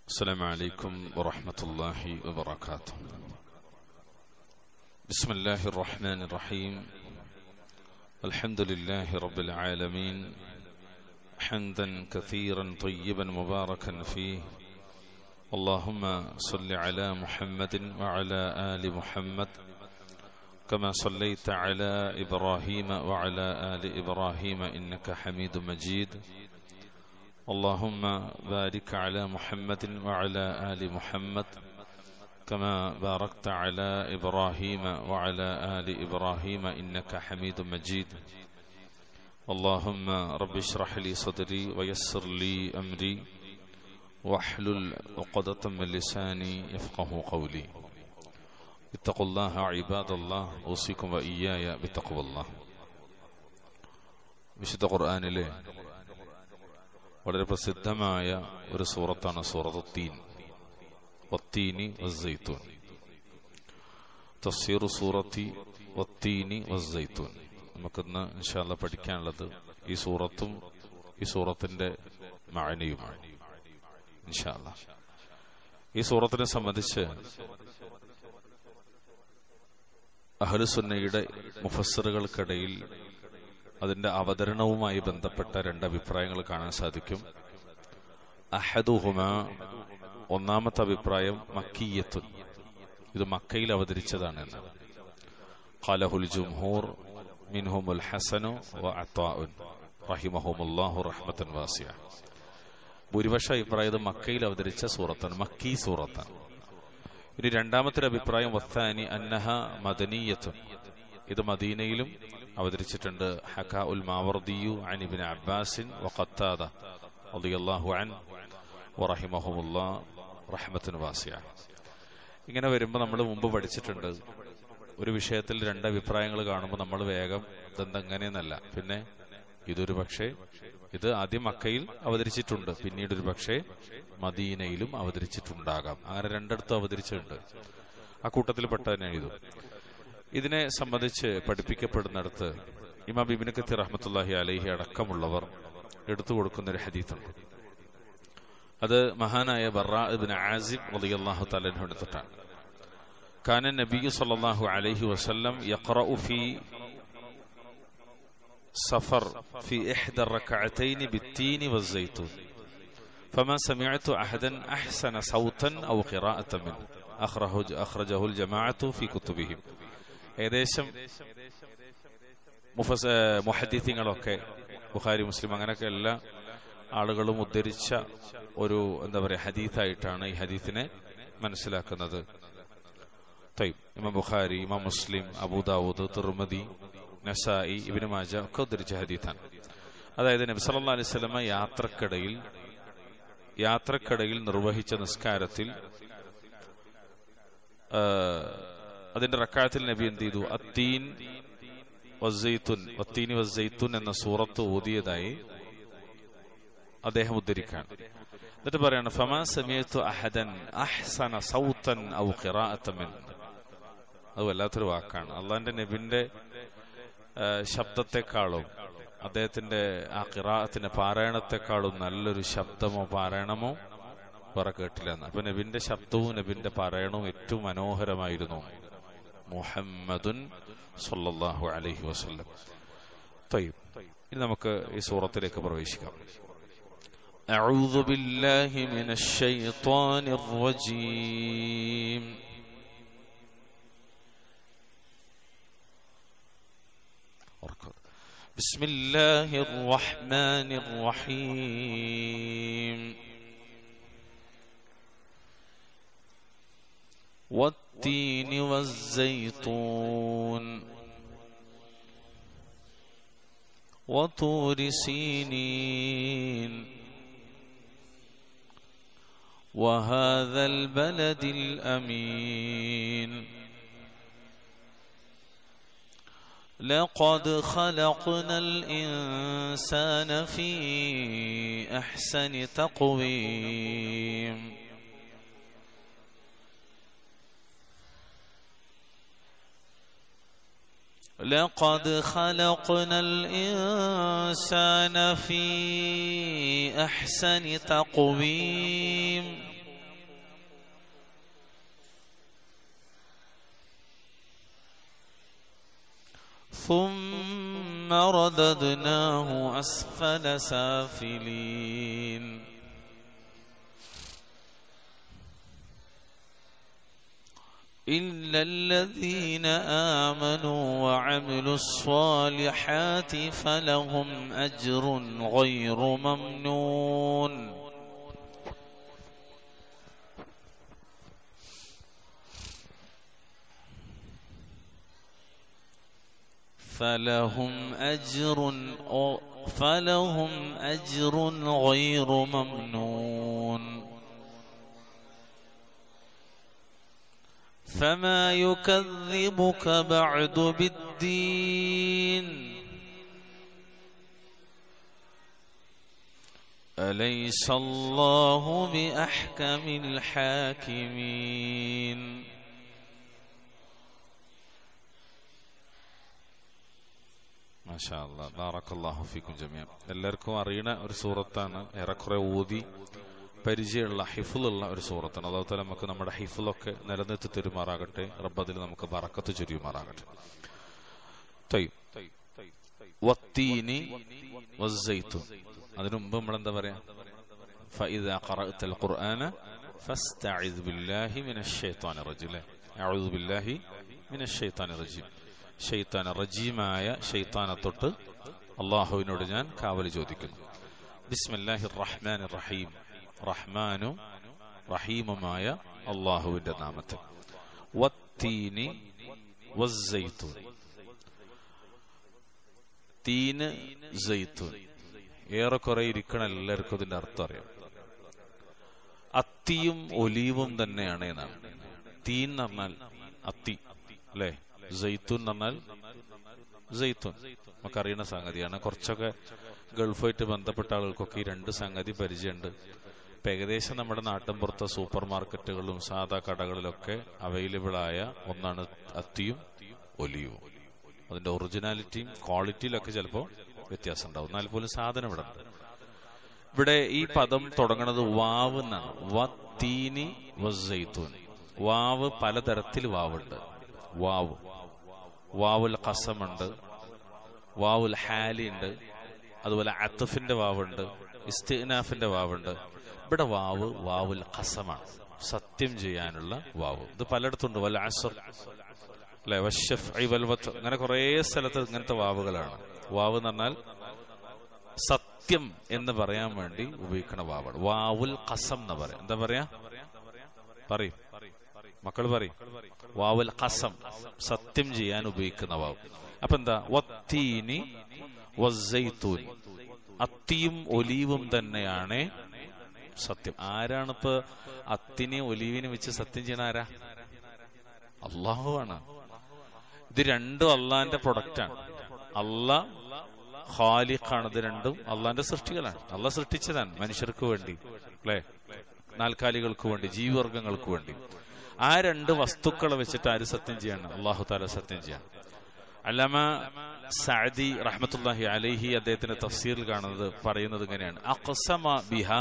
السلام عليكم ورحمة الله وبركاته بسم الله الرحمن الرحيم الحمد لله رب العالمين حمدا كثيرا طيبا مباركا فيه اللهم صل على محمد وعلى آل محمد كما صليت على إبراهيم وعلى آل إبراهيم إنك حميد مجيد اللهم بارك على محمد وعلى آل محمد كما باركت على إبراهيم وعلى آل إبراهيم إنك حميد مجيد اللهم رب اشرح لي صدري ويسر لي أمري واحلل عقدة من لساني يفقه قولي اتقوا الله عباد الله أوصيكم وإياي بتقوى الله വിശുദ്ധ ഖുർആാനിലെ വളരെ പ്രസിദ്ധമായ ഒരു സൂറത്താണ് സൂറത്ത് തീൻ വത്തീനി വസ്സൈത്തൂൻ തഫ്സീർ സൂറത്തി വത്തീനി വസ്സൈത്തൂൻ നമുക്കിന്ന് ഇൻഷാല്ല പഠിക്കാനുള്ളത് ഈ സൂറത്തും ഈ സൂറത്തിന്റെ മാനയുമാണ് ഇൻഷാല്ല ഈ സൂറത്തിനെ സംബന്ധിച്ച് അഹലുസുന്നയുടെ മുഫස්සറുകൾക്കിടയിൽ അതിന്റെ അവതരണവുമായി ബന്ധപ്പെട്ട രണ്ട് അഭിപ്രായങ്ങൾ കാണാൻ സാധിക്കും അഹദുഹുമ ഒന്നാമത്തെ അഭിപ്രായം മക്കീയത്തുൻ ഇത് മക്കയിൽ അവതരിച്ചതാണ് എന്ന് ഖാലഹുൽ ജുംഹൂർ മിൻഹുമുൽ ഹസനു വ അത്വാഉൻ റഹിമഹുമുല്ലാഹു റഹ്മത്തൻ വാസിയ ഭൂരിപക്ഷ അഭിപ്രായം ഇത് മക്കയിൽ അവതരിച്ച സൂറത്താണ് മക്കീ സൂറത്താണ് ഇനി രണ്ടാമത്തെ ഒരു അഭിപ്രായം വത്താനി അന്നഹ മദനീയത്തുൻ ഇത് മദീനയിലും അവതരിച്ചിട്ടുണ്ട് ഹക ഉൽ മാവർദിയു അനിബിൻ അബ്ബാസിൻ വഖത്താദ റളിയല്ലാഹു അൻ വറഹിമഹുമുല്ലാ റഹ്മത്തുൻ വാസിയ ഇങ്ങനെ വരുമ്പോൾ നമ്മൾ മുമ്പ് പഠിച്ചിട്ടുണ്ട് ഒരു വിഷയത്തിൽ രണ്ട് അഭിപ്രായങ്ങൾ കാണുമ്പോൾ നമ്മൾ വേഗം ഇതെന്തെങ്ങനെയെന്നല്ല പിന്നെ ഇതൊരു പക്ഷേ ഇത് ആദ്യം മക്കയിൽ അവതരിച്ചിട്ടുണ്ട് പിന്നീട് ഒരു പക്ഷേ മദീനയിലും അവതരിച്ചിട്ടുണ്ടാകാം അങ്ങനെ രണ്ടിടത്തും അവതരിച്ചിട്ടുണ്ട് ആ കൂട്ടത്തിൽപ്പെട്ട തന്നെ എഴുതും ഇതിനെ സംബന്ധിച്ച് പഠിപ്പിക്കപ്പെടുന്നിടത്ത് ഇമാം ബിബിൻ കത്തി റഹ്മത്തുല്ലാഹി അലഹി അടക്കമുള്ളവർ എടുത്തു കൊടുക്കുന്ന ഒരു ഹദീത്തുണ്ട് അത് മഹാനായ ബറാബിൻ ആസിബ് റളിയല്ലാഹു തആല എടുത്തിട്ടാണ് കാന നബി സല്ലല്ലാഹു അലൈഹി വസല്ലം യഖറഉ ഫി സഫർ في إحدى الركعتين بالتين والزيتون فما سمعت أحدا أحسن صوتا أو قراءة منه أخرجه أخرجه الجماعة في كتبهم ഏകദേശം മുഫസ് മുഹദ്ദീത്തിങ്ങളൊക്കെ ബുഖാരി മുസ്ലിം അങ്ങനെയൊക്കെ എല്ലാ ആളുകളും ഉദ്ധരിച്ച ഒരു എന്താ പറയുക ഹദീത്തായിട്ടാണ് ഈ ഹദീത്തിനെ മനസ്സിലാക്കുന്നത് തൈബ് ഇമാം ബുഖാരി ഇമാം മുസ്ലിം അബൂദാവൂദ് തിർമതി നസായി ഇബിന് മാജ ഒക്കെ ഉദ്ധരിച്ച ഹദീത്താണ് അതായത് നബി സല്ലല്ലാഹു അലൈഹി വസല്ലമ യാത്രക്കിടയിൽ യാത്രക്കിടയിൽ നിർവഹിച്ച നിസ്കാരത്തിൽ അതിന്റെ റക്കായത്തിൽ നബി എന്ത് ചെയ്തു അത്തീൻ വസ്സൈത്തുൻ വത്തീനി വസ്സൈത്തുൻ എന്ന സൂറത്ത് ഓതിയതായി അദ്ദേഹം ഉദ്ധരിക്കാൻ എന്നിട്ട് പറയാണ് ഫമാ സമയത്തു അഹദൻ അഹ്സന സൗത്തൻ ഔ ഖിറാഅത്തൻ അത് വല്ലാത്തൊരു വാക്കാണ് അള്ളാന്റെ നബിന്റെ ശബ്ദത്തെക്കാളും അദ്ദേഹത്തിന്റെ ആ ഖിറാഅത്തിന്റെ പാരായണത്തെക്കാളും നല്ലൊരു ശബ്ദമോ പാരായണമോ വേറെ കേട്ടില്ല എന്ന് അപ്പൊ നബിന്റെ ശബ്ദവും നബിന്റെ പാരായണവും ഏറ്റവും മനോഹരമായിരുന്നു മുഹമ്മദുൻ സല്ലല്ലാഹു അലൈഹി വസല്ലം തയ്യബ് ഇനി നമുക്ക് ഈ സൂറത്തിലേക്ക് പ്രവേശിക്കാം أعوذ بالله من الشيطان الرجيم بسم الله الرحمن الرحيم والتين والزيتون وطور سينين وهذا البلد الأمين لقد خلقنا الإنسان في أحسن تقويم لقد خلقنا الإنسان في أحسن تقويم ثم رددناه أسفل سافلين إلا الذين آمنوا وعملوا الصالحات فلهم أجر غير ممنون فلهم أجر فلهم أجر غير ممنون فما يكذبك بعد بالدين أليس الله بأحكم الحاكمين മാഷാ അല്ലാ ബാറക്കല്ലാഹു ഫീക്കും ജമിയം എല്ലാവർക്കും അറിയണ ഒരു സൂറത്താണ് ഏറെക്കുറെ ഊതി പരിചയമുള്ള ഹിഫുലുള്ള ഒരു സൂറത്താണ് അതുപോലെ നമുക്ക് നമ്മുടെ ഹിഫുലൊക്കെ നിലനിർത്തി തരുമാറാകട്ടെ റബ്ബതിൽ നമുക്ക് ബറക്കത്ത് ചൊരിയുമാറാകട്ടെ തയ്യും വത്തീനി വസ്സൈത്തുൻ അതിനു മുമ്പ് നമ്മൾ എന്താ പറയാ فإذا قرأت القرآن فاستعذ بالله من الشيطان الرجيم أعوذ بالله من الشيطان الرجيم ഷെയ്ത്താൻ റജീമായ ഷെയ്ത്താനെ തൊട്ട് അള്ളാഹുവിനോട് ഞാൻ കാവൽ ചോദിക്കുന്നു ബിസ്മില്ലാഹി റഹ്മാൻ റഹീം റഹ്മാനും റഹീമുമായ അള്ളാഹുവിന്റെ നാമത്തിൽ വത്തീനി വസ്സൈത്തൂൻ തീന് സൈത്തൂൻ ഏറെക്കുറെ ഇരിക്കണ എല്ലാവർക്കും ഇതിന്റെ അർത്ഥം അറിയാം അത്തിയും ഒലീവും തന്നെയാണ് എന്നാണ് തീൻ എന്ന് പറഞ്ഞാൽ അത്തി അല്ലേ ജയ്ത്തൂൻ എന്ന് പറഞ്ഞാൽ ജയ്ത്തൂൻ നമുക്കറിയുന്ന സംഗതിയാണ് കുറച്ചൊക്കെ ഗൾഫുമായിട്ട് ബന്ധപ്പെട്ട ആളുകൾക്കൊക്കെ ഈ രണ്ട് സംഗതി പരിചയമുണ്ട് ഇപ്പൊ ഏകദേശം നമ്മുടെ നാട്ടിൻപുറത്തെ സൂപ്പർ മാർക്കറ്റുകളിലും സാധാ കടകളിലൊക്കെ അവൈലബിൾ ആയ ഒന്നാണ് അത്തിയും ഒലിയും അതിന്റെ ഒറിജിനാലിറ്റിയും ക്വാളിറ്റിയിലൊക്കെ ചിലപ്പോൾ വ്യത്യാസം ഉണ്ടാവും എന്നാൽ പോലും സാധനം ഇവിടെ ഉണ്ട് ഇവിടെ ഈ പദം തുടങ്ങുന്നത് വാവ് എന്നാണ് വത്തീനി വസ്സൈത്തൂൻ വാവ് പലതരത്തിൽ വാവുണ്ട് വാവ് വാവുൽ കസമുണ്ട് വാവുൽ ഹാലി ഉണ്ട് അതുപോലെ അത്തഫിന്റെ വാവുണ്ട് ഇസ്തിനാഫിന്റെ വാവുണ്ട് ഇവിടെ വാവ് വാവുൽ കസമാണ് സത്യം ചെയ്യാനുള്ള വാവ് ഇത് പലയിടത്തുണ്ട് വല്ല അസർ അല്ലെ വഷഫ് ഐ വൽവത്ത് അങ്ങനെ കുറെ സ്ഥലത്ത് ഇങ്ങനത്തെ വാവുകളാണ് വാവ് എന്ന് പറഞ്ഞാൽ സത്യം എന്ന് പറയാൻ വേണ്ടി ഉപയോഗിക്കുന്ന വാവാണ് വാവുൽ കസം എന്ന് പറയാം എന്താ പറയാ പറയും മക്കൾ പറയും വാവുൽ കസം സത്യം ചെയ്യാൻ ഉപയോഗിക്കുന്ന വാവ് അപ്പൊ എന്താ വത്തീനി വസ്സൈത്തൂൻ അത്തിയും ഒലീവും തന്നെയാണ് സത്യം ആരാണിപ്പോ അത്തിനെയും ഒലീവിനെയും വെച്ച് സത്യം ചെയ്യണ ആരാ അള്ളാഹു ആണ് ഇത് രണ്ടും അള്ളാന്റെ പ്രൊഡക്റ്റാണ് അള്ളാ ഖാലിഖാണ് ഇത് രണ്ടും അള്ളാന്റെ സൃഷ്ടികളാണ് അള്ളാഹ് സൃഷ്ടിച്ചതാണ് മനുഷ്യർക്ക് വേണ്ടി അല്ലെ നാൽക്കാലികൾക്ക് വേണ്ടി ജീവിവർഗങ്ങൾക്ക് വേണ്ടി ആ രണ്ട് വസ്തുക്കളെ വെച്ചിട്ട് ആര് സത്യം ചെയ്യാണ് അള്ളാഹു താല സത്യം ചെയ്യാണ് അല്ലാമ സഅദി റഹ്മത്തുല്ലാഹി അലൈഹി അദ്ദേഹത്തിന്റെ തഫ്സീറിൽ കാണുന്നത് പറയുന്നത് ഇങ്ങനെയാണ് അഖ്സമ ബിഹാ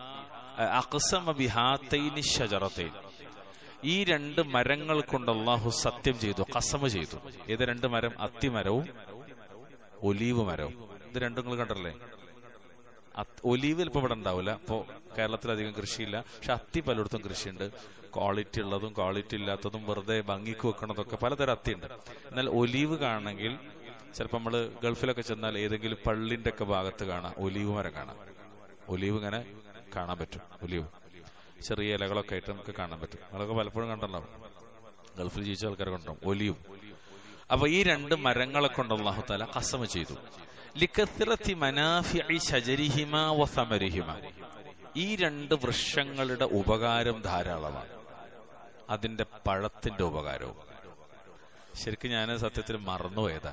അഖ്സമ ബിഹാത്തൈനി ഷജറത്തൈൻ ഈ രണ്ട് മരങ്ങൾ കൊണ്ട് അള്ളാഹു സത്യം ചെയ്തു കസമ ചെയ്തു ഏത് രണ്ട് മരം അത്തിമരവും ഒലീവ് മരവും ഇത് രണ്ടും നിങ്ങൾ കണ്ടല്ലേ ഒലീവ് ചിലപ്പോൾ ഇവിടെ ഉണ്ടാവില്ല അപ്പോൾ കേരളത്തിൽ അധികം കൃഷിയില്ല പക്ഷെ അത്തി പലയിടത്തും കൃഷിയുണ്ട് ക്വാളിറ്റി ഉള്ളതും ക്വാളിറ്റി ഇല്ലാത്തതും വെറുതെ ഭംഗിക്ക് വെക്കണതൊക്കെ പലതരം അത്തിയുണ്ട് എന്നാൽ ഒലീവ് കാണണമെങ്കിൽ ചിലപ്പോൾ നമ്മൾ ഗൾഫിലൊക്കെ ചെന്നാൽ ഏതെങ്കിലും പള്ളിന്റെ ഒക്കെ ഭാഗത്ത് കാണാം ഒലീവ് മരം കാണാം ഒലീവ് ഇങ്ങനെ കാണാൻ പറ്റും ഒലീവ് ചെറിയ ഇലകളൊക്കെ ആയിട്ട് നമുക്ക് കാണാൻ പറ്റും നമ്മളൊക്കെ പലപ്പോഴും കണ്ടുണ്ടാവും ഗൾഫിൽ ജീവിച്ച ആൾക്കാർ കണ്ടുണ്ടാവും ഒലിയും അപ്പൊ ഈ രണ്ട് മരങ്ങളെ കൊണ്ട് അള്ളാഹു താല കസമ ചെയ്തു ലിക്കത്തിറത്തി മനാഫി ഷജരിഹിമ വസമരിഹിമ ഈ രണ്ട് വൃക്ഷങ്ങളുടെ ഉപകാരം ധാരാളമാണ് അതിന്റെ പഴത്തിന്റെ ഉപകാരവും ശരിക്കും ഞാൻ സത്യത്തിൽ മറന്നുപോയതാ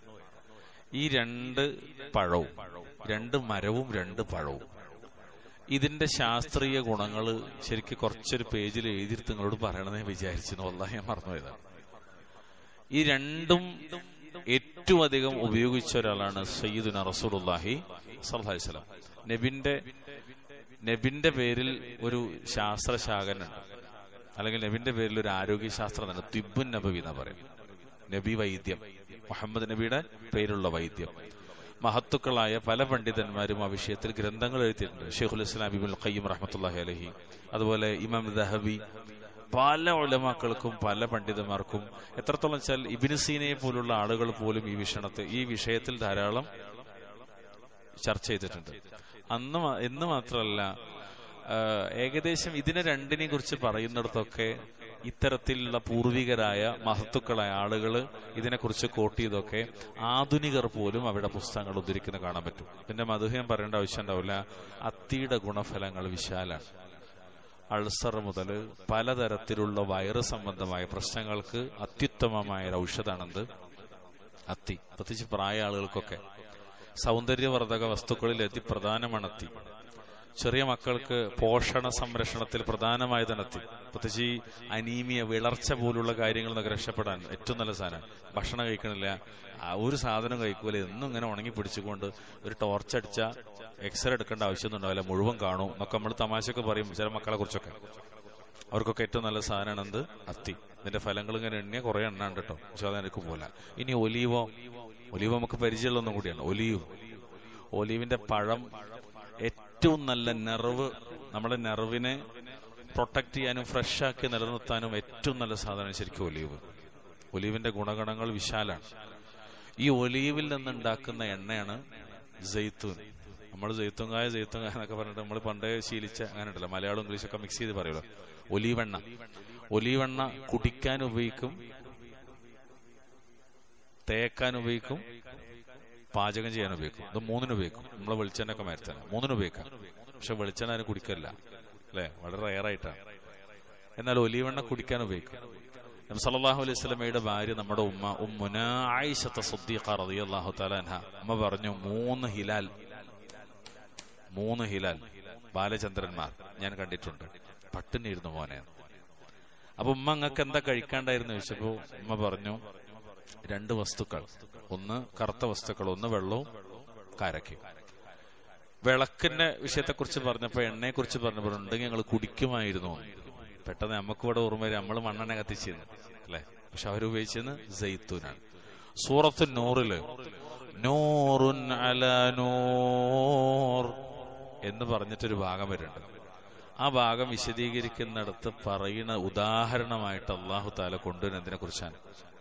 ഈ രണ്ട് പഴവും രണ്ട് മരവും രണ്ട് പഴവും ഇതിന്റെ ശാസ്ത്രീയ ഗുണങ്ങൾ ശരിക്കും കുറച്ചൊരു പേജിൽ എഴുതിയിട്ട് നിങ്ങളോട് പറയണമെന്ന് വിചാരിച്ചിരുന്നു വല്ലാഹി ഞാൻ മറന്നുപോയതാണ് ഈ രണ്ടും ഏറ്റവും അധികം ഉപയോഗിച്ച ഒരാളാണ് സയ്യിദുന റസൂലുല്ലാഹി സല്ലല്ലാഹി വസല്ലം നബിന്റെ നബിന്റെ പേരിൽ ഒരു ശാസ്ത്രശാഖനുണ്ട് അല്ലെങ്കിൽ നബിന്റെ പേരിൽ ഒരു ആരോഗ്യശാസ്ത്രം തന്നെ തിബുൻ നബവി എന്നാ പറയും നബി വൈദ്യം മുഹമ്മദ് നബിയുടെ പേരുള്ള വൈദ്യം മഹത്തുക്കളായ പല പണ്ഡിതന്മാരും ആ വിഷയത്തിൽ ഗ്രന്ഥങ്ങൾ എഴുതിയിട്ടുണ്ട് ഷെയ്ഖുൽ ഇസ്ലാം ഇബുൽ ഖയ്യം റഹ്മത്തുല്ലാഹി അലഹി അതുപോലെ ഇമാം ദഹബി പല ഉലമാക്കൾക്കും പല പണ്ഡിതന്മാർക്കും എത്രത്തോളം വെച്ചാൽ ഇബിന് സീനയെ പോലുള്ള ആളുകൾ പോലും ഈ വിഷയത്തെ ഈ വിഷയത്തിൽ ധാരാളം ചർച്ച ചെയ്തിട്ടുണ്ട് അന്ന് മാ- എന്ന് മാത്രമല്ല ആ, ഏകദേശം ഇതിനെ രണ്ടിനെ കുറിച്ച് പറയുന്നിടത്തൊക്കെ ഇത്തരത്തിലുള്ള പൂർവികരായ മഹത്തുക്കളായ ആളുകൾ ഇതിനെക്കുറിച്ച് കോട്ട് ചെയ്തൊക്കെ ആധുനികർ പോലും അവിടെ പുസ്തകങ്ങൾ ഉദ്ധരിക്കുന്ന കാണാൻ പറ്റും പിന്നെ മധുഹം പറയേണ്ട ആവശ്യം ഉണ്ടാവില്ല അത്തിയുടെ ഗുണഫലങ്ങൾ വിശാലാണ് അൾസർ മുതൽ പലതരത്തിലുള്ള വയറ് സംബന്ധമായ പ്രശ്നങ്ങൾക്ക് അത്യുത്തമമായ ഒരു ഔഷധാണെന്ത് അത്തി പ്രത്യേകിച്ച് പ്രായ ആളുകൾക്കൊക്കെ സൗന്ദര്യവർദ്ധക വസ്തുക്കളിൽ അതിപ്രധാനമാണ് അത്തി ചെറിയ മക്കൾക്ക് പോഷണ സംരക്ഷണത്തിൽ പ്രധാനമായതാണ് അത്തി പ്രത്യേകിച്ച് ഈ അനീമിയ വിളർച്ച പോലുള്ള കാര്യങ്ങളിൽ നിന്നൊക്കെ രക്ഷപ്പെടാൻ ഏറ്റവും നല്ല സാധനം ഭക്ഷണം കഴിക്കണില്ല ആ ഒരു സാധനം കഴിക്കൂല എന്നും ഇങ്ങനെ ഉണങ്ങി പിടിച്ചുകൊണ്ട് ഒരു ടോർച്ച് അടിച്ച എക്സ്റേ എടുക്കേണ്ട ആവശ്യമൊന്നും ഉണ്ടാവില്ല മുഴുവൻ കാണും എന്നൊക്കെ നമ്മൾ തമാശയൊക്കെ പറയും ചില മക്കളെ കുറിച്ചൊക്കെ അവർക്കൊക്കെ ഏറ്റവും നല്ല സാധനമാണ് എന്ത് അത്തി ഇതിന്റെ ഫലങ്ങൾ ഇങ്ങനെ എണ്ണിയ കുറെ എണ്ണാണ്ട് കേട്ടോ പക്ഷെ അതെനിക്ക് പോലെ ഇനി ഒലീവോ ഒലീവോ നമുക്ക് പരിചയമുള്ള ഒന്നും കൂടിയാണ് ഒലീവ് ഒലീവിന്റെ പഴം ഏറ്റവും നല്ല നെർവ് നമ്മുടെ നെർവിനെ പ്രൊട്ടക്ട് ചെയ്യാനും ഫ്രഷ് ആക്കി നിലനിർത്താനും ഏറ്റവും നല്ല സാധനം ശരിക്കും ഒലീവ് ഒലീവിന്റെ ഗുണഗണങ്ങൾ വിശാലാണ് ഈ ഒലീവിൽ നിന്നുണ്ടാക്കുന്ന എണ്ണയാണ് ജെയ്ത്തൂൻ നമ്മൾ ജെയ്ത്തുങ്കായ ജെയ്ത്തുങ്കായ എന്നൊക്കെ പറഞ്ഞിട്ട് നമ്മൾ പണ്ടേ ശീലിച്ച അങ്ങനെ ഉണ്ടല്ലോ മലയാളം ഇംഗ്ലീഷൊക്കെ മിക്സ് ചെയ്ത് പറയുമല്ലോ ഒലീവെണ്ണ ഒലീവെണ്ണ കുടിക്കാൻ ഉപയോഗിക്കും തേക്കാൻ ഉപയോഗിക്കും പാചകം ചെയ്യാൻ ഉപയോഗിക്കും ഇത് മൂന്നിന് ഉപയോഗിക്കും നമ്മളെ വെളിച്ചെണ്ണയൊക്കെ മരത്തന്നെ മൂന്നിന് ഉപയോഗിക്കാം പക്ഷെ വെളിച്ചെണ്ണ അതിന് കുടിക്കല്ല അല്ലെ വളരെ റയറായിട്ടാണ് എന്നാൽ ഒലീവെണ്ണ കുടിക്കാൻ ഉപയോഗിക്കും നബി സല്ലല്ലാഹു അലൈഹി സ്വലമയുടെ ഭാര്യ നമ്മുടെ ഉമ്മ ഉമ്മുന ആയിഷത്ത സുദ്ദീഖ റളിയല്ലാഹു തആല അൻഹ ഉമ്മ പറഞ്ഞു മൂന്ന് ഹിലാൽ മൂന്ന് ഹിലാൽ ബാലചന്ദ്രന്മാർ ഞാൻ കണ്ടിട്ടുണ്ട് പട്ടിണിയിരുന്നു മോനെ അപ്പൊ ഉമ്മ അങ്ങക്ക് എന്താ കഴിക്കാണ്ടായിരുന്നു ചോദിച്ചപ്പോ ഉമ്മ പറഞ്ഞു രണ്ട് വസ്തുക്കൾ ഒന്ന് കറുത്ത വസ്തുക്കൾ ഒന്ന് വെള്ളവും കാരക്കയും വിളക്കിന്റെ വിഷയത്തെ കുറിച്ച് പറഞ്ഞപ്പോ എണ്ണയെ കുറിച്ച് പറഞ്ഞപ്പോൾ ഉണ്ടെങ്കിൽ ഞങ്ങൾ കുടിക്കുമായിരുന്നു പെട്ടെന്ന് നമുക്ക് ഇവിടെ ഓർമ്മ വരും നമ്മൾ മണ്ണെണ്ണ കത്തിച്ചിരുന്നു അല്ലെ പക്ഷെ അവരുപയോഗിച്ചത് ജെയ്ത്തൂനാണ് സൂറത്ത് നൂറില് നൂറുൻ അല നൂർ എന്ന് പറഞ്ഞിട്ടൊരു ഭാഗം വരുന്നുണ്ട് ആ ഭാഗം വിശദീകരിക്കുന്നിടത്ത് പറയുന്ന ഉദാഹരണമായിട്ട് അള്ളാഹു താല കൊണ്ടുവരുന്നതിനെ കുറിച്ചാണ്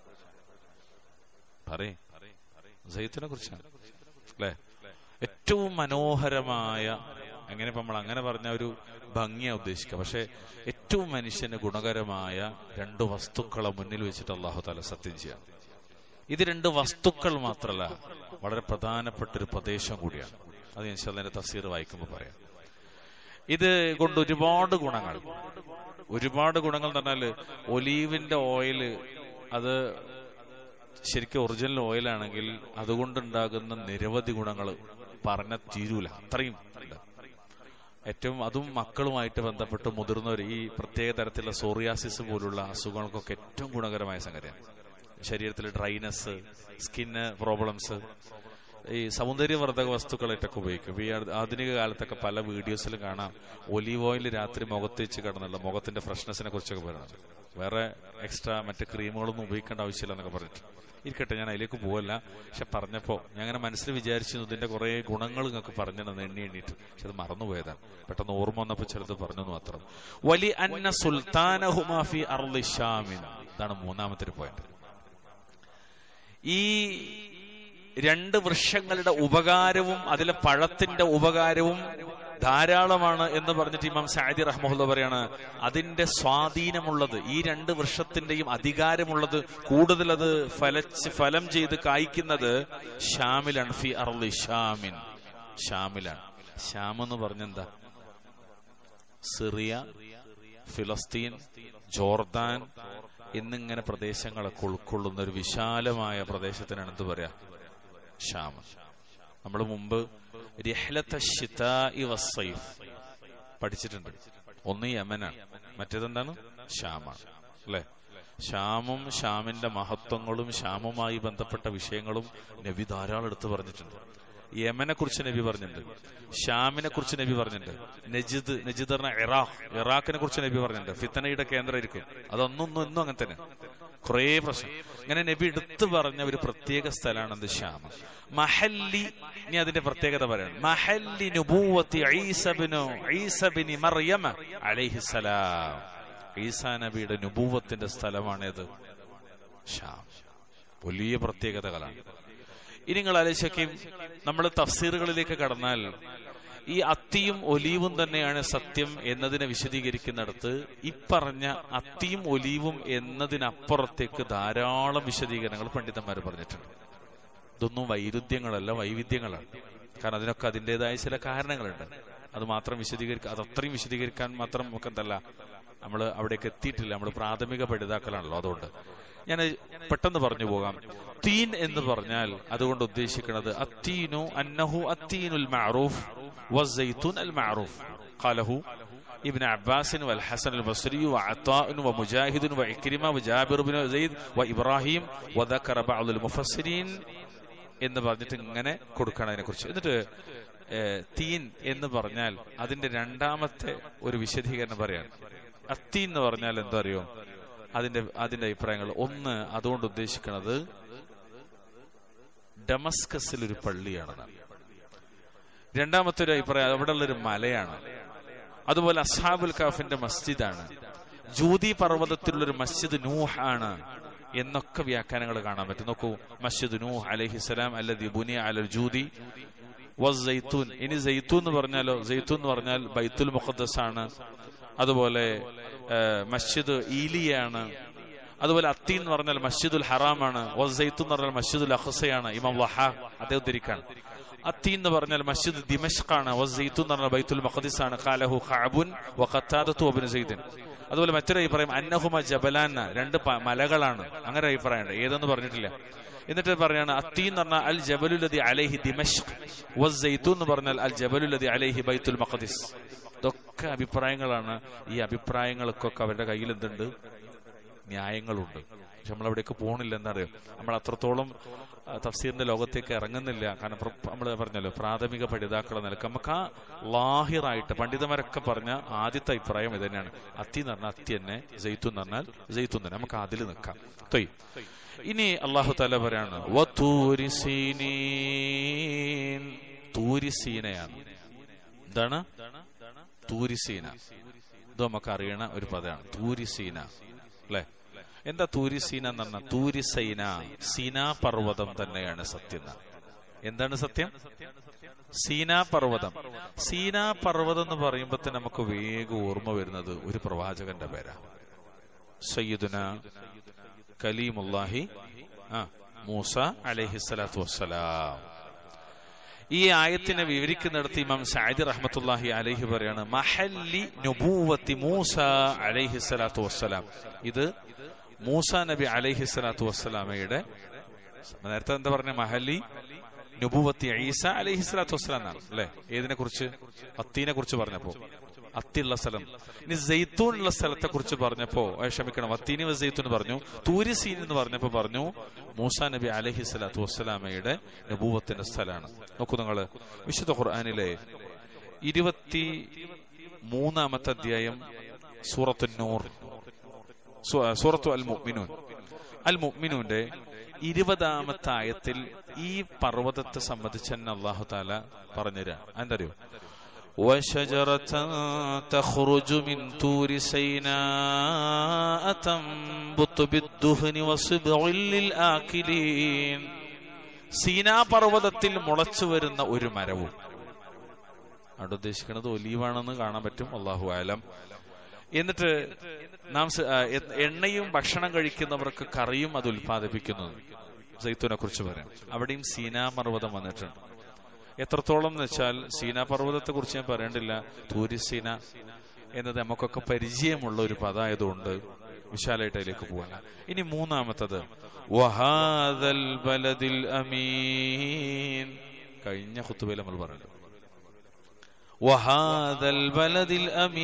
പറയേ ജയ്ത്തിനെ കുറിച്ചാണ് അല്ലെ ഏറ്റവും മനോഹരമായ എങ്ങനെ ഇപ്പൊ നമ്മൾ അങ്ങനെ പറഞ്ഞ ഒരു ഭംഗിയാ ഉദ്ദേശിക്കുക പക്ഷെ ഏറ്റവും മനുഷ്യന് ഗുണകരമായ രണ്ട് വസ്തുക്കളെ മുന്നിൽ വെച്ചിട്ട് അള്ളാഹു താല സത്യം ചെയ്യാം ഇത് രണ്ട് വസ്തുക്കൾ മാത്രമല്ല വളരെ പ്രധാനപ്പെട്ട ഒരു പ്രദേശം കൂടിയാണ് അത് ഞാൻ അതിന്റെ തഫ്സീർ വായിക്കുമ്പോൾ പറയാം ഇത് കൊണ്ട് ഒരുപാട് ഗുണങ്ങൾ ഒരുപാട് ഗുണങ്ങൾ എന്ന് പറഞ്ഞാല് ഒലീവിന്റെ ഓയില് അത് ശരിക്കും ഒറിജിനൽ ഓയിലാണെങ്കിൽ അതുകൊണ്ടുണ്ടാകുന്ന നിരവധി ഗുണങ്ങൾ പറഞ്ഞ തീരൂല അത്രയും ഉണ്ട് ഏറ്റവും അതും മക്കളുമായിട്ട് ബന്ധപ്പെട്ട് മുതിർന്നവർ ഈ പ്രത്യേക തരത്തിലുള്ള സോറിയാസിസ് പോലുള്ള അസുഖങ്ങൾക്കൊക്കെ ഏറ്റവും ഗുണകരമായ സംഗതിയാണ് ശരീരത്തിൽ ഡ്രൈനസ് സ്കിന്ന് പ്രോബ്ലംസ് ഈ സൗന്ദര്യവർദ്ധക വസ്തുക്കളായിട്ടൊക്കെ ഉപയോഗിക്കും ഈ ആധുനിക കാലത്തൊക്കെ പല വീഡിയോസിലും കാണാം ഒലീവ് ഓയിൽ രാത്രി മുഖത്ത് വെച്ച് കിടന്നുള്ള മുഖത്തിന്റെ ഫ്രഷ്നെസ്സിനെ കുറിച്ചൊക്കെ പറയുന്നത് വേറെ എക്സ്ട്രാ മറ്റു ക്രീമുകളൊന്നും ഉപയോഗിക്കേണ്ട ആവശ്യമില്ല എന്നൊക്കെ പറഞ്ഞിട്ട് ഇരിക്കട്ടെ ഞാൻ അതിലേക്ക് പോവല്ല പക്ഷെ പറഞ്ഞപ്പോ ഞാൻ അങ്ങനെ മനസ്സിൽ വിചാരിച്ചു ഇതിന്റെ കുറെ ഗുണങ്ങൾ നിങ്ങൾക്ക് പറഞ്ഞിരുന്നു എണ്ണി എണ്ണീട്ട് പക്ഷെ അത് മറന്നുപോയതാണ് പെട്ടെന്ന് ഓർമ്മ വന്നപ്പോൾ ചിലത് പറഞ്ഞു മാത്രം വലി അന്ന സുൽത്താനഹുമാഫി അർലി ഷാമിൻ ഇതാണ് മൂന്നാമത്തെ ഒരു പോയിന്റ് ഈ രണ്ട് വൃക്ഷങ്ങളുടെ ഉപകാരവും അതിലെ പഴത്തിന്റെ ഉപകാരവും ധാരാളമാണ് എന്ന് പറഞ്ഞിട്ട് ഇമാം സാദി റഹ്മുല്ല പറയാണ് അതിന്റെ സ്വാധീനമുള്ളത് ഈ രണ്ട് വൃക്ഷത്തിന്റെയും അധികാരമുള്ളത് കൂടുതൽ അത് ഫലച്ച് ഫലം ചെയ്ത് കായ്ക്കുന്നത് ഷാമിലാണ് ഫി അർലി ഷാമിൻ ഷാമിലാണ് ഷാം എന്ന് പറഞ്ഞെന്താ സിറിയ ഫിലസ്തീൻ ജോർദാൻ എന്നിങ്ങനെ പ്രദേശങ്ങളൊക്കെ ഉൾക്കൊള്ളുന്ന ഒരു വിശാലമായ പ്രദേശത്തിനാണ് എന്ത് പറയാ ഷാം നമ്മൾ മുമ്പ് പഠിച്ചിട്ടുണ്ട് ഒന്ന് യമനാണ് മറ്റേതെന്താണ് ഷാമാണ് അല്ലെ ഷാമും ഷാമിന്റെ മഹത്വങ്ങളും ഷാമുമായി ബന്ധപ്പെട്ട വിഷയങ്ങളും നബി ധാരാളം എടുത്തു പറഞ്ഞിട്ടുണ്ട് യമനെ കുറിച്ച് നബി പറഞ്ഞിട്ടുണ്ട് ഷാമിനെ കുറിച്ച് നബി പറഞ്ഞിട്ടുണ്ട് നജിദ് നജിദ് പറഞ്ഞ ഇറാഖ് ഇറാഖിനെ കുറിച്ച് നബി പറഞ്ഞിട്ടുണ്ട് ഫിത്തനയുടെ കേന്ദ്രമായിരിക്കും അതൊന്നും ഇന്നും അങ്ങനെ തന്നെ കുറേ പ്രശ്നം ഇങ്ങനെ നബി എടുത്തു പറഞ്ഞ ഒരു പ്രത്യേക സ്ഥലമാണ് എന്ത് ഷ്യാമ മഹല്ലി ഇനി അതിന്റെ പ്രത്യേകത പറയാണ് മഹല്ലി നുബൂവത്തി ഈസബിനു ഈസബിനി മറിയമ അലൈഹിസലാം ഈസാ നബിയുടെ നുബൂവത്തിന്റെ സ്ഥലമാണേത് ഷ്യാം വലിയ പ്രത്യേകതകളാണ് ഇനി നിങ്ങൾ ആലോചിക്കും നമ്മൾ തഫ്സീറുകളിലേക്ക് കടന്നാൽ ഈ അത്തിയും ഒലീവും തന്നെയാണ് സത്യം എന്നതിനെ വിശദീകരിക്കുന്നിടത്ത് ഈ പറഞ്ഞ അത്തിയും ഒലീവും എന്നതിനപ്പുറത്തേക്ക് ധാരാളം വിശദീകരണങ്ങൾ പണ്ഡിതന്മാർ പറഞ്ഞിട്ടുണ്ട് ഇതൊന്നും വൈരുദ്ധ്യങ്ങളല്ല വൈവിധ്യങ്ങളാണ് കാരണം അതിനൊക്കെ അതിൻ്റെതായ ചില കാരണങ്ങളുണ്ട് അത് മാത്രം വിശദീകരിക്കാൻ അത് അത്രയും വിശദീകരിക്കാൻ മാത്രം നമുക്ക് എന്തല്ല നമ്മൾ അവിടേക്ക് എത്തിയിട്ടില്ല നമ്മൾ പ്രാഥമിക പഠിതാക്കളാണല്ലോ അതുകൊണ്ട് ഞാൻ പെട്ടെന്ന് പറഞ്ഞു പോകാം തീൻ എന്ന് പറഞ്ഞാൽ അതുകൊണ്ട് ഉദ്ദേശിക്കുന്നത് അത്തീനു അന്നഹു അത്തീനുൽ മഅറൂഫ് വസ്സൈത്തുൻ അൽ മഅറൂഫ് ഖാലഹു ابن عباس والحسن البصري وعطاء ومجاهد وعكرمة وجابر بن زيد وإبراهيم وذكر بعض المفسرين എന്ന് പറഞ്ഞിട്ട് ഇങ്ങനെ കൊടുക്കണം അതിനെ കുറിച്ച് എന്നിട്ട് തീൻ എന്ന് പറഞ്ഞാൽ അതിന്റെ രണ്ടാമത്തെ ഒരു വിശദീകരണം പറയാണ് അത്തീൻ എന്ന് പറഞ്ഞാൽ എന്താ അറിയോ അതിന്റെ അതിന്റെ അഭിപ്രായങ്ങൾ ഒന്ന് അതുകൊണ്ട് ഉദ്ദേശിക്കുന്നത് ഡമസ്കസിൽ ഒരു പള്ളിയാണെന്നാണ് രണ്ടാമത്തെ ഒരു അഭിപ്രായം അവിടെ ഉള്ളൊരു മലയാണ് അതുപോലെ അസാബുൽ കാഫിന്റെ മസ്ജിദാണ് ജൂതി പർവ്വതത്തിലുള്ളൊരു മസ്ജിദ് നൂഹ് ആണ് എന്നൊക്കെ വ്യാഖ്യാനങ്ങൾ കാണാൻ പറ്റും നോക്കൂ മസ്ജിദ് നൂഹ് അലഹിസ്സലാം അല്ലദി ബുനിയ അലൽ ജൂതി വസ്സൈത്തൂൻ ഇനി ജയ്ത്തൂൻ എന്ന് പറഞ്ഞാലോ ജയ്ത്തൂൻ എന്ന് പറഞ്ഞാൽ ബൈത്തുൽ മുഖദ്ദസ് ആണ് അതുപോലെ മസ്ജിദ് ഈലിയാണ് അതുപോലെ അത്തി എന്ന് പറഞ്ഞാൽ മസ്ജിദുൽ ഹറാമാണ് വസൈത്തു എന്ന് പറഞ്ഞാൽ മസ്ജിദുൽ അഖസയാണ് ഇമാം വഹ അദ്ദേഹം തിരിക്കാണ് അത്തി എന്ന് പറഞ്ഞാൽ മസ്ജിദ് ദിമഷ്കാണ് വസൈത്തു എന്ന് പറഞ്ഞാൽ ബൈത്തുൽ മഖദിസ് ആണ് ഖാലഹു ഖഅബുൻ വഖത്താദത്തു വബ്നു സൈദൻ അതുപോലെ മറ്റൊരു അഭിപ്രായം അന്നഹുമ ജബലാന രണ്ട് മലകളാണ് അങ്ങനെ അഭിപ്രായമുണ്ട് ഏതെന്ന് പറഞ്ഞിട്ടില്ല എന്നിട്ട് പറയാണ് അത്തി എന്ന് പറഞ്ഞാൽ അൽ ജബലുലതി അലൈഹി ദിമഷ്ക് വസൈത്തു എന്ന് പറഞ്ഞാൽ അൽ ജബലുലതി അലൈഹി ബൈത്തുൽ മഖദിസ് ഇതൊക്കെ അഭിപ്രായങ്ങളാണ് ഈ അഭിപ്രായങ്ങൾക്കൊക്കെ അവരുടെ കയ്യിൽ എന്തുണ്ട് ന്യായങ്ങളുണ്ട് പക്ഷെ നമ്മൾ അവിടേക്ക് പോകണില്ല എന്നറിയാം നമ്മൾ അത്രത്തോളം തഫ്സീറിന്റെ ലോകത്തേക്ക് ഇറങ്ങുന്നില്ല കാരണം നമ്മൾ പറഞ്ഞല്ലോ പ്രാഥമിക പഠിതാക്കളെ നിലക്ക് നമുക്ക് ആ ലാഹിറായിട്ട് പണ്ഡിതന്മാരൊക്കെ പറഞ്ഞ ആദ്യത്തെ അഭിപ്രായം ഇത് തന്നെയാണ് അത്തി എന്ന് പറഞ്ഞാൽ അത്തി തന്നെ ജെയ്ത്തു എന്ന് പറഞ്ഞാൽ ജെയ്ത്തു തന്നെ നമുക്ക് അതിൽ നിൽക്കാം തൊയ് ഇനി അള്ളാഹു താല പറയാണ് തൂരിസീനയാണ് എന്താണ് തൂരിസീന ഇത് നമുക്ക് അറിയണ ഒരു പദമാണ് തൂരിസീന അല്ലെ എന്താ തൂരിസീന എന്ന് പറഞ്ഞാൽ തൂരിസൈന സീനാ പർവ്വതം തന്നെയാണ് സത്യം എന്താണ് സത്യം സീനാ പർവ്വതം സീനാ പർവ്വതം എന്ന് പറയുമ്പോൾ തന്നെ നമുക്ക് വേഗം ഓർമ്മ വരുന്നത് ഒരു പ്രവാചകന്റെ പേരാ സയ്യിദുന കലീമുല്ലാഹി ആ മൂസ അലഹിസ്സലാത്തു വസ്സലാം ഈ ആയത്തിനെ വിവരിക്കുന്നിടത്ത് ഇമാം സാദി റഹ്മത്തുല്ലാഹി അലൈഹി പറയാണ് മഹല്ലി നുബൂവത്തി മൂസ അലൈഹി സ്വലാത്തു വസ്സലാം ഇത് മൂസ നബി അലൈഹി സ്വലാത്തു വസ്സലാമയുടെ നേരത്തെ എന്താ പറഞ്ഞ മഹല്ലി നുബൂവത്തി ഈസ അലൈഹി സ്വലാത്തു വസ്സലാം എന്നാണ് അല്ലെ ഏതിനെ കുറിച്ച് അത്തീനെ കുറിച്ച് പറഞ്ഞപ്പോ അത്തിയുള്ള സ്ഥലം ഇനി ജെയ്ത്തൂൺ ഉള്ള സ്ഥലത്തെ കുറിച്ച് പറഞ്ഞപ്പോ ക്ഷമിക്കണം അത്തീനി ജെയ്ത്തൂൻ പറഞ്ഞു തൂരിസീൻ എന്ന് പറഞ്ഞപ്പോ പറഞ്ഞു മൂസ നബി അലഹി സ്വലാത്തു വസ്സലാമയുടെ നബൂവത്തിന്റെ സ്ഥലമാണ് നോക്കൂ നിങ്ങള് വിശുദ്ധ ഖുർആാനിലെ ഇരുപത്തി മൂന്നാമത്തെ അധ്യായം സൂറത്തു നൂർ സൂറത്തു അൽ മുഅ്മിനൂൻ അൽ മുഅ്മിനൂന്റെ ഇരുപതാമത്തെ ആയത്തിൽ ഈ പർവ്വതത്തെ സംബന്ധിച്ച് തന്നെ അള്ളാഹു താല പറഞ്ഞുതരാം എന്തറിയോ وشجرة تخرج من طور سيناء تنبت بالدهن وصبغ للآكلين സീനാ പർവ്വതത്തിൽ മുളച്ചു വരുന്ന ഒരു മരവും അവിടെ ഉദ്ദേശിക്കുന്നത് ഒലീവാണെന്ന് കാണാൻ പറ്റും അള്ളാഹു ആലം എന്നിട്ട് നാം എണ്ണയും ഭക്ഷണം കഴിക്കുന്നവർക്ക് കറിയും അത് ഉൽപ്പാദിപ്പിക്കുന്നു സൈത്തുനെ കുറിച്ച് പറയാം അവിടെയും സീനാ പർവ്വതം വന്നിട്ടുണ്ട് എത്രത്തോളം എന്ന് വെച്ചാൽ സീന പർവ്വതത്തെ കുറിച്ച് ഞാൻ പറയേണ്ടില്ല തൂരിസീന എന്നത് നമുക്കൊക്കെ പരിചയമുള്ള ഒരു പദമായതുകൊണ്ട് വിശാലായിട്ട് അതിലേക്ക് പോവാണ് ഇനി മൂന്നാമത്തത് വഹാദൽ ബലദിൽ അമീൻ കഴിഞ്ഞ കുത്തുബയിൽ നമ്മൾ പറഞ്ഞു വഹാദൽ ബലദിൽ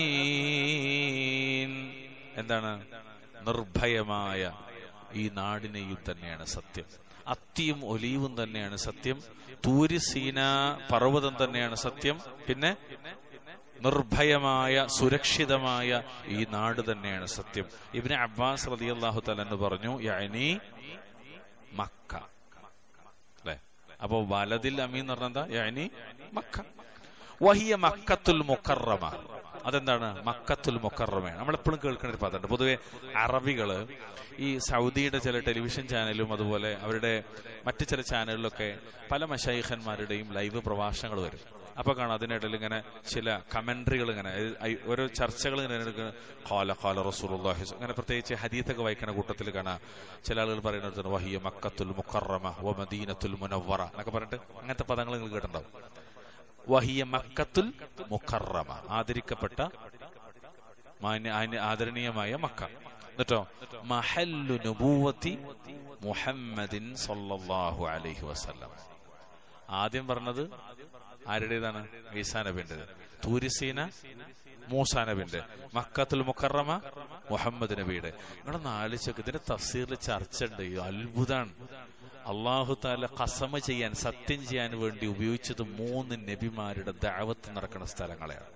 അമീൻ എന്താണ് നിർഭയമായ ഈ നാടിനെയും തന്നെയാണ് സത്യം അത്തിയും ഒലീവും തന്നെയാണ് സത്യം തൂരിസീന പർവ്വതം തന്നെയാണ് സത്യം പിന്നെ നിർഭയമായ സുരക്ഷിതമായ ഈ നാട് തന്നെയാണ് സത്യം ഇബിന് അബ്ബാസ് റളിയല്ലാഹു തആല എന്ന് പറഞ്ഞു യഅനി മക്ക അല്ലെ അപ്പോ വലതിൽ അമീൻ എന്ന് പറഞ്ഞാൽ എന്താ യഅനി മക്ക വഹിയ മക്കത്തുൽ മുക്കറമ അതെന്താണ് മക്കത്തുൽ മുക്കറമയാണ് നമ്മളെപ്പോഴും കേൾക്കുന്ന ഒരു പദമുണ്ട് പൊതുവെ അറബികള് ഈ സൗദിയുടെ ചില ടെലിവിഷൻ ചാനലും അതുപോലെ അവരുടെ മറ്റു ചില ചാനലിലൊക്കെ പല മഷായിഖന്മാരുടെയും ലൈവ് പ്രഭാഷണങ്ങൾ വരും അപ്പൊ കാണാം അതിനിടയിൽ ഇങ്ങനെ ചില കമന്ററികൾ ഇങ്ങനെ ഐ- ഓരോ ചർച്ചകൾ ഇങ്ങനെ എടുക്കുന്ന ഖാല ഖാല റസൂലുള്ളാഹി അങ്ങനെ പ്രത്യേകിച്ച് ഹദീത്തൊക്കെ വായിക്കുന്ന കൂട്ടത്തിൽ കാണാം ചില ആളുകൾ പറയുന്നത് വഹിയ മക്കത്തുൽ മുക്കറമ വ മദീനത്തുൽ മുനവ്വറ എന്നൊക്കെ പറഞ്ഞിട്ട് അങ്ങനത്തെ പദങ്ങൾ നിങ്ങൾ കേട്ടിട്ടുണ്ടാവും വഹിയ മക്കത്തുൽ മുക്കറമ ആദരിക്കപ്പെട്ട മാന്യ ആന്യ- ആദരണീയമായ മക്ക എന്നിട്ടോ മഹല്ലു നുബൂവത്തി മുഹമ്മദിൻ സല്ലല്ലാഹു അലൈഹി വസല്ലം ആദ്യം പറഞ്ഞത് ആരുടേതാണ് ഈസാ നബിന്റെ തൂരിസീന മൂസാ നബിന്റെ മക്കത്തുൽ മുക്കറമ മുഹമ്മദ് നബിയുടെ നിങ്ങളൊന്ന് ആലോചിച്ചൊക്കെ ഇതിന്റെ തഫ്സീറിൽ ചർച്ച ഉണ്ട് ഈ അത്ഭുതാണ് അള്ളാഹു താല കസമ ചെയ്യാൻ സത്യം ചെയ്യാൻ വേണ്ടി ഉപയോഗിച്ചത് മൂന്ന് നബിമാരുടെ ദാവത്ത് നടക്കുന്ന സ്ഥലങ്ങളെയാണ്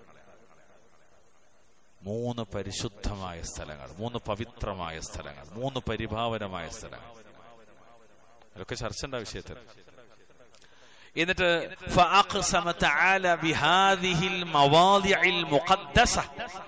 മൂന്ന് പരിശുദ്ധമായ സ്ഥലങ്ങൾ മൂന്ന് പവിത്രമായ സ്ഥലങ്ങൾ മൂന്ന് പരിഭാവനമായ സ്ഥലങ്ങൾ അതൊക്കെ ചർച്ച ഉണ്ട് ആ വിഷയത്തിൽ എന്നിട്ട് فأقسم تعالى بهذه المواضع المقدسة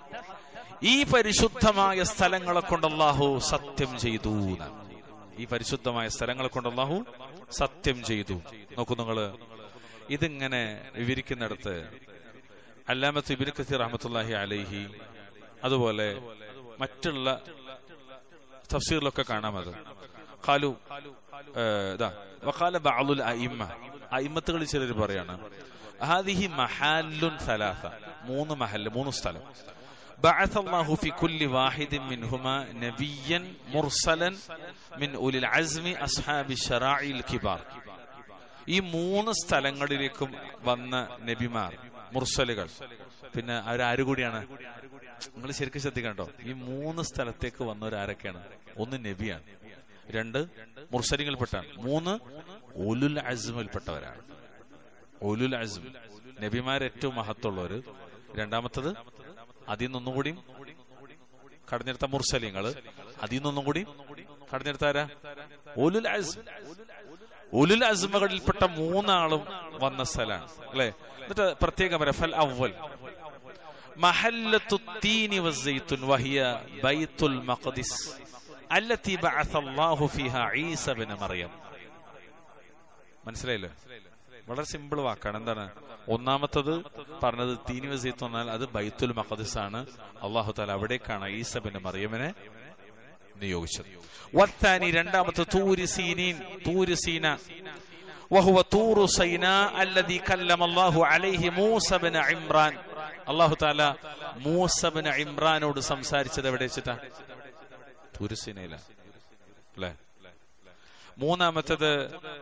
ഈ പരിശുദ്ധമായ സ്ഥലങ്ങളെ കൊണ്ട് അള്ളാഹു സത്യം ചെയ്തു എന്നാണ്. ഈ പരിശുദ്ധമായ സ്ഥലങ്ങളെ കൊണ്ട് അള്ളാഹു സത്യം ചെയ്തു നോക്കൂ നിങ്ങള് ഇതിങ്ങനെ വിവരിക്കുന്നിടത്ത് അല്ലാമത്ത് ഇബിൻ കസീർ റഹ്മത്തുള്ളാഹി അലൈഹി അതുപോലെ മറ്റുള്ള തഫ്സീറിലൊക്കെ കാണാം അത് ഖാലു ഏഹ്, ഇതാ വഖാല ബഅദുൽ അയിമ്മ അയിമ്മത്തുകളിൽ ചിലർ പറയാണ് ഹാദിഹി മഹാലുൻ സലാസ മൂന്ന് മഹല്ല് മൂന്ന് സ്ഥലം بعث الله في كل واحد منهما نبيا مرسلا من أولي العزم أصحاب الشرائع الكبار ഈ മൂന്ന് സ്ഥലങ്ങളിലേക്കും വന്ന നബിമാർ മുർസലുകൾ പിന്നെ അവരാരു കൂടിയാണ് നിങ്ങൾ ശരിക്കും ശ്രദ്ധിക്കണ്ടോ ഈ മൂന്ന് സ്ഥലത്തേക്ക് വന്നവർ ആരൊക്കെയാണ് ഒന്ന് നബിയാണ് രണ്ട് മുർസലിങ്ങളിൽപ്പെട്ടാണ് മൂന്ന് ഒലുൽ അസ്മിൽപ്പെട്ടവരാണ് ഒലുൽ അസ്ം നബിമാർ ഏറ്റവും മഹത്വമുള്ളവര് രണ്ടാമത്തത് അതിൽ നിന്നൊന്നും കൂടി കടഞ്ഞെടുത്ത മുർസലിങ്ങള് അതിൽ നിന്നൊന്നും കൂടി കടഞ്ഞെടുത്ത ആരാ ഒലുൽ അസ്ം ഉലുൽ അസ്മകളിൽപ്പെട്ട മൂന്നാളും വന്ന സ്ഥലമാണ് അല്ലെ എന്നിട്ട് പ്രത്യേകം പറയാം ഫൽ അവൽ മഹല്ലത്തു തീനി വസ്സൈത്തുൻ വഹിയ ബൈത്തുൽ മഖദിസ് അല്ലത്തി ബഅസ അല്ലാഹു ഫീഹാ ഈസ ഇബ്ന മറിയം മനസ്സിലായില്ലേ വളരെ സിമ്പിൾ വാക്കാണ് എന്താണ് ഒന്നാമത്തത് പറഞ്ഞത് തീനി വസീത്ത് എന്നാൽ അത് ബൈത്തുൽ മഖദിസ് ആണ് അള്ളാഹു താല അവിടേക്കാണ് ഈസബിന് മറിയമിനെ നിയോഗിച്ചത് വത്താനി രണ്ടാമത്തെ തൂരി സീനീൻ തൂരി സീന وهو طور سيناء الذي كلم الله عليه موسى بن عمران അള്ളാഹു താല മൂസ ബിൻ ഇമ്രാനോട് സംസാരിച്ചത് എവിടെ വെച്ചിട്ടാ തുരുസിനയില അല്ലേ മൂന്നാമത്തത്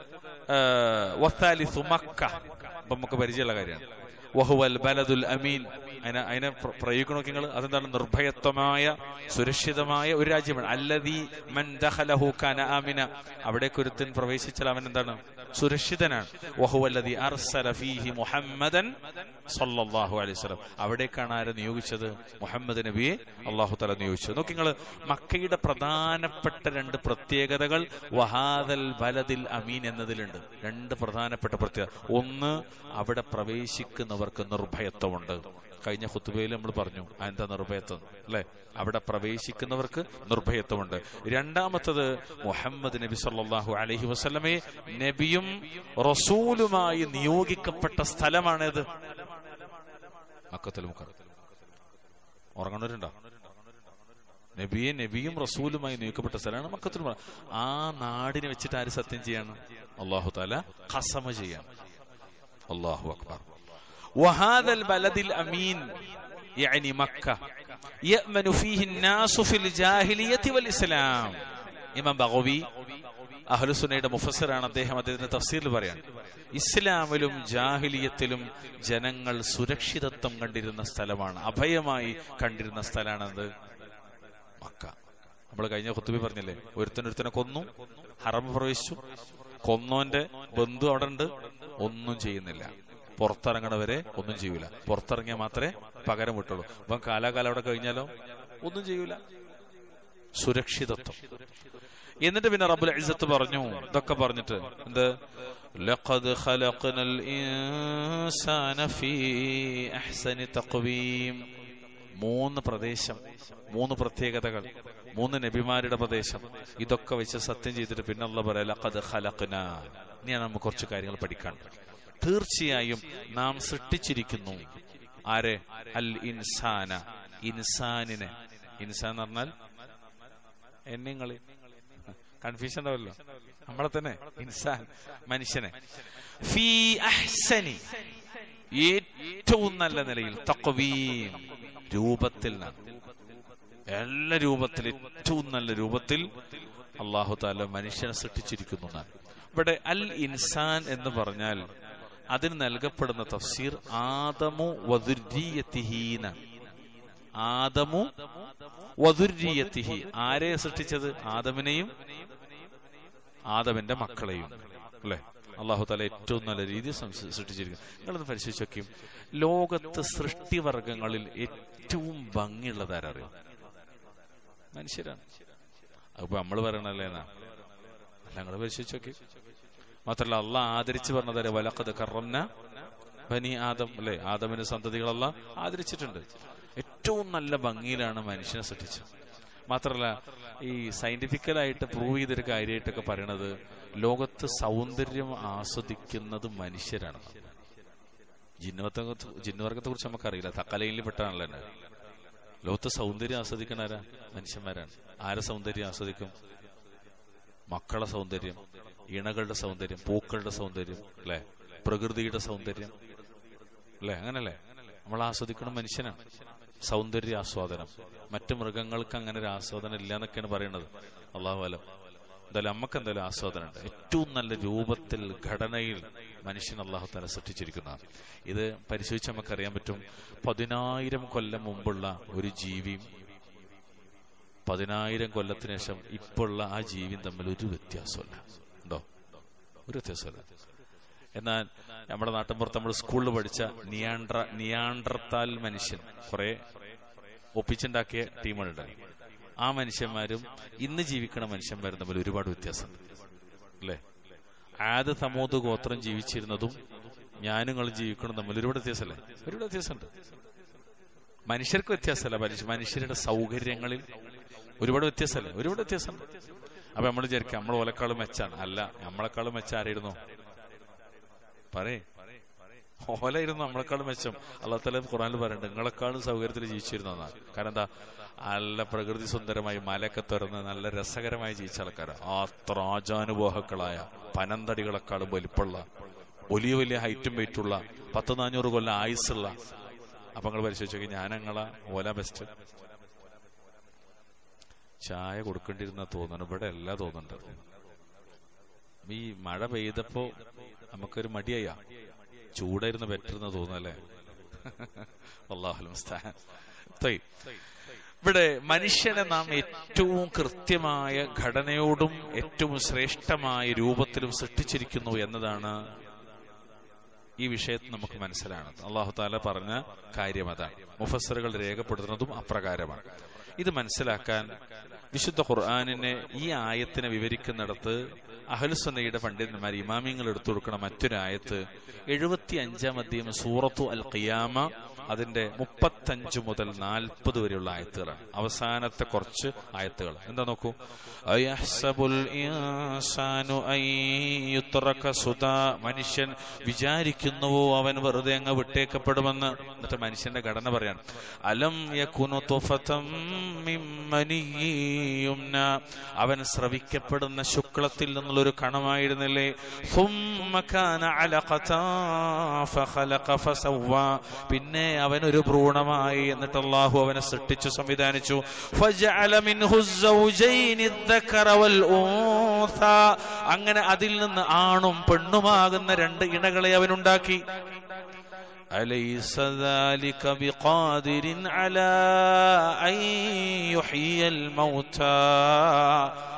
വത്താലിസു മക്ക അപ്പൊ നമുക്ക് പരിചയമുള്ള കാര്യമാണ് വഹുവൽ ബലദുൽ അമീൻ അതിനെ അതിനെ പ്ര- പ്രയോഗിക്കണമൊക്കെ നിങ്ങൾ അതെന്താണ് നിർഭയത്വമായ സുരക്ഷിതമായ ഒരു രാജ്യമാണ് അല്ലദീ മൻ ദഖലഹു കാന ആമിന അവിടേക്ക് ഒരുത്തൻ പ്രവേശിച്ചാൽ അവൻ എന്താണ് സുരക്ഷിതനാണ് വഹുവല്ലദീ അർസല ഫീഹി മുഹമ്മദൻ സല്ലല്ലാഹു അലൈഹി വസല്ലം അവിടേക്കാണ് ആരെ നിയോഗിച്ചത് മുഹമ്മദ് നബിയെ അള്ളാഹു തല നിയോഗിച്ചത് നോക്കി നിങ്ങൾ മക്കയുടെ പ്രധാനപ്പെട്ട രണ്ട് പ്രത്യേകതകൾ വഹാദൽ ബലദിൽ അമീൻ എന്നതിലുണ്ട് രണ്ട് പ്രധാനപ്പെട്ട പ്രത്യേകത ഒന്ന് അവിടെ പ്രവേശിക്കുന്നവർക്ക് നിർഭയത്വമുണ്ട് കഴിഞ്ഞ ഹുത്തുബയിൽ നമ്മൾ പറഞ്ഞു ആ എന്താ നിർഭയത്വം അല്ലെ അവിടെ പ്രവേശിക്കുന്നവർക്ക് നിർഭയത്വമുണ്ട് രണ്ടാമത്തത് മുഹമ്മദ് നബി സല്ലല്ലാഹു അലൈഹി വസല്ലമയെ നബിയും റസൂലുമായി നിയോഗിക്കപ്പെട്ട സ്ഥലമാണേത് മക്കത്തുൽ മുക്കർ ഉറങ്ങണവരുണ്ടോ നബിയെ നബിയും റസൂലുമായി നിയോഗിക്കപ്പെട്ട സ്ഥലമാണ് മക്കത്തുൽ മുക്കർ ആ നാടിനെ വെച്ചിട്ട് ആര് സത്യം ചെയ്യാണ് അള്ളാഹു താല ഖസമ ചെയ്യാണ് അള്ളാഹു അക്ബർ وهذا البلد الأمين يعني مكة يأمن فيه الناس في الجاهلية والإسلام ഇമാം ബഗവി അഹ്ലുസുന്നയുടെ മുഫസറാണ് അദ്ദേഹം അദ്ദേഹത്തിന്റെ തഫ്സീറിൽ പറയാൻ ഇസ്ലാമിലും ജാഹിലിയത്തിലും ജനങ്ങൾ സുരക്ഷിതത്വം കണ്ടിരുന്ന സ്ഥലമാണ് അഭയമായി കണ്ടിരുന്ന സ്ഥലമാണത് മക്ക നമ്മൾ കഴിഞ്ഞ കുത്തുബി പറഞ്ഞില്ലേ ഒരുത്തനൊരുത്തനെ കൊന്നു ഹറം പ്രവേശിച്ചു കൊന്നോന്റെ ബന്ധു അവിടെ ഉണ്ട് ഒന്നും ചെയ്യുന്നില്ല പുറത്തിറങ്ങണവരെ ഒന്നും ചെയ്യൂല പുറത്തിറങ്ങിയാൽ മാത്രമേ പകരം വിട്ടുള്ളൂ അപ്പം കാലാകാലം അവിടെ കഴിഞ്ഞാലോ ഒന്നും ചെയ്യൂല സുരക്ഷിതത്വം എന്നിട്ട് പിന്നെ റബ്ബുൽ ഇസ്സത്ത് പറഞ്ഞു ഇതൊക്കെ പറഞ്ഞിട്ട് എന്ത് ലഖദ് ഖലഖനൽ ഇൻസാന ഫീ അഹ്സനി തഖ്വീം മൂന്ന് പ്രദേശം മൂന്ന് പ്രത്യേകതകൾ മൂന്ന് നബിമാരുടെ പ്രദേശം ഇതൊക്കെ വെച്ച് സത്യം ചെയ്തിട്ട് പിന്നെ അല്ല പറയാം ലഖദ് ഖലഖന ഇനിയാണ് നമുക്ക് കുറച്ച് കാര്യങ്ങൾ പഠിക്കാൻ തീർച്ചയായും നാം സൃഷ്ടിച്ചിരിക്കുന്നു ആരെ അൽ ഇൻസാന ഇൻസാനിനെ ഇൻസാൻ എന്ന് പറഞ്ഞാൽ എന്നിങ്ങള് കൺഫ്യൂഷൻ ഉണ്ടാവല്ലോ നമ്മളെ തന്നെ ഇൻസാൻ മനുഷ്യനെ ഫീ അഹ്സനി ഏറ്റവും നല്ല നിലയിൽ തക്വീം രൂപത്തിൽ എല്ലാ രൂപത്തിൽ ഏറ്റവും നല്ല രൂപത്തിൽ അള്ളാഹു താല മനുഷ്യനെ സൃഷ്ടിച്ചിരിക്കുന്നു എന്നാണ് ഇവിടെ അൽ ഇൻസാൻ എന്ന് പറഞ്ഞാൽ അതിന് നൽകപ്പെടുന്ന തഫ്സീർ ആദമു വധുരീയത്തിഹീന ആദമു വധുരീയത്തിഹി ആരെ സൃഷ്ടിച്ചത് ആദമിനെയും ആദമിന്റെ മക്കളെയും അല്ലെ അള്ളാഹു താല ഏറ്റവും നല്ല രീതിയിൽ സൃഷ്ടിച്ചിരിക്കുന്നു നിങ്ങളത് പരിശോധിച്ച് നോക്കിയും ലോകത്ത് സൃഷ്ടിവർഗങ്ങളിൽ ഏറ്റവും ഭംഗിയുള്ളത് ആരറിയും മനുഷ്യരാണ് അപ്പൊ നമ്മൾ പറയണല്ലേ എന്നാ അല്ല നിങ്ങൾ പരിശോധിച്ച് നോക്കി മാത്രല്ല അള്ളാഹ് ആദരിച്ച് പറഞ്ഞത് വലക്കത് കറന്ന ബനി ആദം അല്ലെ ആദമിന്റെ സന്തതികളല്ല ആദരിച്ചിട്ടുണ്ട് ഏറ്റവും നല്ല ഭംഗിയിലാണ് മനുഷ്യനെ സൃഷ്ടിച്ചത് മാത്രല്ല ഈ സയന്റിഫിക്കലായിട്ട് പ്രൂവ് ചെയ്തൊരു കാര്യമായിട്ടൊക്കെ പറയണത് ലോകത്ത് സൗന്ദര്യം ആസ്വദിക്കുന്നത് മനുഷ്യരാണ് ജിന്നുവർഗത്തെ ജിന്നുവർഗത്തെ കുറിച്ച് നമുക്കറിയില്ല തക്കലയിൽ പെട്ടാണല്ലോ തന്നെ ലോകത്ത് സൗന്ദര്യം ആസ്വദിക്കണ ആരാ മനുഷ്യന്മാരാണ് ആരെ സൗന്ദര്യം ആസ്വദിക്കും മക്കളെ സൗന്ദര്യം ഇണകളുടെ സൗന്ദര്യം പൂക്കളുടെ സൗന്ദര്യം അല്ലെ പ്രകൃതിയുടെ സൗന്ദര്യം അല്ലെ അങ്ങനല്ലേ നമ്മൾ ആസ്വദിക്കണം മനുഷ്യനാണ് സൗന്ദര്യ ആസ്വാദനം മറ്റു മൃഗങ്ങൾക്ക് അങ്ങനെ ഒരു ആസ്വാദനം ഇല്ല എന്നൊക്കെയാണ് പറയുന്നത് അള്ളാഹു അലം എന്തായാലും നമുക്ക് എന്തായാലും ആസ്വാദനം ഉണ്ട് ഏറ്റവും നല്ല രൂപത്തിൽ ഘടനയിൽ മനുഷ്യൻ അള്ളാഹു തല സൃഷ്ടിച്ചിരിക്കുന്നതാണ് ഇത് പരിശോധിച്ച് നമുക്കറിയാൻ പറ്റും പതിനായിരം കൊല്ലം മുമ്പുള്ള ഒരു ജീവിയും പതിനായിരം കൊല്ലത്തിന് ശേഷം ഇപ്പോഴുള്ള ആ ജീവിയും തമ്മിൽ ഒരു വ്യത്യാസമല്ല ഉണ്ടോ ഒരു വ്യത്യാസമല്ല എന്നാൽ നമ്മുടെ നാട്ടിൻപുറത്ത് നമ്മൾ സ്കൂളിൽ പഠിച്ച നിയാണ്ട്ര നിയാണ്ട്രത്താൽ മനുഷ്യൻ കുറെ ഒപ്പിച്ചുണ്ടാക്കിയ ടീമുകളുണ്ട് ആ മനുഷ്യന്മാരും ഇന്ന് ജീവിക്കുന്ന മനുഷ്യന്മാരും തമ്മിൽ ഒരുപാട് വ്യത്യാസമുണ്ട് അല്ലേ ആദ് സമൂത് ഗോത്രം ജീവിച്ചിരുന്നതും ഞാനുങ്ങളും ജീവിക്കണം തമ്മിൽ ഒരുപാട് വ്യത്യാസമല്ലേ ഒരുപാട് വ്യത്യാസമുണ്ട് മനുഷ്യർക്ക് വ്യത്യാസമല്ല മനുഷ്യ മനുഷ്യരുടെ സൗകര്യങ്ങളിൽ ഒരുപാട് വ്യത്യാസമല്ലേ ഒരുപാട് വ്യത്യാസമുണ്ട് അപ്പൊ നമ്മൾ വിചാരിക്കാം നമ്മൾ ഓലക്കാളും മെച്ചാണ് അല്ല നമ്മളെക്കാളും മെച്ച ആരായിരുന്നു പറയേ ഓലായിരുന്നു നമ്മളെക്കാളും മെച്ചം അള്ളാഹത്തല ഖുറാനിൽ പറയുന്നുണ്ട് നിങ്ങളെക്കാളും സൗകര്യത്തിൽ ജീവിച്ചിരുന്നു എന്നാണ് കാരണം എന്താ നല്ല പ്രകൃതി സുന്ദരമായി മലയൊക്കെ തുറന്ന് നല്ല രസകരമായി ജീവിച്ച ആൾക്കാർ അത്ര ആചാനുബോഹക്കളായ പനന്തടികളെക്കാളും വലിപ്പമുള്ള വലിയ വലിയ ഹൈറ്റും വെയിറ്റുള്ള പത്ത് നാനൂറ് കൊല്ലം ആയുസുള്ള അപ്പൊ നിങ്ങൾ പരിശോധിച്ചു നോക്കി ഞാൻ ഞങ്ങളെ ഓല ബെസ്റ്റ് ചായ കൊടുക്കേണ്ടിരുന്ന തോന്നുന്നു ഇവിടെ എല്ലാം തോന്നുന്നുണ്ട് ഈ മഴ പെയ്തപ്പോ നമുക്കൊരു മടിയായ ചൂടായിരുന്നു ബെറ്റർ എന്ന് തോന്നുന്നല്ലേ ഇവിടെ മനുഷ്യനെ നാം ഏറ്റവും കൃത്യമായ ഘടനയോടും ഏറ്റവും ശ്രേഷ്ഠമായ രൂപത്തിലും സൃഷ്ടിച്ചിരിക്കുന്നു എന്നതാണ് ഈ വിഷയത്തിൽ നമുക്ക് മനസ്സിലാണത് അള്ളാഹു താല പറഞ്ഞ കാര്യം അതാണ് മുഫസറുകൾ രേഖപ്പെടുത്തുന്നതും അപ്രകാരമാണ് ഇത് മനസ്സിലാക്കാൻ വിശുദ്ധ ഖുർആാനിനെ ഈ ആയത്തിനെ വിവരിക്കുന്നിടത്ത് അഹലുസന്നയുടെ പണ്ഡിതന്മാർ ഇമാമിങ്ങൾ എടുത്തു കൊടുക്കണ മറ്റൊരായത്ത് എഴുപത്തി അഞ്ചാം അധ്യയം സൂറത്തു അൽ ഖിയാമ അതിന്റെ മുപ്പത്തഞ്ച് മുതൽ നാൽപ്പത് വരെയുള്ള ആയത്തുകളാണ് അവസാനത്തെ കുറച്ച് ആയത്തുകൾ എന്താ നോക്കൂ അയഹ്സബുൽ ഇൻസാനു അൻ യുത്രക സുദാ മനുഷ്യൻ വിചാരിക്കുന്നുവോ അവൻ വെറുതെ അങ്ങ് വിട്ടേക്കപ്പെടുമെന്ന് എന്നിട്ട് മനുഷ്യന്റെ ഘടന പറയാണ് അലം യകുനു തുഫതം മിൻ മനിയ്യുംന അവൻ സ്രവിക്കപ്പെടുന്ന ശുക്ലത്തിൽ നിന്നുള്ള ഒരു കണമായിരുന്നില്ലേ ثم كان علقة فخلق فسوى പിന്നെ അവൻ ഒരു ഭ്രൂണമായി എന്നിട്ട് അള്ളാഹു അവനെ സൃഷ്ടിച്ചു സംവിധാനിച്ചു فجعل منه الزوجين الذكر والأنثى അങ്ങനെ അതിൽ നിന്ന് ആണും പെണ്ണുമാകുന്ന രണ്ട് ഇണകളെ അവൻ ഉണ്ടാക്കി أليس ذلك بقادر على أن يحيي الموتى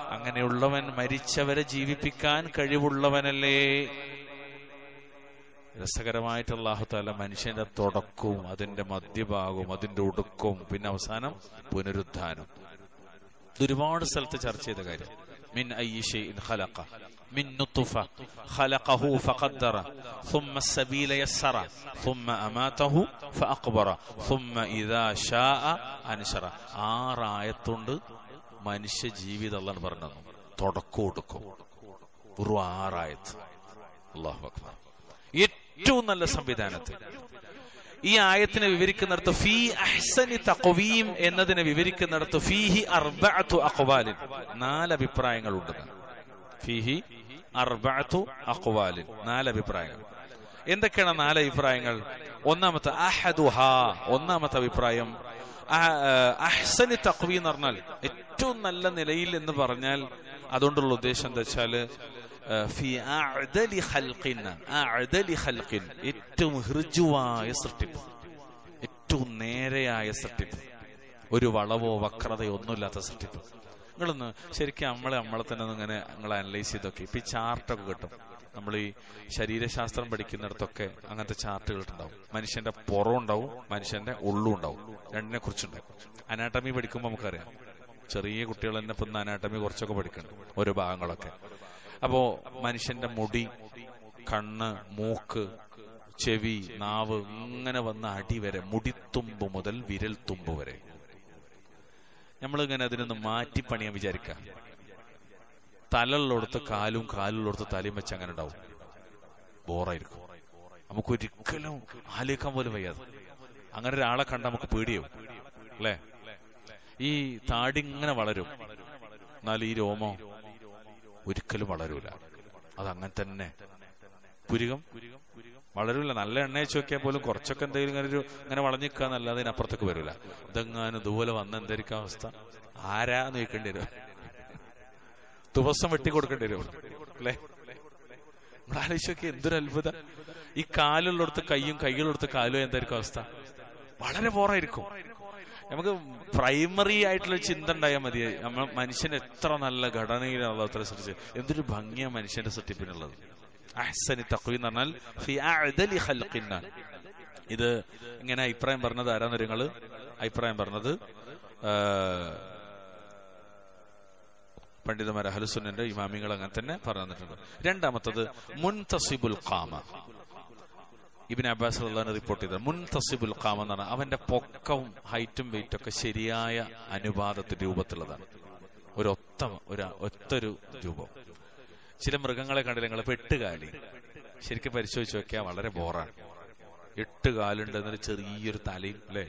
അങ്ങനെയുള്ളവൻ മരിച്ചവരെ ജീവിപ്പിക്കാൻ കഴിവുള്ളവനല്ലേ രസകരമായിട്ട് അള്ളാഹു താല മനുഷ്യന്റെ തുടക്കവും അതിന്റെ മധ്യഭാഗവും അതിന്റെ ഒടുക്കവും പിന്നെ അവസാനം പുനരുദ്ധാനം ഇത് ഒരുപാട് സ്ഥലത്ത് ചർച്ച ചെയ്ത കാര്യം മിൻ അയ്യി ഷൈഇൻ ഖലഖ മിൻ നുത്ഫ ഖലഖഹു ഫഖദ്ദറ ثم السبيل يسر ثم أماته فأقبر ثم إذا شاء أنشر ആറായത്തുണ്ട് മനുഷ്യ ജീവിതം അള്ളാൻ പറഞ്ഞു തുടക്കം ഒടുക്കും വെറും ആറായത്ത് അള്ളാഹു അക്ബർ ഏറ്റവും നല്ല സംവിധാനത്തിൽ ഈ ആയത്തിനെ വിവരിക്കുന്നിടത്ത് ഫീ അഹ്സനി തഖവീം എന്നതിനെ വിവരിക്കുന്നിടത്ത് ഫീഹി അർബഅത്തു അഖ്വാലിൻ നാല് അഭിപ്രായങ്ങൾ ഉണ്ട് ഫീഹി അർബഅത്തു അഖ്വാലിൻ നാല് അഭിപ്രായങ്ങൾ എന്തൊക്കെയാണ് നാല് അഭിപ്രായങ്ങൾ ഒന്നാമത്തെ അഹദുഹ ഒന്നാമത്തെ അഭിപ്രായം അഹ്, ഏഹ്, അഹ്സനി തഖ്വി എന്ന് പറഞ്ഞാൽ ഏറ്റവും നല്ല നിലയിൽ എന്ന് പറഞ്ഞാൽ അതുകൊണ്ടുള്ള ഉദ്ദേശം എന്താ വെച്ചാല് ഏഹ്, ഫി അഅ്ദലി ഖൽഖിൻ അഅ്ദലി ഖൽഖിൻ ഏറ്റവും ഹൃജുവായ സൃഷ്ടിപ്പ് ഏറ്റവും നേരെയായ സൃഷ്ടിപ്പ് ഒരു വളവോ വക്രതയോ ഒന്നുമില്ലാത്ത സൃഷ്ടിപ്പ് നിങ്ങളൊന്ന് ശരിക്കും നമ്മളെ നമ്മളെ തന്നെ ഒന്ന് ഇങ്ങനെ നിങ്ങൾ അനലൈസ് ചെയ്തൊക്കെ ഇപ്പൊ ഈ ചാർട്ടൊക്കെ കിട്ടും നമ്മൾ ഈ ശരീരശാസ്ത്രം പഠിക്കുന്നിടത്തൊക്കെ അങ്ങനത്തെ ചാർട്ടുകൾ ഉണ്ടാവും മനുഷ്യന്റെ പുറം ഉണ്ടാവും മനുഷ്യന്റെ ഉള്ളും ഉണ്ടാവും രണ്ടിനെ കുറിച്ചുണ്ടാവും അനാട്ടമി പഠിക്കുമ്പോൾ നമുക്കറിയാം ചെറിയ കുട്ടികൾ തന്നെ ഇപ്പം അനാട്ടമി കുറച്ചൊക്കെ പഠിക്കണം ഓരോ ഭാഗങ്ങളൊക്കെ അപ്പോ മനുഷ്യന്റെ മുടി കണ്ണ് മൂക്ക് ചെവി നാവ് ഇങ്ങനെ വന്ന അടി വരെ മുടിത്തുമ്പ് മുതൽ വിരൽ തുമ്പ് വരെ നമ്മളിങ്ങനെ അതിനൊന്ന് മാറ്റി പണിയാൻ വിചാരിക്കാം തലയുള്ളടത്ത് കാലും കാലുള്ളടത്ത് തലയും വെച്ച് അങ്ങനെ ഉണ്ടാവും ബോറായിരിക്കും നമുക്ക് ഒരിക്കലും ആലോചിക്കാൻ പോലും വയ്യാതെ അങ്ങനെ ഒരാളെ കണ്ട നമുക്ക് പേടിയാവും അല്ലേ ഈ താടി ഇങ്ങനെ വളരും എന്നാൽ ഈ രോമോ ഒരിക്കലും വളരൂല അത് അങ്ങനെ തന്നെ പുരികം വളരൂല നല്ല എണ്ണ വെച്ച് നോക്കിയാൽ പോലും കുറച്ചൊക്കെ എന്തെങ്കിലും ഇങ്ങനെ ഒരു ഇങ്ങനെ വളഞ്ഞിക്കുക എന്നല്ലാതെ ഇതിനപ്പുറത്തേക്ക് വരൂല ഇതെങ്ങാനും ഇതുപോലെ വന്ന എന്തായിരിക്കും അവസ്ഥ ആരാന്ന് ചോദിക്കേണ്ടി വരും ദിവസം വെട്ടി കൊടുക്കേണ്ടി വരും അല്ലേ നമ്മൾ ആലോചിച്ച് നോക്കി എന്തൊരു അത്ഭുതം ഈ കാലുള്ളിടത്ത് കൈയും കൈകളുള്ളടത്ത് കാലും എന്തായിരിക്കും അവസ്ഥ വളരെ പോറായിരിക്കും നമുക്ക് പ്രൈമറി ആയിട്ടുള്ള ഒരു ചിന്ത ഉണ്ടായാൽ മതി നമ്മൾ മനുഷ്യൻ എത്ര നല്ല ഘടനയിലുള്ള അത്ര സൃഷ്ടിച്ച് എന്തൊരു ഭംഗിയാ മനുഷ്യന്റെ സൃഷ്ടിപ്പിനുള്ളത് അഹ്സനി തഖ്വി എന്ന് പറഞ്ഞാൽ ഫി അഅ്ദലി ഖൽഖിന്നാണ് ഇത് ഇങ്ങനെ അഭിപ്രായം പറഞ്ഞത് ആരാന്ന് നിങ്ങള് അഭിപ്രായം പറഞ്ഞത് ആ, പണ്ഡിതന്മാർ അഹലുസുന്നന്റെ ഇമാമികൾ അങ്ങനെ തന്നെ പറഞ്ഞു തന്നിട്ടുണ്ട് രണ്ടാമത്തത് മുൻതസിബുൽ ഖാമ ഇബിൻ അബ്ബാസ് അള്ളഹാന് റിപ്പോർട്ട് ചെയ്തത് മുൻതസിബുൽ ഖാമ എന്നാണ് അവന്റെ പൊക്കവും ഹൈറ്റും വെയിറ്റും ഒക്കെ ശരിയായ അനുപാതത്തിന്റെ രൂപത്തിലുള്ളതാണ് ഒരു ഒത്ത ഒരു ഒത്തൊരു രൂപം ചില മൃഗങ്ങളെ കണ്ടില്ല നിങ്ങൾ ഇപ്പൊ എട്ട് കാലി ശരിക്കും പരിശോധിച്ച് നോക്കിയാൽ വളരെ ബോറാണ് എട്ട് കാലുണ്ട് എന്നൊരു ചെറിയൊരു തലയും അല്ലേ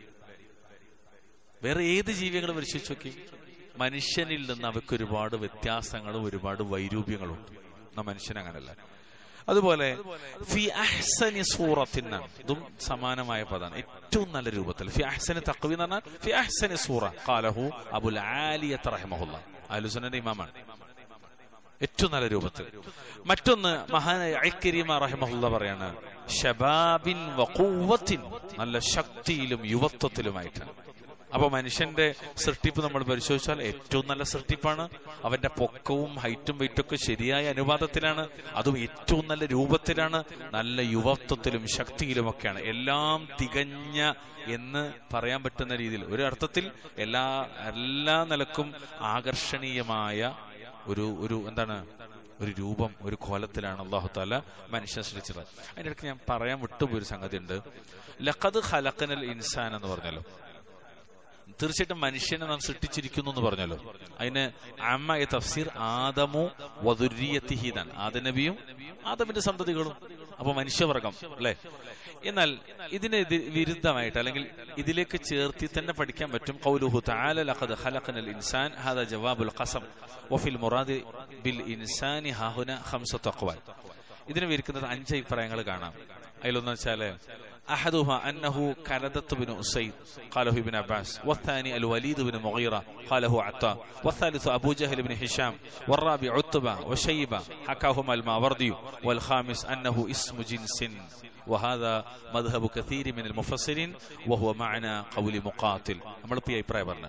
വേറെ ഏത് ജീവികളും പരിശോധിച്ച് നോക്കി മനുഷ്യനിൽ നിന്ന് അവയ്ക്ക് ഒരുപാട് വ്യത്യാസങ്ങളും ഒരുപാട് വൈരൂപ്യങ്ങളും ഉണ്ട് എന്നാ മനുഷ്യൻ അങ്ങനല്ല അതുപോലെ ഫി അഹ്സനി സൂറത്തിനാണ് ഇതും സമാനമായ പദമാണ് ഏറ്റവും നല്ല രൂപത്തിൽ ഫി അഹ്സനി തഖ്വി എന്ന് പറഞ്ഞാൽ ഫി അഹ്സനി സൂറ ഖാലഹു അബുൽ ആലിയത്ത് റഹിമഹുല്ല അലുസുനന്റെ ഇമാമാണ് ഏറ്റവും നല്ല രൂപത്തിൽ മറ്റൊന്ന് മഹാനായ ഐക്കരിമ റഹിമഹുല്ല പറയാണ് ഷബാബിൻ വഖൂവത്തിൻ നല്ല ശക്തിയിലും യുവത്വത്തിലുമായിട്ടാണ് അപ്പൊ മനുഷ്യന്റെ സൃഷ്ടിപ്പ് നമ്മൾ പരിശോധിച്ചാൽ ഏറ്റവും നല്ല സൃഷ്ടിപ്പാണ് അവന്റെ പൊക്കവും ഹൈറ്റും വെയിറ്റും ഒക്കെ ശരിയായ അനുപാതത്തിലാണ് അതും ഏറ്റവും നല്ല രൂപത്തിലാണ് നല്ല യുവത്വത്തിലും ശക്തിയിലും ഒക്കെയാണ് എല്ലാം തികഞ്ഞ എന്ന് പറയാൻ പറ്റുന്ന രീതിയിൽ ഒരു അർത്ഥത്തിൽ എല്ലാ എല്ലാ നിലക്കും ആകർഷണീയമായ ഒരു ഒരു എന്താണ് ഒരു രൂപം ഒരു കോലത്തിലാണ് അള്ളാഹു താല മനുഷ്യനെ സൃഷ്ടിച്ചത് അതിന്റെ ഇടയ്ക്ക് ഞാൻ പറയാൻ വിട്ടുപോയ ഒരു സംഗതി ഉണ്ട് ലഖദ് ഖലഖനൽ ഇൻസാൻ എന്ന് പറഞ്ഞല്ലോ തീർച്ചയായിട്ടും മനുഷ്യനെ നാം സൃഷ്ടിച്ചിരിക്കുന്നു എന്ന് പറഞ്ഞല്ലോ അതിന് അമ്മയ തഫ്സീർ ആദമു വധുര്യത്തിഹീദാൻ ആദനബിയും ആദമിന്റെ സന്തതികളും അപ്പൊ മനുഷ്യവർഗം അല്ലെ എന്നാൽ ഇതിന് എതി- വിരുദ്ധമായിട്ട് അല്ലെങ്കിൽ ഇതിലേക്ക് ചേർത്തി തന്നെ പഠിക്കാൻ പറ്റും ഖൗലുഹു തആല ലഖദ് ഖലഖനൽ ഇൻസാൻ ഹാദാ ജവാബുൽ ഖസം വഫിൽ മുറാദി ബിൽ ഇൻസാനി ഹാഹുന ഖംസത്തു അഖ്വാൽ ഇതിന് വിരിക്കുന്നത് അഞ്ച് അഭിപ്രായങ്ങൾ കാണാം അതിലൊന്ന് വെച്ചാല് أحدها أنه كردة بن أسيد قاله ابن عباس والثاني الوليد بن مغيرة قاله عطاء والثالث أبو جهل بن هشام والرابع عتبة وشيبة حكاهما الماوردي والخامس أنه اسم جنس وهذا مذهب كثير من المفسرين وهو معنى قول مقاتل നമ്മൾ ഈ അഭിപ്രായം പറഞ്ഞു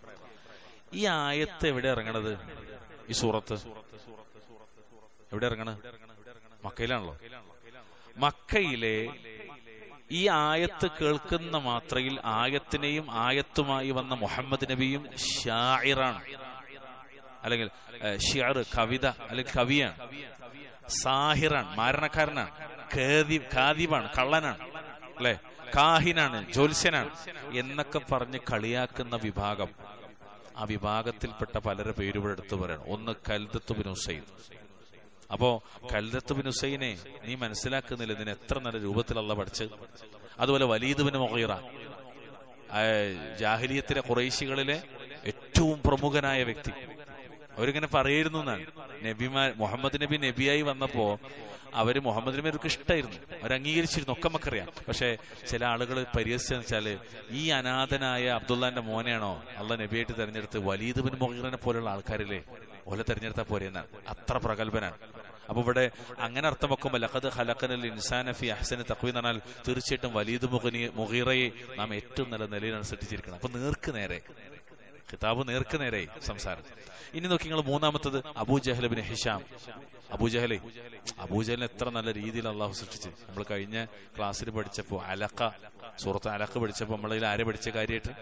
ഈ ആയത്ത് എവിടെ ഇറങ്ങണത് ഈ സൂറത്ത് എവിടെ ഇറങ്ങണത് മക്കയിലാണല്ലോ മക്കയിലെ ഈ ആയത്ത് കേൾക്കുന്ന മാത്രയിൽ ആയത്തിനെയും ആയത്തുമായി വന്ന മുഹമ്മദ് നബിയും ഷായിറാണ് അല്ലെങ്കിൽ ഷിയർ കവിത അല്ലെങ്കിൽ കവിയാണ് സാഹിറാണ് മാരണക്കാരനാണ് ഖാദി- ഖാദിബാണ് കള്ളനാണ് അല്ലെ കാഹിനാണ് ജ്യോത്സ്യനാണ് എന്നൊക്കെ പറഞ്ഞ് കളിയാക്കുന്ന വിഭാഗം ആ വിഭാഗത്തിൽപ്പെട്ട പലരുടെ പേരുകൾ എടുത്തു പറയണം ഒന്ന് കൽദത്ത് ബിൻ ഹുസൈൻ അപ്പോ കൽദത്ത് ബിൻ ഹുസൈനെ നീ മനസ്സിലാക്കുന്നില്ല ഇതിന് എത്ര നല്ല രൂപത്തിലല്ല പഠിച്ചത് അതുപോലെ വലീദ് ബിൻ മൊഹീറ ജാഹിലിയത്തിലെ കുറേശികളിലെ ഏറ്റവും പ്രമുഖനായ വ്യക്തി അവരിങ്ങനെ പറയായിരുന്നു എന്നാണ് നബിമാർ മുഹമ്മദ് നബി നബിയായി വന്നപ്പോ അവര് മുഹമ്മദ് നബി അവർക്ക് ഇഷ്ടമായിരുന്നു അവർ അംഗീകരിച്ചിരുന്നു ഒക്കെ നമുക്കറിയാം പക്ഷെ ചില ആളുകൾ പരിഹസിച്ചെന്ന് വെച്ചാല് ഈ അനാഥനായ അബ്ദുള്ളാന്റെ മോനെയാണോ അള്ള നബിയായിട്ട് തെരഞ്ഞെടുത്ത് വലീദ് ബിൻ മൊഹീറിനെ പോലുള്ള ആൾക്കാരില്ലേ ഓലെ തെരഞ്ഞെടുത്താൽ പോരെന്നാണ് അത്ര പ്രഗത്ഭനാണ് അപ്പൊ ഇവിടെ അങ്ങനെ അർത്ഥം വെക്കുമ്പോൾ ലഖദ് ഖലഖനൽ ഇൻസാന ഫി അഹ്സനി തഖ്വീം എന്ന് പറഞ്ഞാൽ തീർച്ചയായിട്ടും വലീദ് മുഖനി മുഹീറയെ നാം ഏറ്റവും നല്ല നിലയിലാണ് സൃഷ്ടിച്ചിരിക്കുന്നത് അപ്പൊ നേർക്ക് നേരെ കിതാബ് നേർക്ക് നേരെ സംസാരം ഇനി നോക്കി നിങ്ങൾ മൂന്നാമത്തത് അബൂജഹൽ ബിൻ ഹിഷാം അബൂജഹലെ അബൂജഹലിനെ എത്ര നല്ല രീതിയിൽ അള്ളാഹു സൃഷ്ടിച്ച് നമ്മൾ കഴിഞ്ഞ ക്ലാസ്സിൽ പഠിച്ചപ്പോ അലക്ക സൂറത്ത് അലക്ക പഠിച്ചപ്പോ നമ്മളതിൽ ആരെ പഠിച്ച കാര്യമായിട്ട്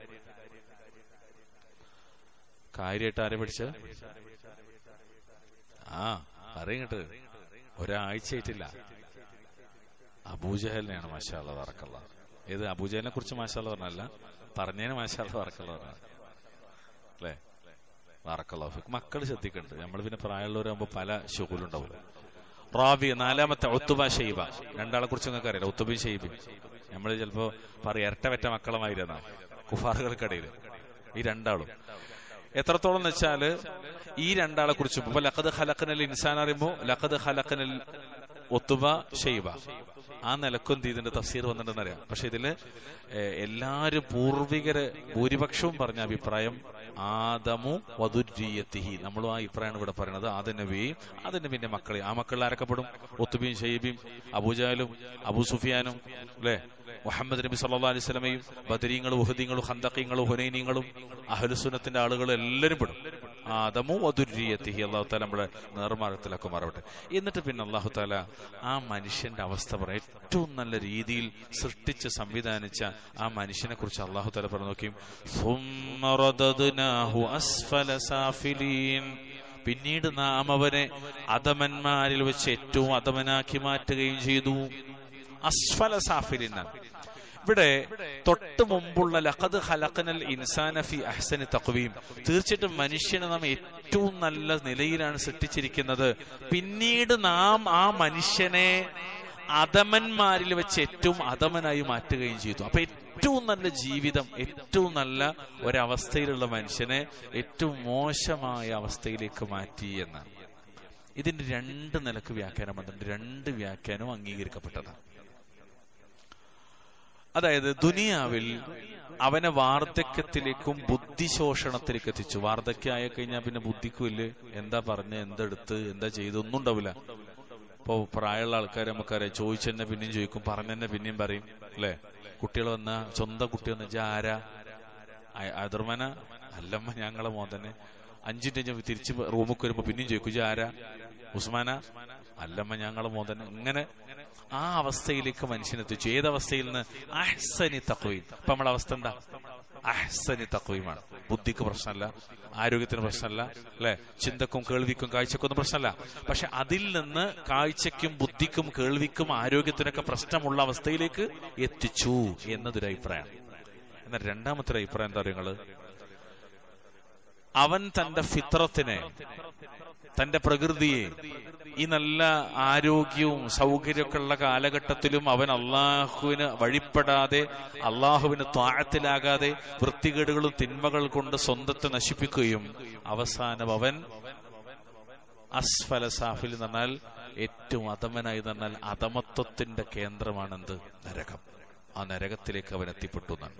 കാര്യമായിട്ട് ആരെ പഠിച്ച ആ അറിയങ്ങട്ട് ഒരാഴ്ചയായിട്ടില്ല അബൂജഹലിനെയാണ് മാഷാള്ള വറക്കള്ള ഏത് അബൂജഹലിനെ കുറിച്ച് മാഷാള്ള പറഞ്ഞല്ല പറഞ്ഞതിന് മാഷാള്ള വറക്കള്ള പറഞ്ഞ അല്ലേ വറക്കള്ള മക്കൾ ശ്രദ്ധിക്കുന്നുണ്ട് നമ്മൾ പിന്നെ പ്രായമുള്ളവരാകുമ്പോ പല ഷുഗുലുണ്ടാവും റാബി നാലാമത്തെ ഒത്തുബ ഷെയ്ബ രണ്ടാളെ കുറിച്ച് നിങ്ങൾക്ക് അറിയാം ഒത്തുബി ഷെയ്ബി നമ്മൾ ചിലപ്പോ പറയും ഇരട്ട വെറ്റ മക്കളുമായിരുന്ന കുഫാറുകൾക്കിടയിൽ ഈ രണ്ടാളും എത്രത്തോളം എന്ന് വെച്ചാല് ഈ രണ്ടാളെ കുറിച്ചും ഇപ്പൊ ലഖദ് ഖലഖനൽ ഇൻസാൻ അറിയുമ്പോ ലഖദ് ഖലഖനൽ ഒത്തുബ ഷെയ്ബ ആ നിലക്കും ഇതിന്റെ തഫ്സീർ വന്നിട്ടുണ്ടെന്ന് അറിയാം പക്ഷെ ഇതില് ഏഹ്, എല്ലാരും പൂർവികര് ഭൂരിപക്ഷവും പറഞ്ഞ അഭിപ്രായം ആദമു വധുരീയത്തിഹി നമ്മളും ആ അഭിപ്രായമാണ് ഇവിടെ പറയുന്നത് ആദ നബിയും ആദ നബിന്റെ മക്കളെ ആ മക്കളിൽ ആരൊക്കെപ്പെടും ഒത്തുബിയും ഷെയ്ബിയും അബൂജാലും അബൂ സുഫിയാനും അല്ലെ മുഹമ്മദ് നബി സല്ലാ അലൈഹി സ്വലമയും ബദരീങ്ങളും ഉഹദീങ്ങളും ഹന്തക്കീങ്ങളും ഹുനൈനീങ്ങളും അഹലുസുനത്തിന്റെ ആളുകളും എല്ലാവരും പെടും ആദമു വധുരീയത്തിഹി അള്ളാഹു താല നമ്മുടെ നേർമാർഗത്തിലൊക്കെ മാറട്ടെ എന്നിട്ട് പിന്നെ അള്ളാഹു താല ആ മനുഷ്യന്റെ അവസ്ഥ പറയാം ഏറ്റവും നല്ല രീതിയിൽ സൃഷ്ടിച്ച് സംവിധാനിച്ച ആ മനുഷ്യനെ കുറിച്ച് അള്ളാഹു താല പറഞ്ഞു നോക്കിയും ثُمَّ رَدَدْنَاهُ أَسْفَلَ سَافِلِينَ പിന്നീട് നാം അവനെ അധമന്മാരിൽ വെച്ച് ഏറ്റവും അധമനാക്കി മാറ്റുകയും ചെയ്തു അസ്ഫല സാഫിലിനാണ് ഇവിടെ തൊട്ട് മുമ്പുള്ള ലഖദ് ഹലഖനൽ ഇൻസാന ഫി അഹ്സനി തഖ്വീം തീർച്ചയായിട്ടും മനുഷ്യനെ നാം ഏറ്റവും നല്ല നിലയിലാണ് സൃഷ്ടിച്ചിരിക്കുന്നത് പിന്നീട് നാം ആ മനുഷ്യനെ അധമന്മാരിൽ വെച്ച് ഏറ്റവും അധമനായി മാറ്റുകയും ചെയ്തു അപ്പൊ ഏറ്റവും നല്ല ജീവിതം ഏറ്റവും നല്ല ഒരവസ്ഥയിലുള്ള മനുഷ്യനെ ഏറ്റവും മോശമായ അവസ്ഥയിലേക്ക് മാറ്റി എന്നാണ് ഇതിന്റെ രണ്ട് നിലക്ക് വ്യാഖ്യാനം വന്നിട്ടുണ്ട് രണ്ട് വ്യാഖ്യാനവും അംഗീകരിക്കപ്പെട്ടതാണ് അതായത് ദുനിയാവിൽ അവനെ വാർദ്ധക്യത്തിലേക്കും ബുദ്ധിശോഷണത്തിലേക്ക് എത്തിച്ചു വാർദ്ധക്യമായി കഴിഞ്ഞാൽ പിന്നെ ബുദ്ധിക്കുമില്ല എന്താ പറഞ്ഞ് എന്തെടുത്ത് എന്താ ചെയ്ത് ഒന്നും ഉണ്ടാവില്ല ഇപ്പൊ പ്രായമുള്ള ആൾക്കാർ നമുക്കറിയാം ചോദിച്ചെന്നെ പിന്നെയും ചോദിക്കും പറഞ്ഞെന്നെ പിന്നെയും പറയും അല്ലെ കുട്ടികൾ വന്ന സ്വന്തം കുട്ടി വന്ന വെച്ചാൽ ആരാ അതിർമന അല്ലമ്മ ഞങ്ങളെ മോൻ തന്നെ അഞ്ചിന്റെ അഞ്ച് തിരിച്ച് റൂമിൽ വരുമ്പോ പിന്നെയും ചോദിക്കും "ഇജ്ജ് ആരാ ഉസ്മാന അല്ലമ്മ ഞങ്ങളെ മോൻ തന്നെ ഇങ്ങനെ ആ അവസ്ഥയിലേക്ക് മനുഷ്യനെത്തിച്ചു ഏതവസ്ഥയിൽ നിന്ന് അഹ്സനി തക്വീം ഇപ്പൊ നമ്മളെ അവസ്ഥ എന്താ അഹ്സനി തക്വീമാണ് ബുദ്ധിക്ക് പ്രശ്നമല്ല ആരോഗ്യത്തിന് പ്രശ്നമല്ല അല്ലെ ചിന്തക്കും കേൾവിക്കും കാഴ്ചക്കും ഒന്നും പ്രശ്നമല്ല പക്ഷെ അതിൽ നിന്ന് കാഴ്ചയ്ക്കും ബുദ്ധിക്കും കേൾവിക്കും ആരോഗ്യത്തിനൊക്കെ പ്രശ്നമുള്ള അവസ്ഥയിലേക്ക് എത്തിച്ചു എന്നതൊരു അഭിപ്രായം എന്നാൽ രണ്ടാമത്തെ ഒരു അഭിപ്രായം എന്താ പറയുക അവൻ തന്റെ ഫിത്രത്തിനെ തന്റെ പ്രകൃതിയെ ഈ നല്ല ആരോഗ്യവും സൗകര്യമൊക്കെ ഉള്ള കാലഘട്ടത്തിലും അവൻ അള്ളാഹുവിന് വഴിപ്പെടാതെ അള്ളാഹുവിന് താഴത്തിലാകാതെ വൃത്തികേടുകളും തിന്മകൾ കൊണ്ട് സ്വന്തത്തെ നശിപ്പിക്കുകയും അവസാനം അവൻ അസ്ഫല സാഫിൽ എന്ന് പറഞ്ഞാൽ ഏറ്റവും അധമനായി എന്ന് പറഞ്ഞാൽ അധമത്വത്തിന്റെ കേന്ദ്രമാണെന്ത് നരകം ആ നരകത്തിലേക്ക് അവൻ എത്തിപ്പെട്ടു എന്നാണ്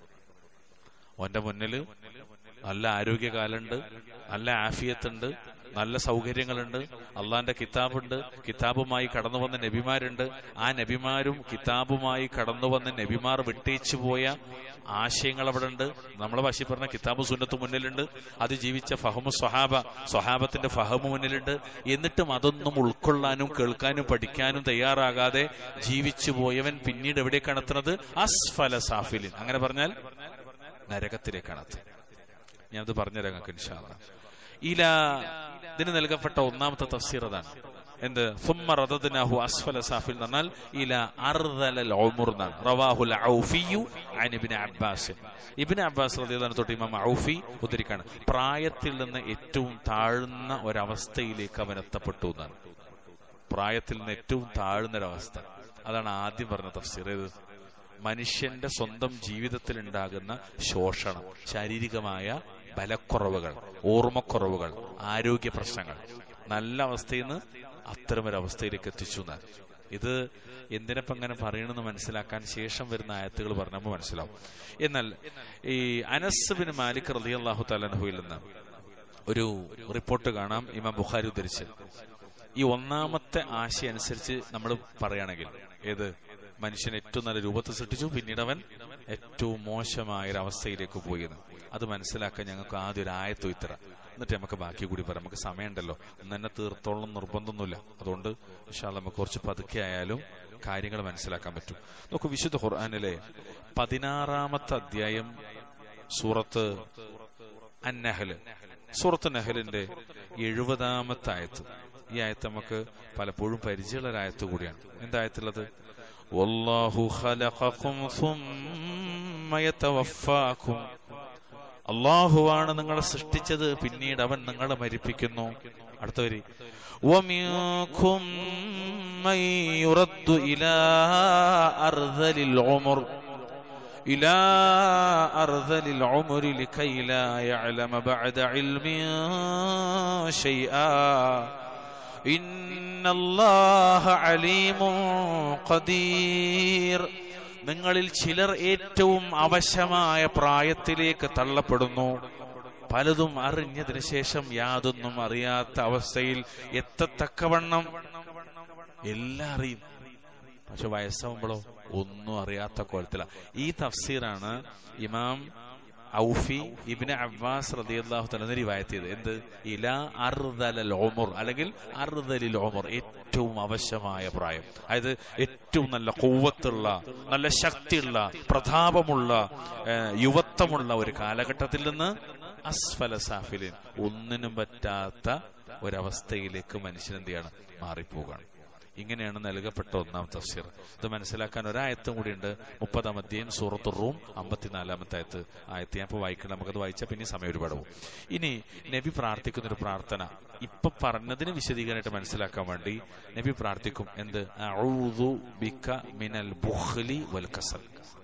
അവന്റെ മുന്നിൽ നല്ല ആരോഗ്യകാലുണ്ട് നല്ല ആഫിയത്തുണ്ട് നല്ല സൗകര്യങ്ങളുണ്ട് അള്ളാന്റെ കിതാബുണ്ട് കിതാബുമായി കടന്നു വന്ന നബിമാരുണ്ട് ആ നബിമാരും കിതാബുമായി കടന്നു വന്ന നബിമാർ വിട്ടേച്ചു പോയ ആശയങ്ങൾ അവിടെ ഉണ്ട് നമ്മളെ ഭാഷയിൽ പറഞ്ഞ കിതാബ് സുന്നത്ത് മുന്നിലുണ്ട് അത് ജീവിച്ച ഫഹമു സ്വഹാബ സ്വഹാബത്തിന്റെ ഫഹമു മുന്നിലുണ്ട് എന്നിട്ടും അതൊന്നും ഉൾക്കൊള്ളാനും കേൾക്കാനും പഠിക്കാനും തയ്യാറാകാതെ ജീവിച്ചു പോയവൻ പിന്നീട് എവിടേക്കാണ് എത്തുന്നത് അസ്ഫല സാഫിലിൻ അങ്ങനെ പറഞ്ഞാൽ നരകത്തിലേക്കാണ് എത്തുന്നത് ഞാനത് പറഞ്ഞുതരാം നിങ്ങൾക്ക് ഇൻഷാല്ല ഇല ഇതിന് നൽകപ്പെട്ട ഒന്നാമത്തെ തഫ്സീർ അതാണ് എന്ത് ثم رددناه اسفل سافل എന്ന് പറഞ്ഞാൽ ഇല അർദലൽ ഉമർ എന്നാണ് റവാഹുൽ ഔഫിയു അൻ ഇബ്നു അബ്ബാസ് ഇബ്നു അബ്ബാസ് റളിയല്ലാഹു അൻഹു തൊട്ട് ഇമാം ഔഫി ഉദ്ധരിക്കാണ് പ്രായത്തിൽ നിന്ന് ഏറ്റവും താഴ്ന്ന ഒരവസ്ഥയിലേക്ക് അവൻ എത്തപ്പെട്ടു എന്നാണ് പ്രായത്തിൽ നിന്ന് ഏറ്റവും താഴ്ന്ന ഒരവസ്ഥ അതാണ് ആദ്യം പറഞ്ഞ തഫ്സീർ ഏത് മനുഷ്യന്റെ സ്വന്തം ജീവിതത്തിൽ ഉണ്ടാകുന്ന ശോഷണം ശാരീരികമായ ബലക്കുറവുകൾ ഓർമ്മക്കുറവുകൾ ആരോഗ്യ പ്രശ്നങ്ങൾ നല്ല അവസ്ഥയിൽ നിന്ന് അത്തരമൊരവസ്ഥയിലേക്ക് എത്തിച്ചു എന്നാണ് ഇത് എന്തിനപ്പം അങ്ങനെ പറയണമെന്ന് മനസ്സിലാക്കാൻ ശേഷം വരുന്ന ആയത്തുകൾ പറഞ്ഞപ്പോൾ മനസ്സിലാവും എന്നാൽ ഈ അനസ് ബിൻ മാലിക് റലി അള്ളാഹു തലൻഹുയിൽ നിന്ന് ഒരു റിപ്പോർട്ട് കാണാം ഇമാം ബുഖാരി ഉദ്ധരിച്ച് ഈ ഒന്നാമത്തെ ആശയം അനുസരിച്ച് നമ്മൾ പറയുകയാണെങ്കിൽ ഏത് മനുഷ്യൻ ഏറ്റവും നല്ല രൂപത്തിൽ സൃഷ്ടിച്ചു പിന്നീട് അവൻ ഏറ്റവും മോശമായ ഒരു അവസ്ഥയിലേക്ക് പോയിരുന്നു അത് മനസ്സിലാക്കാൻ ഞങ്ങൾക്ക് ആദ്യം ഒരു ആയത്തു ഇത്തര എന്നിട്ട് നമുക്ക് ബാക്കി കൂടി പറയാം നമുക്ക് സമയമുണ്ടല്ലോ ഇന്ന് തന്നെ തീർത്തോളം നിർബന്ധമൊന്നുമില്ല അതുകൊണ്ട് വിശാല നമുക്ക് കുറച്ച് പതുക്കെ ആയാലും കാര്യങ്ങൾ മനസ്സിലാക്കാൻ പറ്റും നോക്കൂ വിശുദ്ധ ഖുർആാനിലെ പതിനാറാമത്തെ അധ്യായം സൂറത്ത് അന്നഹല് സൂറത്ത് നഹലിന്റെ എഴുപതാമത്തെ ആയത്ത് ഈ ആയത്ത് നമുക്ക് പലപ്പോഴും പരിചയമുള്ള ഒരു ആയത്ത് കൂടിയാണ് എന്തായത്തുള്ളത് والله خلقكم ثم يتوفاكم അള്ളാഹുവാണ് നിങ്ങളെ സൃഷ്ടിച്ചത് പിന്നീട് അവൻ നിങ്ങളെ മരിപ്പിക്കുന്നു അടുത്ത വരി ومنكم من يرد إلى أرذل العمر إلى أرذل العمر لكي لا يعلم بعد علم شيئا إن الله عليم قدير നിങ്ങളിൽ ചിലർ ഏറ്റവും അവശമായ പ്രായത്തിലേക്ക് തള്ളപ്പെടുന്നു പലതും അറിഞ്ഞതിന് ശേഷം യാതൊന്നും അറിയാത്ത അവസ്ഥയിൽ എത്തത്തക്കവണ്ണം എല്ലാം അറിയും പക്ഷെ വയസ്സാവുമ്പോഴോ ഒന്നും അറിയാത്ത കോലത്തില ഈ തഫ്സീറാണ് ഇമാം ഔഫി ഇബിന് അബ്ബാസ് റളിയല്ലാഹു തആല റിവായത്ത് ചെയ്ത് എന്ത് ഇല അർദലൽ ഉമർ അല്ലെങ്കിൽ അർദലിൽ ഉമർ ഏറ്റവും അവശമായ പ്രായം അതായത് ഏറ്റവും നല്ല കൂവത്തുള്ള നല്ല ശക്തിയുള്ള പ്രതാപമുള്ള ഏഹ്, യുവത്വമുള്ള ഒരു കാലഘട്ടത്തിൽ നിന്ന് അസ്ഫല സാഫിലിൻ ഒന്നിനും പറ്റാത്ത ഒരവസ്ഥയിലേക്ക് മനുഷ്യൻ എന്ത് ചെയ്യാണ് മാറിപ്പോവുകയാണ് ഇങ്ങനെയാണ് നൽകപ്പെട്ട ഒന്നാം തഫ്സീർ ഇത് മനസ്സിലാക്കാൻ ഒരായത്തും കൂടിയുണ്ട് മുപ്പതാം അധ്യയം സൂറത്ത് റൂം അമ്പത്തിനാലാമത്തെ ആയത്ത് ആയത്ത് ഞാൻ ഇപ്പോൾ വായിക്കണം നമുക്കത് വായിച്ചാൽ പിന്നെ സമയം ഒരുപാട് പോകും ഇനി നബി പ്രാർത്ഥിക്കുന്ന ഒരു പ്രാർത്ഥന ഇപ്പൊ പറഞ്ഞതിന് വിശദീകരണമായിട്ട് മനസ്സിലാക്കാൻ വേണ്ടി നബി പ്രാർത്ഥിക്കും എന്ത് അഊദു ബിക മിനൽ ബുഖ്ലി വൽ കസൽ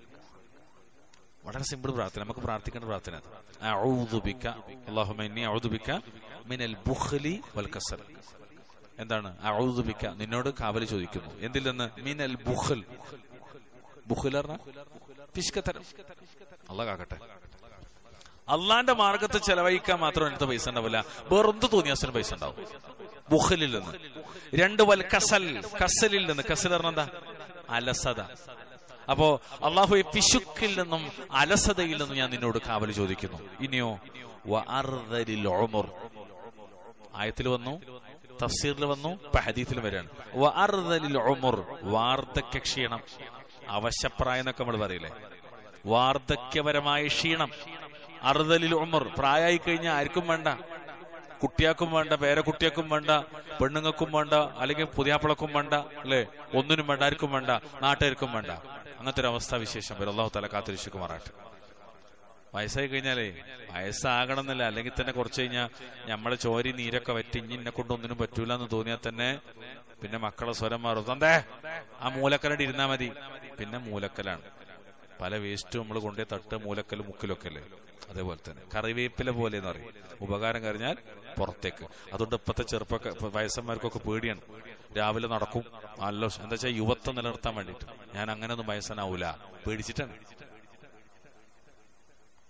വളരെ സിമ്പിൾ പ്രാർത്ഥന നമുക്ക് പ്രാർത്ഥിക്കേണ്ട പ്രാർത്ഥന അത്. അഊദു ബിക അല്ലാഹുമ്മ ഇന്നി അഊദു ബിക മിനൽ ബുഖ്ലി വൽ കസൽ എന്താണ് അഊദു ബിക നിന്നോട് കാവല് ചോദിക്കുന്നു എന്തിൽ നിന്ന് മിനൽ ബുഖൽ ബുഖൽ പറഞ്ഞ പിഷ്കത്തരം അല്ല കാക്കട്ടെ അള്ളാന്റെ മാർഗത്തെ ചെലവഴിക്കാൻ മാത്രം എടുത്ത പൈസ ഉണ്ടാവില്ല വേറെന്ത് തോന്നിയാസിന് പൈസ ഉണ്ടാവും ബുഖലിൽ നിന്ന് രണ്ട് വൽ കസൽ കസലിൽ നിന്ന് കസൽ പറഞ്ഞ എന്താ അലസത അപ്പോ അള്ളാഹു പിശുക്കിൽ നിന്നും അലസതയിൽ നിന്നും ഞാൻ നിന്നോട് കാവല് ചോദിക്കുന്നു ഇനിയോ വ അർദലിൽ ഉമർ ആയത്തിൽ വന്നു തഫ്സീറിൽ വന്നു ഇപ്പൊ ഹദീത്തിൽ വരികയാണ് വ അർദലിൽ ഉമർ വാർദ്ധക്യ ക്ഷീണം അവശപ്രായം എന്നൊക്കെ നമ്മൾ പറയില്ലേ വാർദ്ധക്യപരമായ ക്ഷീണം അറുതലിൽ ഉമർ പ്രായമായി കഴിഞ്ഞാൽ ആർക്കും വേണ്ട കുട്ടിയാക്കും വേണ്ട പേരക്കുട്ടിയാക്കും വേണ്ട പെണ്ണുങ്ങൾക്കും വേണ്ട അല്ലെങ്കിൽ പുതിയാപ്പിളക്കും വേണ്ട അല്ലെ ഒന്നിനും വേണ്ട ആർക്കും വേണ്ട നാട്ടുകാർക്കും വേണ്ട അങ്ങനത്തെ ഒരു അവസ്ഥാ വിശേഷം വരും അള്ളാഹു തല കാത്തിരിശുക്കുമാറാട്ടെ വയസ്സായി കഴിഞ്ഞാലേ വയസ്സാകണം എന്നില്ല അല്ലെങ്കിൽ തന്നെ കുറച്ച് കഴിഞ്ഞാൽ നമ്മളെ ചോരി നീരൊക്കെ വറ്റി ഇനി എന്നെ കൊണ്ട് ഒന്നിനും പറ്റൂല എന്ന് തോന്നിയാൽ തന്നെ പിന്നെ മക്കളെ സ്വരം മാറും തന്തേ ആ മൂലക്കലടി ഇരുന്നാ മതി പിന്നെ മൂലക്കലാണ് പല വേസ്റ്റും നമ്മൾ കൊണ്ടേ തട്ട് മൂലക്കലും മുക്കിലൊക്കെ അല്ലേ അതേപോലെ തന്നെ കറിവേപ്പില പോലെ എന്ന് പറയും ഉപകാരം കഴിഞ്ഞാൽ പുറത്തേക്ക് അതുകൊണ്ട് ഇപ്പത്തെ ചെറുപ്പ വയസ്സന്മാർക്കൊക്കെ പേടിയാണ് രാവിലെ നടക്കും നല്ല എന്താ വെച്ചാൽ യുവത്വം നിലനിർത്താൻ വേണ്ടിയിട്ട് ഞാൻ അങ്ങനെ ഒന്നും വയസ്സനാവൂല പേടിച്ചിട്ടാണ്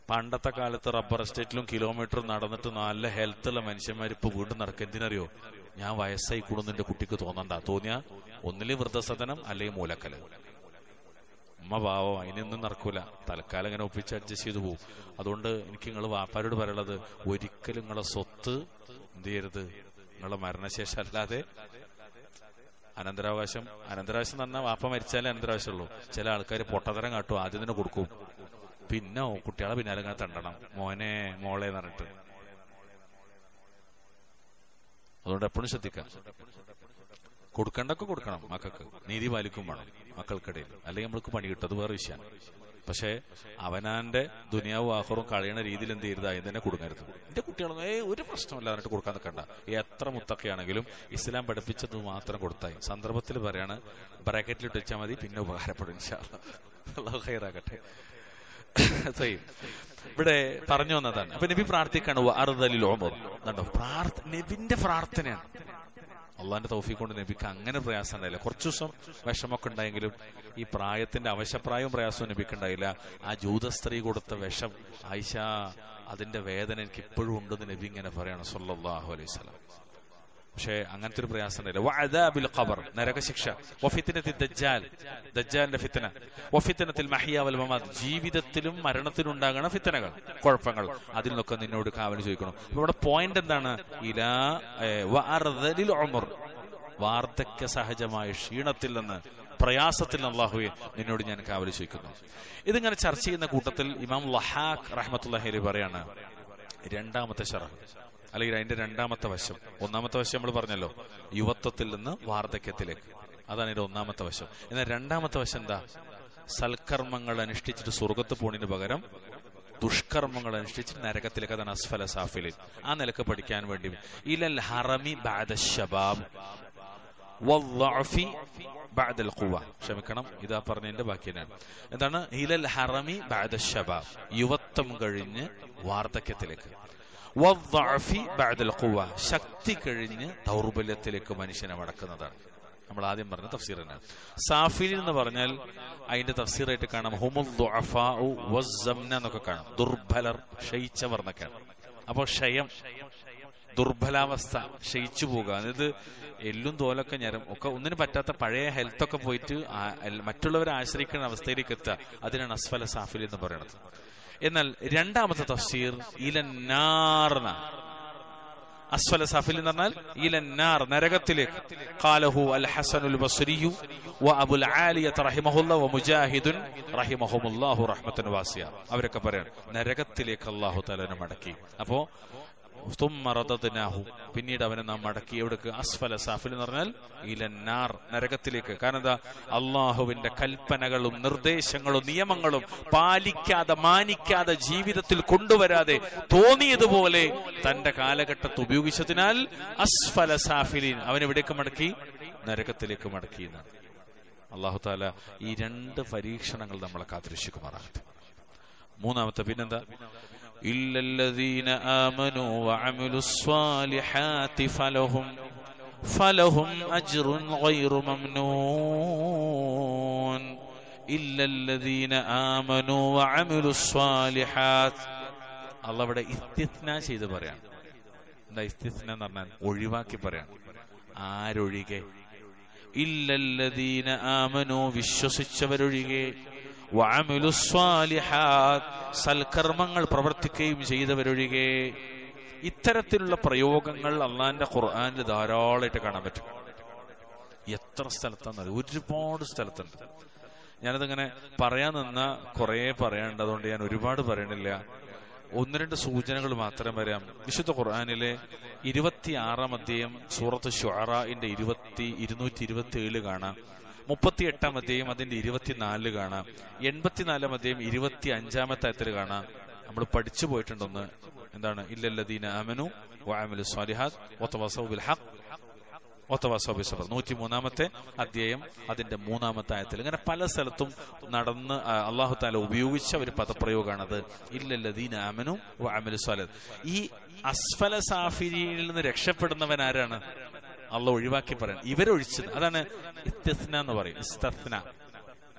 പണ്ടത്തെ കാലത്ത് റബ്ബർ എസ്റ്റേറ്റിലും കിലോമീറ്റർ നടന്നിട്ട് നല്ല ഹെൽത്തുള്ള മനുഷ്യന്മാർ ഇപ്പൊ വീണ്ടും നടക്കുക എന്തിനറിയോ ഞാൻ വയസ്സായി കൂടുന്നു എന്റെ കുട്ടിക്ക് തോന്നണ്ട തോന്നിയ ഒന്നിലെ വൃദ്ധസദനം അല്ലെങ്കിൽ മൂലക്കല് ഉമ്മ പാവം അതിനൊന്നും നടക്കൂല തൽക്കാലം ഇങ്ങനെ ഒപ്പിച്ച് അഡ്ജസ്റ്റ് ചെയ്തു പോകും അതുകൊണ്ട് എനിക്ക് നിങ്ങൾ വാപ്പാരോട് പറയുള്ളത് ഒരിക്കലും നിങ്ങളെ സ്വത്ത് എന്ത് ചെയ്യരുത് നിങ്ങളെ മരണശേഷം അല്ലാതെ അനന്തരാവകാശം അനന്തരാവകാശം എന്ന് പറഞ്ഞാൽ വാപ്പ മരിച്ചാലേ അനന്തരാവകാശമുള്ളൂ ചില ആൾക്കാർ പൊട്ടതരം കാട്ടും ആദ്യം തന്നെ കൊടുക്കും പിന്നെ കുട്ടികളെ പിന്നാലെ ഇങ്ങനെ തണ്ടണം മോനെ മോളെ എന്ന് പറഞ്ഞിട്ട് അതുകൊണ്ട് എപ്പോഴും ശ്രദ്ധിക്കാം കൊടുക്കണ്ടൊക്കെ കൊടുക്കണം മക്കൾക്ക് നീതി പാലിക്കും വേണം മക്കൾക്കിടയിൽ അല്ലെങ്കിൽ നമ്മൾക്ക് പണി കിട്ടും അത് വേറെ വിഷയമാണ് പക്ഷേ അവനാന്റെ ദുനിയാവും ആഹ്റും കളയണ രീതിയിൽ എന്ത് ചെയ്യരുത് അതിന് തന്നെ കൊടുക്കരുത് എന്റെ കുട്ടികളൊന്നും ഏ ഒരു പ്രശ്നമില്ല എന്നിട്ട് കൊടുക്കാൻ നിൽക്കണ്ട എത്ര മുത്തൊക്കെയാണെങ്കിലും ഇസ്ലാം പഠിപ്പിച്ചത് മാത്രം കൊടുത്തായി സന്ദർഭത്തിൽ പറയാണ് ബ്രാക്കറ്റിലിട്ട് വെച്ചാൽ മതി പിന്നെ ഉപകാരപ്പെടും ഇൻഷാ അല്ലാ. അള്ളാഹു ഖൈറാകട്ടെ സയ്യിദ്. ഇവിടെ പറഞ്ഞു വന്നതാണ് അപ്പൊ നബി പ്രാർത്ഥിക്കാണ് അറുതലിൽ ഓമർ കണ്ടോ പ്രാർത്ഥ നബിന്റെ പ്രാർത്ഥനയാണ് അള്ളാന്റെ തൗഫീഖ് കൊണ്ട് നബിക്ക് അങ്ങനെ പ്രയാസം ഉണ്ടായില്ല കുറച്ചു ദിവസം വിഷമൊക്കെ ഉണ്ടായെങ്കിലും ഈ പ്രായത്തിന്റെ അവശപ്രായവും പ്രയാസവും നബിക്ക് ഉണ്ടായില്ല ആ ജൂത സ്ത്രീ കൊടുത്ത വിഷം ആയിഷ അതിന്റെ വേദന എനിക്ക് ഇപ്പോഴും ഉണ്ടെന്ന് നബി ഇങ്ങനെ പറയണം സല്ലല്ലാഹു അലൈഹി സ്വലം പക്ഷേ അങ്ങനത്തെ ഒരു പ്രയാസം ഉണ്ടായില്ല വഅദാബിൽ ഖബർ നരകശിക്ഷ വഫിത്തനത്തിൽ ദജ്ജാൽ ദജ്ജാലിന്റെ ഫിത്തന വഫിത്തനത്തിൽ മഹിയ വൽ മമാത് ജീവിതത്തിലും മരണത്തിലും ഉണ്ടാകുന്ന ഫിത്തനകൾ കുഴപ്പങ്ങൾ അതിൽ നിന്നൊക്കെ നിന്നോട് കാവൽ ചോദിക്കണം അപ്പൊ ഇവിടെ പോയിന്റ് എന്താണ് ഇലാ ഏഹ്, വഅർദലിൽ ഉമർ വാർദ്ധക്യ സഹജമായ ക്ഷീണത്തിൽ നിന്ന് പ്രയാസത്തിൽ നിന്ന് അള്ളാഹുവെ നിന്നോട് ഞാൻ കാവൽ ചോദിക്കുന്നു ഇതിങ്ങനെ ചർച്ച ചെയ്യുന്ന കൂട്ടത്തിൽ ഇമാം ലഹാഖ് റഹ്മത്തുല്ലാഹി പറയാണ് രണ്ടാമത്തെ ഷറഹ് അല്ലെങ്കിൽ അതിന്റെ രണ്ടാമത്തെ വശം ഒന്നാമത്തെ വശം നമ്മൾ പറഞ്ഞല്ലോ യുവത്വത്തിൽ നിന്ന് വാർദ്ധക്യത്തിലേക്ക് അതാണ് ഇതിന്റെ ഒന്നാമത്തെ വശം എന്നാൽ രണ്ടാമത്തെ വശം എന്താ സൽക്കർമ്മങ്ങൾ അനുഷ്ഠിച്ചിട്ട് സ്വർഗത്ത് പോണിന് പകരം ദുഷ്കർമ്മങ്ങൾ അനുഷ്ഠിച്ചിട്ട് നരകത്തിലേക്ക് അതാണ് അസ്ഫല സാഫിലിൻ ആ നിലക്ക് പഠിക്കാൻ വേണ്ടി ഇലൽ ഹറമി ബാദ ശബാബ് വദ്ദഅഫി ബഅദൽ ഖുവ ക്ഷമിക്കണം ഇതാ പറഞ്ഞതിന്റെ ബാക്കി തന്നെയാണ് എന്താണ് ഇലൽ ഹറമി ബഅദ ശബാബ് യുവത്വം കഴിഞ്ഞ് വാർദ്ധക്യത്തിലേക്ക് വദ്ദഅഫി ബഅദൽ ഖുവ ശക്തി കഴിഞ്ഞ് ദൗർബല്യത്തിലേക്ക് മനുഷ്യനെ മടക്കുന്നതാണ് നമ്മൾ ആദ്യം പറഞ്ഞ തഫ്സീർ തന്നെയാണ് സാഫിൽ എന്ന് പറഞ്ഞാൽ അതിന്റെ തഫ്സീറായിട്ട് കാണാം ഹുമുൽ ദുഅഫാഉ വസ്സംന എന്നൊക്കെ കാണാം ദുർബലർ ക്ഷയിച്ചവർ എന്നൊക്കെയാണ് അപ്പോൾ ക്ഷയം ദുർബലാവസ്ഥ ക്ഷയിച്ചു പോകുക അതായത് എല്ലും തോലൊക്കെ ഞരം ഒക്കെ ഒന്നിനും പറ്റാത്ത പഴയ ഹെൽത്ത് ഒക്കെ പോയിട്ട് ആ- എൽ- മറ്റുള്ളവരെ ആശ്രയിക്കുന്ന അവസ്ഥയിലേക്ക് എത്തുക അതിനാണ് അസ്ഫല സാഫിൽ എന്ന് പറയുന്നത് എന്നാൽ രണ്ടാമത്തെ തഫ്സീർ ഇലന്നാർന അസ്ഫല സാഫിൽ എന്ന് പറഞ്ഞാൽ ഇലന്നാർ നരകത്തിലേക്ക് ഖാലഹു അൽ ഹസനുൽ ബസ്രിയു വ അബുൽ ആലിയത്ത് റഹിമഹുല്ല വ മുജാഹിദുൻ റഹിമഹുമുല്ലാഹു റഹ്മത്തൻ വാസിയ അവരൊക്കെ പറയാൻ നരകത്തിലേക്ക് അള്ളാഹു തലനെ മടക്കി അപ്പോ തുമ്മ റദദ്നാഹു. പിന്നീട് അവനെ നാം മടക്കി എവിടേക്ക് അസ്ഫല സാഫിൽ എന്ന് പറഞ്ഞാൽ ഇലന്നാർ നരകത്തിലേക്ക് കാരണം എന്താ അള്ളാഹുവിന്റെ കൽപ്പനകളും നിർദ്ദേശങ്ങളും നിയമങ്ങളും പാലിക്കാതെ മാനിക്കാതെ ജീവിതത്തിൽ കൊണ്ടുവരാതെ തോന്നിയതുപോലെ തന്റെ കാലഘട്ടത്ത് ഉപയോഗിച്ചതിനാൽ അസ്ഫല സാഫിലിൻ അവൻ എവിടേക്ക് മടക്കി നരകത്തിലേക്ക് മടക്കി എന്നാണ് അള്ളാഹു താല ഈ രണ്ട് പരീക്ഷണങ്ങൾ നമ്മളെ കാത്തിരക്ഷിക്കുമാറാകട്ടെ മൂന്നാമത്തെ പിന്നെന്താ إلا الذين آمنوا وعملوا الصالحات فلهم فلهم أجر غير ممنون إلا الذين آمنوا وعملوا الصالحات അല്ല ഇവിടെ ഇസ്തിസ്ന ചെയ്ത് പറയാം എന്താ ഇസ്തിസ്ന എന്ന് പറഞ്ഞാൽ ഒഴിവാക്കി പറയാം ആരൊഴികെ ഇല്ലല്ലദീന ആമനു വിശ്വസിച്ചവരൊഴികെ വഅമിലു സ്വാലിഹാത്ത് സൽക്കർമ്മങ്ങൾ പ്രവർത്തിക്കുകയും ചെയ്തവരൊഴികെ ഇത്തരത്തിലുള്ള പ്രയോഗങ്ങൾ അള്ളാന്റെ ഖുർആനിൽ ധാരാളമായിട്ട് കാണാൻ പറ്റും എത്ര സ്ഥലത്താണെന്നറിയ ഒരുപാട് സ്ഥലത്തുണ്ട് ഞാനതിങ്ങനെ പറയാൻ നിന്ന കുറേ പറയാനുണ്ട് അതുകൊണ്ട് ഞാൻ ഒരുപാട് പറയണില്ല ഒന്ന് രണ്ട് സൂചനകൾ മാത്രം വരാം വിശുദ്ധ ഖുർആാനിലെ ഇരുപത്തി ആറാം അധ്യായം സൂറത്ത് ഷുഅറന്റെ ഇരുപത്തി ഇരുന്നൂറ്റി ഇരുപത്തി ഏഴ് കാണാം മുപ്പത്തി എട്ടാം അധ്യായം അതിന്റെ ഇരുപത്തിനാലില് കാണാം എൺപത്തിനാലാം അധ്യായം ഇരുപത്തി അഞ്ചാമത്തെ അയത്തിൽ കാണാം നമ്മൾ പഠിച്ചു പോയിട്ടുണ്ടൊന്ന് എന്താണ് ഇല്ലല്ലദീന അമനു വഅമിലു സ്വാലിഹാത്ത് വതവസൗ ബിൽ ഹഖ് ഒത്തവാസോബിസബർ നൂറ്റി മൂന്നാമത്തെ അധ്യായം അതിന്റെ മൂന്നാമത്തെ ആയത്തിൽ ഇങ്ങനെ പല സ്ഥലത്തും നടന്ന് ആ, അള്ളാഹു താല ഉപയോഗിച്ച ഒരു പദപ്രയോഗമാണത് ഇല്ലല്ലദീന അമനു അമലു സ്വാലത് ഈ അസ്ഫല സാഫിരിയിൽ നിന്ന് രക്ഷപ്പെടുന്നവൻ ആരാണ് അള്ള ഒഴിവാക്കി പറയാൻ ഇവരൊഴിച്ചത് അതാണ് ഇസ്തിസ്ന എന്ന് പറയും ഇസ്തസ്ന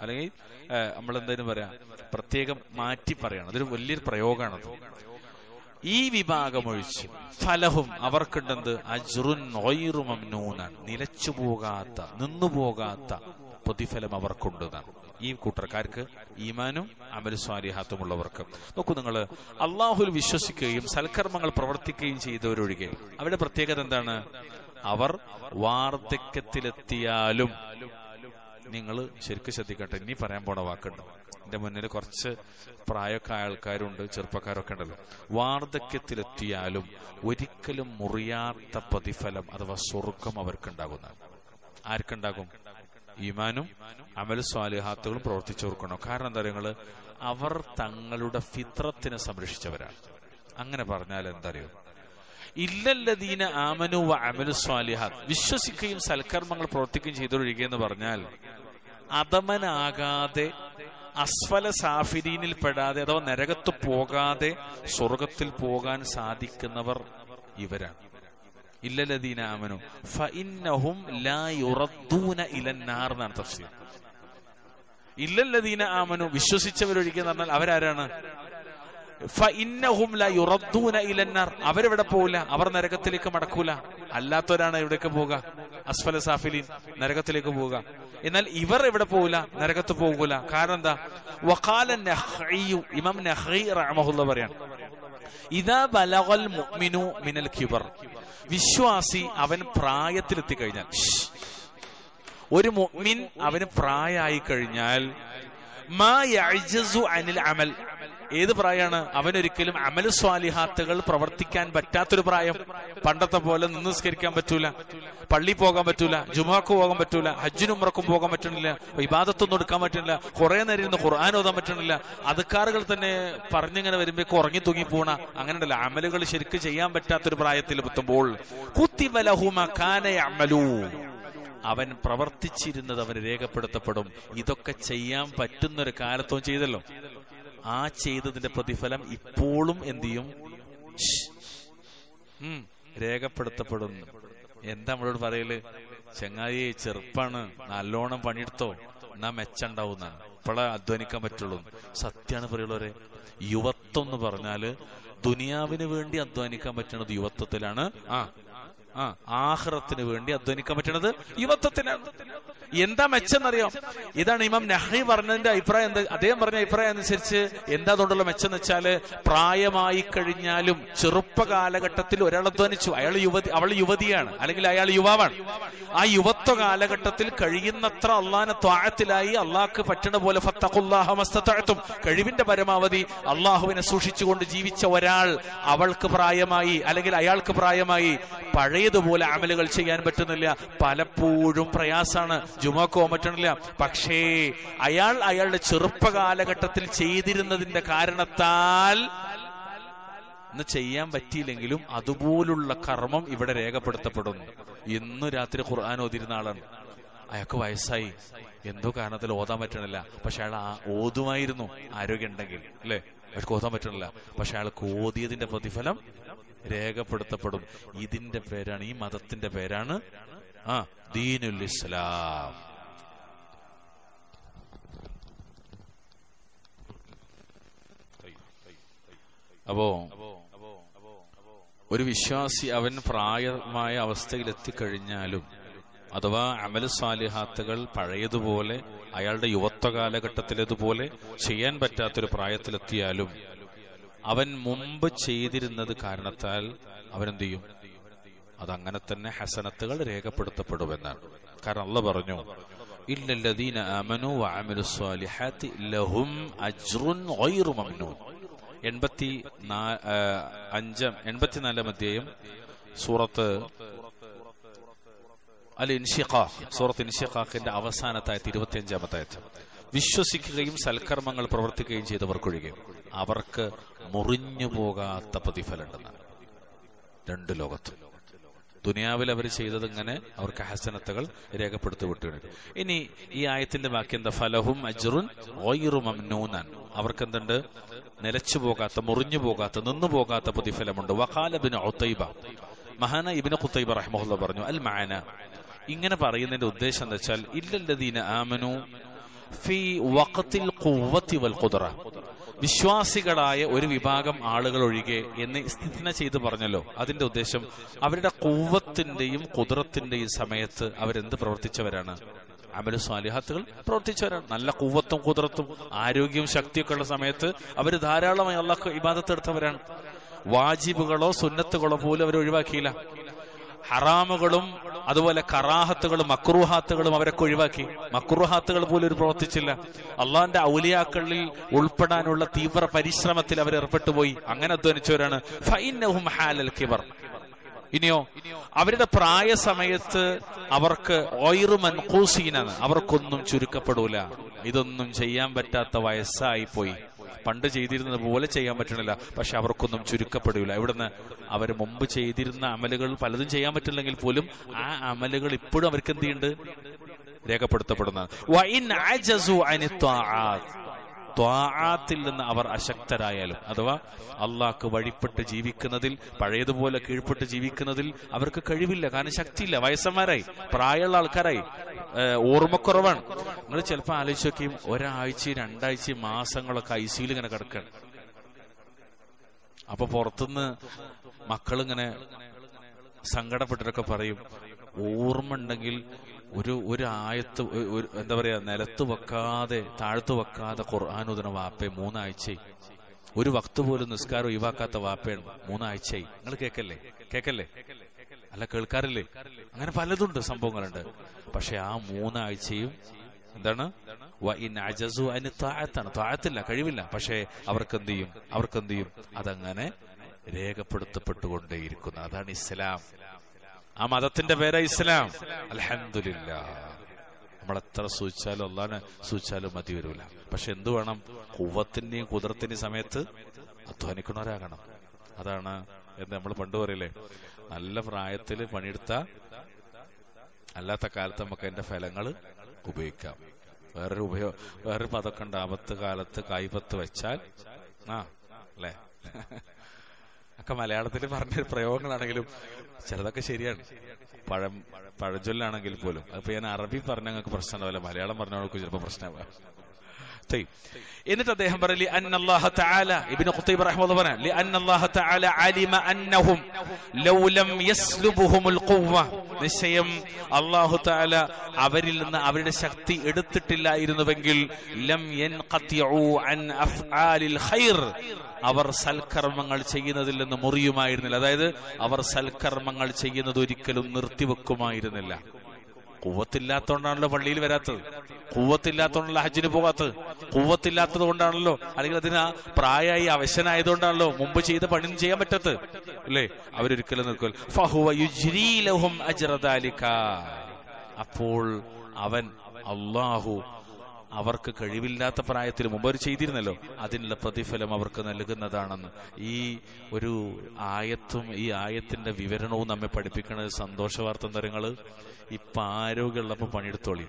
അല്ലെങ്കിൽ നമ്മൾ എന്തായാലും പറയാ പ്രത്യേകം മാറ്റി പറയണം അതൊരു വലിയൊരു പ്രയോഗമാണത് ഈ വിഭാഗം ഒഴിച്ച് ഫലഹും അവർക്കുണ്ടെന്ത് അജ്റുൻ ഗൈറു മംനൂനാണ് നിലച്ചു പോകാത്ത നിന്നു പോകാത്ത പ്രതിഫലം അവർക്കുണ്ട് എന്നാണ് ഈ കൂട്ടർക്കാർക്ക് ഈമാനും അമലു സ്വാലിഹാത്തുമുള്ളവർക്ക് നോക്കൂ നിങ്ങൾ അള്ളാഹുൽ വിശ്വസിക്കുകയും സൽക്കർമ്മങ്ങൾ പ്രവർത്തിക്കുകയും ചെയ്തവരൊഴികെ അവരുടെ പ്രത്യേകത എന്താണ് അവർ വാർദ്ധക്യത്തിലെത്തിയാലും നിങ്ങൾ ശരിക്കും ശ്രദ്ധിക്കട്ടെ ഇനി പറയാൻ പോണ വാക്കുണ്ട് എന്റെ മുന്നിൽ കുറച്ച് പ്രായമൊക്കെ ആയ ആൾക്കാരുണ്ട് ചെറുപ്പക്കാരൊക്കെ ഉണ്ടല്ലോ വാർദ്ധക്യത്തിലെത്തിയാലും ഒരിക്കലും മുറിയാത്ത പ്രതിഫലം അഥവാ സ്വർഗം അവർക്കുണ്ടാകുന്നതാണ് ആർക്കുണ്ടാകും ഈമാനും അമൽ സ്വാലിഹാത്തുകളും പ്രവർത്തിച്ചവർക്കണോ കാരണം എന്താ നിങ്ങള് അവർ തങ്ങളുടെ ഫിത്രത്തിനെ സംരക്ഷിച്ചവരാണ് അങ്ങനെ പറഞ്ഞാൽ എന്താ അറിയോ ഇല്ലല്ലദീന ആമനു വ അമലു സ്വാലിഹാത്ത് വിശ്വസിക്കുകയും സൽക്കർമ്മങ്ങൾ പ്രവർത്തിക്കുകയും ചെയ്തൊഴിക്കുക എന്ന് പറഞ്ഞാൽ അധമനാകാതെ അസ്ഫല സാഫിരീനിൽ പെടാതെ അഥവാ നരകത്ത് പോകാതെ സ്വർഗത്തിൽ പോകാൻ സാധിക്കുന്നവർ ഇവരാണ് ഇല്ലല്ലദീന ആമനു ഫഇന്നഹും ലാ യുറദ്ദൂന ഇലന്നാർ എന്നാണ് തഫ്സീർ ഇല്ലല്ലദീന ആമനു വിശ്വസിച്ചവരൊഴിക്കുക എന്ന് പറഞ്ഞാൽ അവരാരാണ് ഫഇന്നഹും ലാ യുറദ്ദൂന ഇലന്നാർ അവരെവിടെ പോകില്ല അവർ നരകത്തിലേക്ക് മടക്കൂല അല്ലാത്തവരാണ് എവിടേക്ക് പോവുക അസ്ഫല സാഫിലീൻ നരകത്തിലേക്ക് പോവുക എന്നാൽ ഇവർ എവിടെ പോകില്ല നരകത്ത് പോകൂല കാരണം എന്താ വഖാല നഖ്ഇയു ഇമാം നഖ്ഇ റഹ്മഹുല്ല പറയാണ് ഇതാ ബലഗൽ മുഅ്മിനു മിനൽ കിബർ വിശ്വാസി അവൻ പ്രായത്തിലെത്തി കഴിഞ്ഞാൽ ഷ്. ഒരു മുഅ്മിൻ അവന് പ്രായമായി കഴിഞ്ഞാൽ മാ യഅ്ജസു അനിൽ അമൽ ഏത് പ്രായമാണ് അവനൊരിക്കലും അമൽ സ്വാലിഹാത്തുകൾ പ്രവർത്തിക്കാൻ പറ്റാത്തൊരു പ്രായം പണ്ടത്തെ പോലെ നിന്ന് നിസ്കരിക്കാൻ പറ്റൂല പള്ളി പോകാൻ പറ്റൂല ജുമാക്ക് പോകാൻ പറ്റൂല ഹജ്ജിനും ഉമ്രക്കും പോകാൻ പറ്റണില്ല ഇബാദത്തൊന്നും എടുക്കാൻ പറ്റണില്ല കുറെ നേരം ഇരുന്ന് ഖുർആൻ ഓതാൻ പറ്റണില്ല അതുക്കാറുകൾ തന്നെ പറഞ്ഞിങ്ങനെ വരുമ്പോഴേക്ക് ഉറങ്ങി തൂങ്ങി പോണ അങ്ങനെയല്ല അമലുകൾ ശരിക്കും ചെയ്യാൻ പറ്റാത്തൊരു പ്രായത്തിൽ എത്തുമ്പോൾ കുത്തിബലഹുമ കാന അമലൂ അവൻ പ്രവർത്തിച്ചിരുന്നത് അവന് രേഖപ്പെടുത്തപ്പെടും ഇതൊക്കെ ചെയ്യാൻ പറ്റുന്നൊരു കാലത്തും ചെയ്തല്ലോ ആ ചെയ്തതിന്റെ പ്രതിഫലം ഇപ്പോഴും എന്ത് ചെയ്യും ഷ്. ഉം, രേഖപ്പെടുത്തപ്പെടുന്നു എന്താ നമ്മളോട് പറയല് ചങ്ങായി ചെറുപ്പാണ് നല്ലോണം പണിയെടുത്തോ എന്നാ മെച്ചുണ്ടാവുന്നാണ് ഇപ്പോഴേ അധ്വാനിക്കാൻ പറ്റുള്ളൂ സത്യാണ് പറയുള്ളവരെ യുവത്വം എന്ന് പറഞ്ഞാല് ദുനിയാവിന് വേണ്ടി അധ്വാനിക്കാൻ പറ്റുന്നത് യുവത്വത്തിലാണ് ആ ആ ആഹ്റത്തിന് വേണ്ടി അധ്വാനിക്കാൻ പറ്റണത് യുവത്വത്തിലാണ് എന്താ മെച്ചെന്നറിയോ ഇതാണ് ഇമാം നഹി പറഞ്ഞതിന്റെ അഭിപ്രായം എന്താ അദ്ദേഹം പറഞ്ഞ അഭിപ്രായം അനുസരിച്ച് എന്താ അതുകൊണ്ടുള്ള മെച്ചം എന്ന് വെച്ചാല് പ്രായമായി കഴിഞ്ഞാലും ചെറുപ്പ കാലഘട്ടത്തിൽ ഒരാൾ അധ്വാനിച്ചു അയാൾ യുവതി അവൾ യുവതിയാണ് അല്ലെങ്കിൽ അയാൾ യുവാവാണ് ആ യുവത്വ കാലഘട്ടത്തിൽ കഴിയുന്നത്ര അള്ളാനെ ത്വാഴത്തിലായി അള്ളാഹ്ക്ക് പറ്റണ പോലെ ഫത്തഖുല്ലാഹമസ്തത്തും കഴിവിന്റെ പരമാവധി അള്ളാഹുവിനെ സൂക്ഷിച്ചുകൊണ്ട് ജീവിച്ച ഒരാൾ അവൾക്ക് പ്രായമായി അല്ലെങ്കിൽ അയാൾക്ക് പ്രായമായി പഴയതുപോലെ അമലുകൾ ചെയ്യാൻ പറ്റുന്നില്ല പലപ്പോഴും പ്രയാസാണ് ജുമാക്ക് പോകാൻ പറ്റണില്ല പക്ഷേ അയാൾ അയാളുടെ ചെറുപ്പ കാലഘട്ടത്തിൽ ചെയ്തിരുന്നതിന്റെ കാരണത്താൽ ഇന്ന് ചെയ്യാൻ പറ്റിയില്ലെങ്കിലും അതുപോലുള്ള കർമ്മം ഇവിടെ രേഖപ്പെടുത്തപ്പെടുന്നു ഇന്ന് രാത്രി ഖുർആൻ ഓതിരുന്ന ആളാണ് അയാൾക്ക് വയസ്സായി എന്തോ കാരണത്തിൽ ഓതാൻ പറ്റണില്ല പക്ഷെ അയാൾ ആ ഓതുമായിരുന്നു ആരോഗ്യം ഉണ്ടെങ്കിൽ അല്ലെ അയാൾക്ക് ഓതാൻ പറ്റണില്ല പക്ഷെ അയാൾക്ക് ഓതിയതിന്റെ പ്രതിഫലം രേഖപ്പെടുത്തപ്പെടും ഇതിന്റെ പേരാണ് ഈ മതത്തിന്റെ പേരാണ് ആ ദീനുൽ ഇസ്ലാം അപ്പോ ഒരു വിശ്വാസി അവൻ പ്രായമായ അവസ്ഥയിൽ എത്തിക്കഴിഞ്ഞാലും അഥവാ അമൽ സാലിഹാത്തുകൾ പഴയതുപോലെ അയാളുടെ യുവത്വ കാലഘട്ടത്തിലേതുപോലെ ചെയ്യാൻ പറ്റാത്തൊരു പ്രായത്തിലെത്തിയാലും അവൻ മുമ്പ് ചെയ്തിരുന്നത് കാരണത്താൽ അവനെന്ത് ചെയ്യും അതങ്ങനെ തന്നെ ഹസനത്തുകൾ രേഖപ്പെടുത്തപ്പെടുമെന്നാണ് കാരണം അള്ള പറഞ്ഞു ഇല്ലല്ലദീന ആമനു വഅമിലു സ്വാലിഹാത്തി ലഹും അജ്റുൻ ഗൈറു മംനൂൻ എൺപത്തി നാ- ആ, അഞ്ചാം എൺപത്തിനാലാം അധ്യായം സൂറത്ത് അൽ ഇൻഷിഖാഖ് സൂറത്ത് ഇൻഷിഖാഖിന്റെ അവസാനത്തായത്ത് ഇരുപത്തിയഞ്ചാമത്തെ ആയത്ത് വിശ്വസിക്കുകയും സൽക്കർമ്മങ്ങൾ പ്രവർത്തിക്കുകയും ചെയ്തവർക്കൊഴികെ അവർക്ക് മുറിഞ്ഞു പോകാത്ത പ്രതിഫലമുണ്ടെന്നാണ് രണ്ട് ലോകത്തും ദുനിയാവിൽ അവർ ചെയ്തത് ഇങ്ങനെ അവർക്ക് ഹസനത്തുകൾ രേഖപ്പെടുത്തി വിട്ടുകഴിഞ്ഞു ഇനി ഈ ആയത്തിന്റെ ബാക്കി എന്താ ഫലഹും അജ്റുൻ ഗൈറു മംനൂനൻ അവർക്ക് എന്തുണ്ട് നിലച്ചു പോകാത്ത മുറിഞ്ഞു പോകാത്ത നിന്നു പോകാത്ത പ്രതിഫലമുണ്ട് വഖാലബിന് ഒത്തൈബ മഹാന ഇബിന് ഖുത്തൈബ റഹ്മുല്ല പറഞ്ഞു അൽ മാന ഇങ്ങനെ പറയുന്നതിന്റെ ഉദ്ദേശം എന്താ വെച്ചാൽ ഇല്ലല്ലദീന ആമനു ഫി വഖത്തിൽ ഖുവ്വത്തി വൽ ഖുദ്റ വിശ്വാസികളായ ഒരു വിഭാഗം ആളുകൾ ഒഴികെ എന്ന് സ്ഥിതിന ചെയ്ത് പറഞ്ഞല്ലോ അതിന്റെ ഉദ്ദേശം അവരുടെ കുവ്വത്തിന്റെയും കുതിരത്തിന്റെയും സമയത്ത് അവരെന്ത് പ്രവർത്തിച്ചവരാണ് അമലു സ്വാലിഹാത്തുകൾ പ്രവർത്തിച്ചവരാണ് നല്ല കുവ്വത്തും കുതിരത്തും ആരോഗ്യവും ശക്തിയൊക്കെ ഉള്ള സമയത്ത് അവർ ധാരാളമായി അള്ളാഹ് ഇബാദത്തെടുത്തവരാണ് വാജിബുകളോ സുന്നത്തുകളോ പോലും അവർ ഒഴിവാക്കിയില്ല ഹറാമുകളും അതുപോലെ കറാഹത്തുകളും മക്രൂഹാത്തുകളും അവരൊക്കെ ഒഴിവാക്കി മക്രൂഹാത്തുകൾ പോലും ഒരു പ്രവർത്തിച്ചില്ല അള്ളാന്റെ ഔലിയാക്കളിൽ ഉൾപ്പെടാനുള്ള തീവ്ര പരിശ്രമത്തിൽ അവർ ഏർപ്പെട്ടു പോയി അങ്ങനെ അധ്വാനിച്ചവരാണ് ഫൈനഹും ഹാലൽ കിബർ ഇനിയോ അവരുടെ പ്രായ സമയത്ത് അവർക്ക് ഓയിറു മൻകൂസീനാണ് അവർക്കൊന്നും ചുരുക്കപ്പെടൂല ഇതൊന്നും ചെയ്യാൻ പറ്റാത്ത വയസ്സായി പോയി പണ്ട് ചെയ്തിരുന്നത് പോലെ ചെയ്യാൻ പറ്റണില്ല പക്ഷെ അവർക്കൊന്നും ചുരുക്കപ്പെടില്ല ഇവിടുന്ന് അവർ മുമ്പ് ചെയ്തിരുന്ന അമലുകൾ പലതും ചെയ്യാൻ പറ്റില്ലെങ്കിൽ പോലും ആ അമലുകൾ ഇപ്പോഴും അവർക്ക് എന്ത് ചെയ്യുന്നുണ്ട് രേഖപ്പെടുത്തപ്പെടുന്നത് വഇൻ അജസു അനി ത്വാആത്ത്. ത്വാആത്തിൽ നിന്ന് അവർ അശക്തരായാലും അഥവാ അള്ളാഹ്ക്ക് വഴിപ്പെട്ട് ജീവിക്കുന്നതിൽ പഴയതുപോലെ കീഴ്പ്പെട്ട് ജീവിക്കുന്നതിൽ അവർക്ക് കഴിവില്ല കാരണം ശക്തിയില്ല വയസ്സന്മാരായി പ്രായമുള്ള ആൾക്കാരായി ഏഹ് ഓർമ്മക്കുറവാണ് നിങ്ങൾ ചിലപ്പോൾ ആലോചിച്ച് നോക്കിയും ഒരാഴ്ചയും രണ്ടാഴ്ചയും മാസങ്ങളൊക്കെ ഐ സിയിൽ ഇങ്ങനെ കിടക്കണം അപ്പൊ പുറത്തുനിന്ന് മക്കളിങ്ങനെ സങ്കടപ്പെട്ടിട്ടൊക്കെ പറയും ഓർമ്മ ഉണ്ടെങ്കിൽ ഒരു ഒരു ആയത്ത് ഒ- ഒരു എന്താ പറയാ നിലത്ത് വെക്കാതെ താഴത്ത് വെക്കാതെ ഖുർആാനുദന വാപ്പെ മൂന്നാഴ്ച ഒരു വക്ത് പോലും നിസ്കാരം ഒഴിവാക്കാത്ത വാപ്പയാണ് മൂന്നാഴ്ചയായി നിങ്ങൾ കേക്കല്ലേ കേക്കല്ലേ അല്ല കേൾക്കാറില്ലേ അങ്ങനെ പലതുണ്ട് സംഭവങ്ങളുണ്ട് പക്ഷെ ആ മൂന്നാഴ്ചയും എന്താണ് വ ഇൻ അജസു അതിന് താഴത്താണ് താഴത്തില്ല കഴിവില്ല പക്ഷേ അവർക്ക് എന്ത് ചെയ്യും അവർക്ക് എന്ത് ചെയ്യും അതങ്ങനെ രേഖപ്പെടുത്തപ്പെട്ടുകൊണ്ടേയിരിക്കുന്നു അതാണ് ഇസ്ലാം ആ മതത്തിന്റെ പേരാ ഇസ്ലാം അലഹമില്ല നമ്മൾ എത്ര സൂചിച്ചാലും അള്ളാനെ സൂചിച്ചാലും മതി വരൂല പക്ഷെ എന്ത് വേണം കുവ്വത്തിന്റെയും കുതിരത്തിന്റെയും സമയത്ത് അധ്വാനിക്കണവരാകണം അതാണ് എന്ന് നമ്മൾ പണ്ട് പറയില്ലേ നല്ല പ്രായത്തിൽ പണിയെടുത്ത അല്ലാത്ത കാലത്ത് നമുക്ക് അതിന്റെ ഫലങ്ങൾ ഉപയോഗിക്കാം വേറൊരു ഉപയോ വേറൊരു പതൊക്കെ ഉണ്ട് ആപത്ത് കാലത്ത് കായ്പത്ത് വെച്ചാൽ ആ അല്ലേ ഒക്കെ മലയാളത്തിൽ പറഞ്ഞ പ്രയോഗങ്ങളാണെങ്കിലും ചിലതൊക്കെ ശരിയാണ് പഴം പഴഞ്ചൊല്ലാണെങ്കിൽ പോലും അതിപ്പോ ഞാൻ അറബി പറഞ്ഞ ഞങ്ങൾക്ക് പ്രശ്നമുണ്ടാവില്ല മലയാളം പറഞ്ഞവർക്ക് ചിലപ്പോൾ പ്രശ്നമാവാം طيب എന്നിട്ട് അദ്ദേഹം പറയില്ലേ അൻ അല്ലാഹ തആല ഇബ്നു ഖുതൈബ റഹ്മത്തുള്ളാഹി പറഞ്ഞു ലി അൻ അല്ലാഹ തആല അലിമ അന്നഹും ലൗ ലം യസ്ലുബുഹുമുൽ ഖുവ്വ നിശ്ചയം അല്ലാഹു തആല അവരിൽ നിന്ന് അവരുടെ ശക്തി എടുത്തിട്ടില്ലായിരുന്നുവെങ്കിൽ ലം യൻഖതിഉ അൻ അഫ്ആലിൽ ഖൈർ അവർ സൽക്കർമ്മങ്ങൾ ചെയ്യുന്നതിൽ നിന്ന് മുറിയുമായിരുന്നില്ല അതായത് അവർ സൽക്കർമ്മങ്ങൾ ചെയ്യുന്നത് ഒരിക്കലും നിർത്തിവെക്കുമായിരുന്നില്ല കൂവത്തില്ലാത്തോണ്ടാണല്ലോ പള്ളിയിൽ വരാത്തത് കൂവത്തില്ലാത്തോണ്ടല്ലോ ഹജ്ജിന് പോകാത്തത് കൂവത്തില്ലാത്തത് കൊണ്ടാണല്ലോ അല്ലെങ്കിൽ അതിന് ആ പ്രായമായി അവശനായതുകൊണ്ടാണല്ലോ മുമ്പ് ചെയ്ത പണിയും ചെയ്യാൻ പറ്റത്ത് അല്ലേ അവരൊരിക്കലും നിൽക്കും ഫഹുവ യുജ്രീലഹും അജ്റദാലിക അപ്പോൾ അവൻ അള്ളാഹു അവർക്ക് കഴിവില്ലാത്ത പ്രായത്തിൽ മുമ്പ് അവർ ചെയ്തിരുന്നല്ലോ അതിനുള്ള പ്രതിഫലം അവർക്ക് നൽകുന്നതാണെന്ന് ഈ ഒരു ആയത്തും ഈ ആയത്തിന്റെ വിവരണവും നമ്മെ പഠിപ്പിക്കുന്നത് സന്തോഷ വാർത്ത തരങ്ങള് ഇപ്പൊ ആരോഗ്യമുള്ളപ്പോ പണിയെടുത്തോളി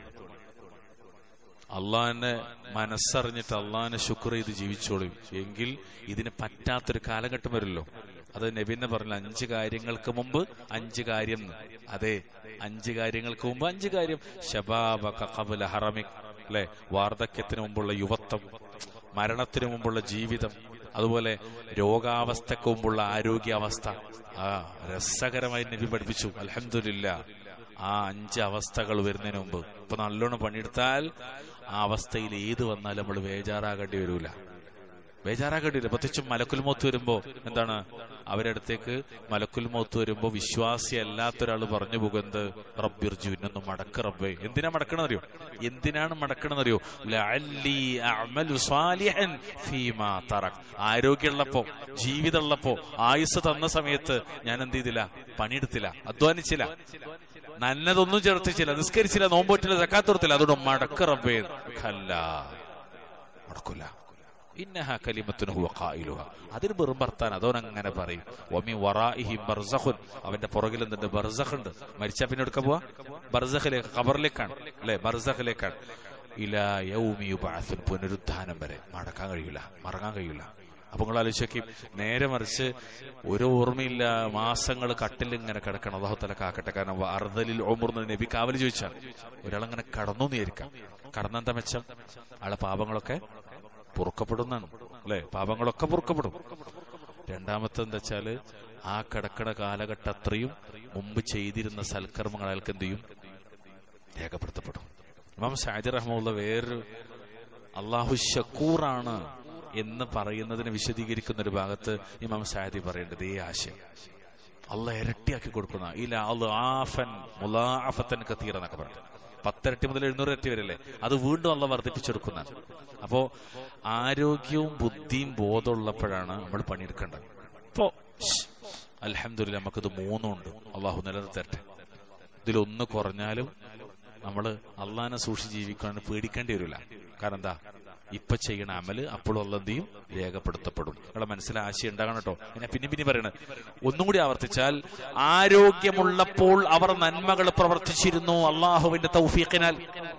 അള്ളാഹിനെ മനസ്സറിഞ്ഞിട്ട് അള്ളാഹിനെ ശുക്ർ ചെയ്ത് ജീവിച്ചോളൂ എങ്കിൽ ഇതിന് പറ്റാത്തൊരു കാലഘട്ടം വരുമല്ലോ അത് നബിനെ പറഞ്ഞ അഞ്ച് കാര്യങ്ങൾക്ക് മുമ്പ് അഞ്ച് കാര്യം എന്ന്. അതെ അഞ്ച് കാര്യങ്ങൾക്ക് മുമ്പ് അഞ്ച് കാര്യം ശബാബ കബല ഹറമിക് അല്ലെ വാർദ്ധക്യത്തിന് മുമ്പുള്ള യുവത്വം മരണത്തിന് മുമ്പുള്ള ജീവിതം അതുപോലെ രോഗാവസ്ഥക്ക് മുമ്പുള്ള ആരോഗ്യാവസ്ഥ ആ രസകരമായി നബി പഠിപ്പിച്ചു അലഹമില്ല ആ അഞ്ച് അവസ്ഥകൾ വരുന്നതിന് മുമ്പ് ഇപ്പൊ നല്ലോണം പണിയെടുത്താൽ ആ അവസ്ഥയിൽ ഏത് വന്നാലും നമ്മൾ ബേജാറാകേണ്ടി വരൂല ബേജാറാകേണ്ടി വരും പ്രത്യേകിച്ചും മലക്കുൽ മൗത്ത് വരുമ്പോ എന്താണ് അവരടുത്തേക്ക് മലക്കുൽ മൗത്ത് വരുമ്പോ വിശ്വാസി അല്ലാത്തൊരാൾ പറഞ്ഞു പോകുന്നത് റബ്ബിർജുവിനൊന്ന് മടക്ക് റബ്ബേ എന്തിനാ മടക്കണമെന്നറിയോ എന്തിനാണ് മടക്കണമെന്നറിയോ ലഅല്ലി അഅമലു സാലിഹൻ ഫീമാ തറക് ആരോഗ്യമുള്ളപ്പോ ജീവിതമുള്ളപ്പോ ആയുസ് തന്ന സമയത്ത് ഞാൻ എന്ത് ചെയ്തില്ല പണിയെടുത്തില്ല അധ്വാനിച്ചില്ല നല്ലതൊന്നും ചേർത്തിച്ചില്ല നിസ്കരിച്ചില്ല നോമ്പോറ്റില്ല സക്കാത്തോർത്തില്ല അതുകൊണ്ട് മടക്ക് റബ്ബേ ഖല്ല മടക്കൂല ഇന്നഹ കലിമത്തുന് ഹുവ ഖായിലുഹ അതിന് വെറും ഭർത്താൻ അതോൻ അങ്ങനെ പറയും ഒമി വറാഇഹി ബർസഖുൻ അവന്റെ പുറകിൽ എന്തുണ്ട് ബർസഖ് ഉണ്ട് മരിച്ചാ പിന്നെ എടുക്കാൻ പോവാ ബർസഖിലേക്ക് ഖബറിലേക്കാണ് അല്ലെ ബർസഖിലേക്കാണ് ഇലാ യൗമി യുബഅസുൻ പുനരുദ്ധാനം വരെ മടക്കാൻ കഴിയില്ല മറങ്ങാൻ കഴിയില്ല അപ്പൊ നിങ്ങൾ ആലോചിച്ച് നേരെ മറിച്ച് ഒരു ഓർമ്മയില്ല മാസങ്ങൾ കട്ടിൽ ഇങ്ങനെ കിടക്കണം അള്ളാഹുത്തല കാക്കട്ടെ കാരണം അർദലിൽ ഓമുർന്ന് നബി കാവൽ ചോദിച്ചാൽ ഒരാളങ്ങനെ കടന്നു നേരിക്കാം കടന്നെന്താ മെച്ചം ആളെ പാപങ്ങളൊക്കെ പൊറുക്കപ്പെടുന്നതാണ് അല്ലെ പാപങ്ങളൊക്കെ പൊറുക്കപ്പെടും രണ്ടാമത്തെ എന്താ വെച്ചാല് ആ കിടക്കണ കാലഘട്ടം അത്രയും മുമ്പ് ചെയ്തിരുന്ന സൽക്കർമ്മങ്ങൾ അയാൾക്ക് എന്ത് ചെയ്യും രേഖപ്പെടുത്തപ്പെടും ഇമാം ഷാജി റഹ്മുള്ള വേറൊരു അള്ളാഹു ഷക്കൂറാണ് എന്ന് പറയുന്നതിനെ വിശദീകരിക്കുന്ന ഒരു ഭാഗത്ത് ഇമാം ഷാദി പറയേണ്ടത് ഈ ആശയം അള്ള ഇരട്ടിയാക്കി കൊടുക്കുന്ന ഇല ആഫൻ മുലാഫത്തൻ കത്തീർ എന്നൊക്കെ പറഞ്ഞു പത്തിരട്ടി മുതൽ എഴുന്നൂറ് ഇരട്ടി വരല്ലേ അത് വീണ്ടും അള്ള വർദ്ധിപ്പിച്ചെടുക്കുന്ന അപ്പോ ആരോഗ്യവും ബുദ്ധിയും ബോധമുള്ളപ്പോഴാണ് നമ്മൾ പണിയെടുക്കേണ്ടത് ഇപ്പോ അലഹമില്ല നമുക്കിത് മൂന്നുണ്ട് അള്ളാഹു നിലനിർത്തട്ടെ ഇതിലൊന്ന് കുറഞ്ഞാലും നമ്മൾ അള്ളാനെ സൂക്ഷിച്ച് ജീവിക്കാൻ പേടിക്കേണ്ടി വരില്ല കാരണം എന്താ ഇപ്പൊ ചെയ്യണ അമല് അപ്പോഴും അള്ളന്തിയും രേഖപ്പെടുത്തപ്പെടും നിങ്ങളെ മനസ്സിൽ ആശയം ഉണ്ടാകണം കേട്ടോ പിന്നെ പിന്നെ പിന്നെ പറയണത് ഒന്നും കൂടി ആവർത്തിച്ചാൽ ആരോഗ്യമുള്ളപ്പോൾ അവർ നന്മകൾ പ്രവർത്തിച്ചിരുന്നു അള്ളാഹുവിന്റെ തൗഫീഖിനാൽ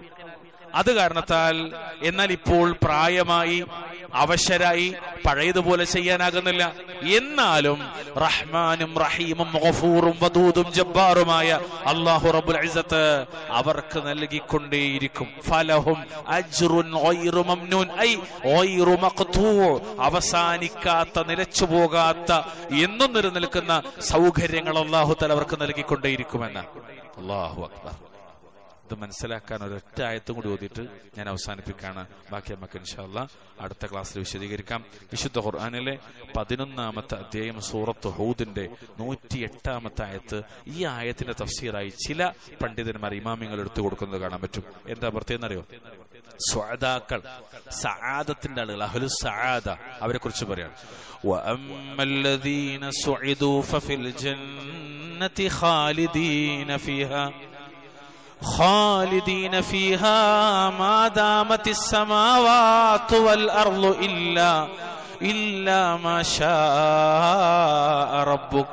അത് കാരണത്താൽ എന്നാൽ ഇപ്പോൾ പ്രായമായി അവശരായി പഴയതുപോലെ ചെയ്യാനാകുന്നില്ല എന്നാലും റഹ്മാനും റഹീമും ഗഫൂറും വദൂദും ജബ്ബാറുമായ അല്ലാഹു റബ്ബുൽ ഇസ്സത്ത് അവർക്ക് നൽകിക്കൊണ്ടേയിരിക്കും ഫലഹും അജ്റുൻ ഗൈറു മംനൂൻ ഐ ഗൈറു മഖ്തൂ അവസാനിക്കാത്ത നിലച്ചു പോകാത്ത എന്നും നിലനിൽക്കുന്ന സൗകര്യങ്ങൾ അല്ലാഹു തആല അവർക്ക് നൽകിക്കൊണ്ടേയിരിക്കുമെന്ന് അല്ലാഹു അക്ബർ ഇത് മനസ്സിലാക്കാൻ ഒരൊറ്റ ആയത്തും കൂടി ഓതിയിട്ട് ഞാൻ അവസാനിപ്പിക്കുകയാണ് ബാക്കി നമുക്ക് ഇൻഷാല്ല അടുത്ത ക്ലാസ്സിൽ വിശദീകരിക്കാം വിശുദ്ധ ഖുർആാനിലെ പതിനൊന്നാമത്തെ അധ്യായം സൂറത്ത് ഹൂദിന്റെ നൂറ്റി എട്ടാമത്തെ ആയത്ത് ഈ ആയത്തിന്റെ തഫ്സീറായി ചില പണ്ഡിതന്മാർ ഇമാമിങ്ങൾ എടുത്തു കൊടുക്കുന്നത് കാണാൻ പറ്റും എന്താ പ്രത്യേകം അറിയോ സ്വാദാക്കൾ സആദത്തിന്റെ ആളുകൾ അഹ്ലു സആദ അവരെ കുറിച്ച് പറയാണ് وأما الذين سعدوا ففي الجنة خالدين فيها خالدين فيها ما دامت السماوات والأرض إلا إلا ما شاء ربك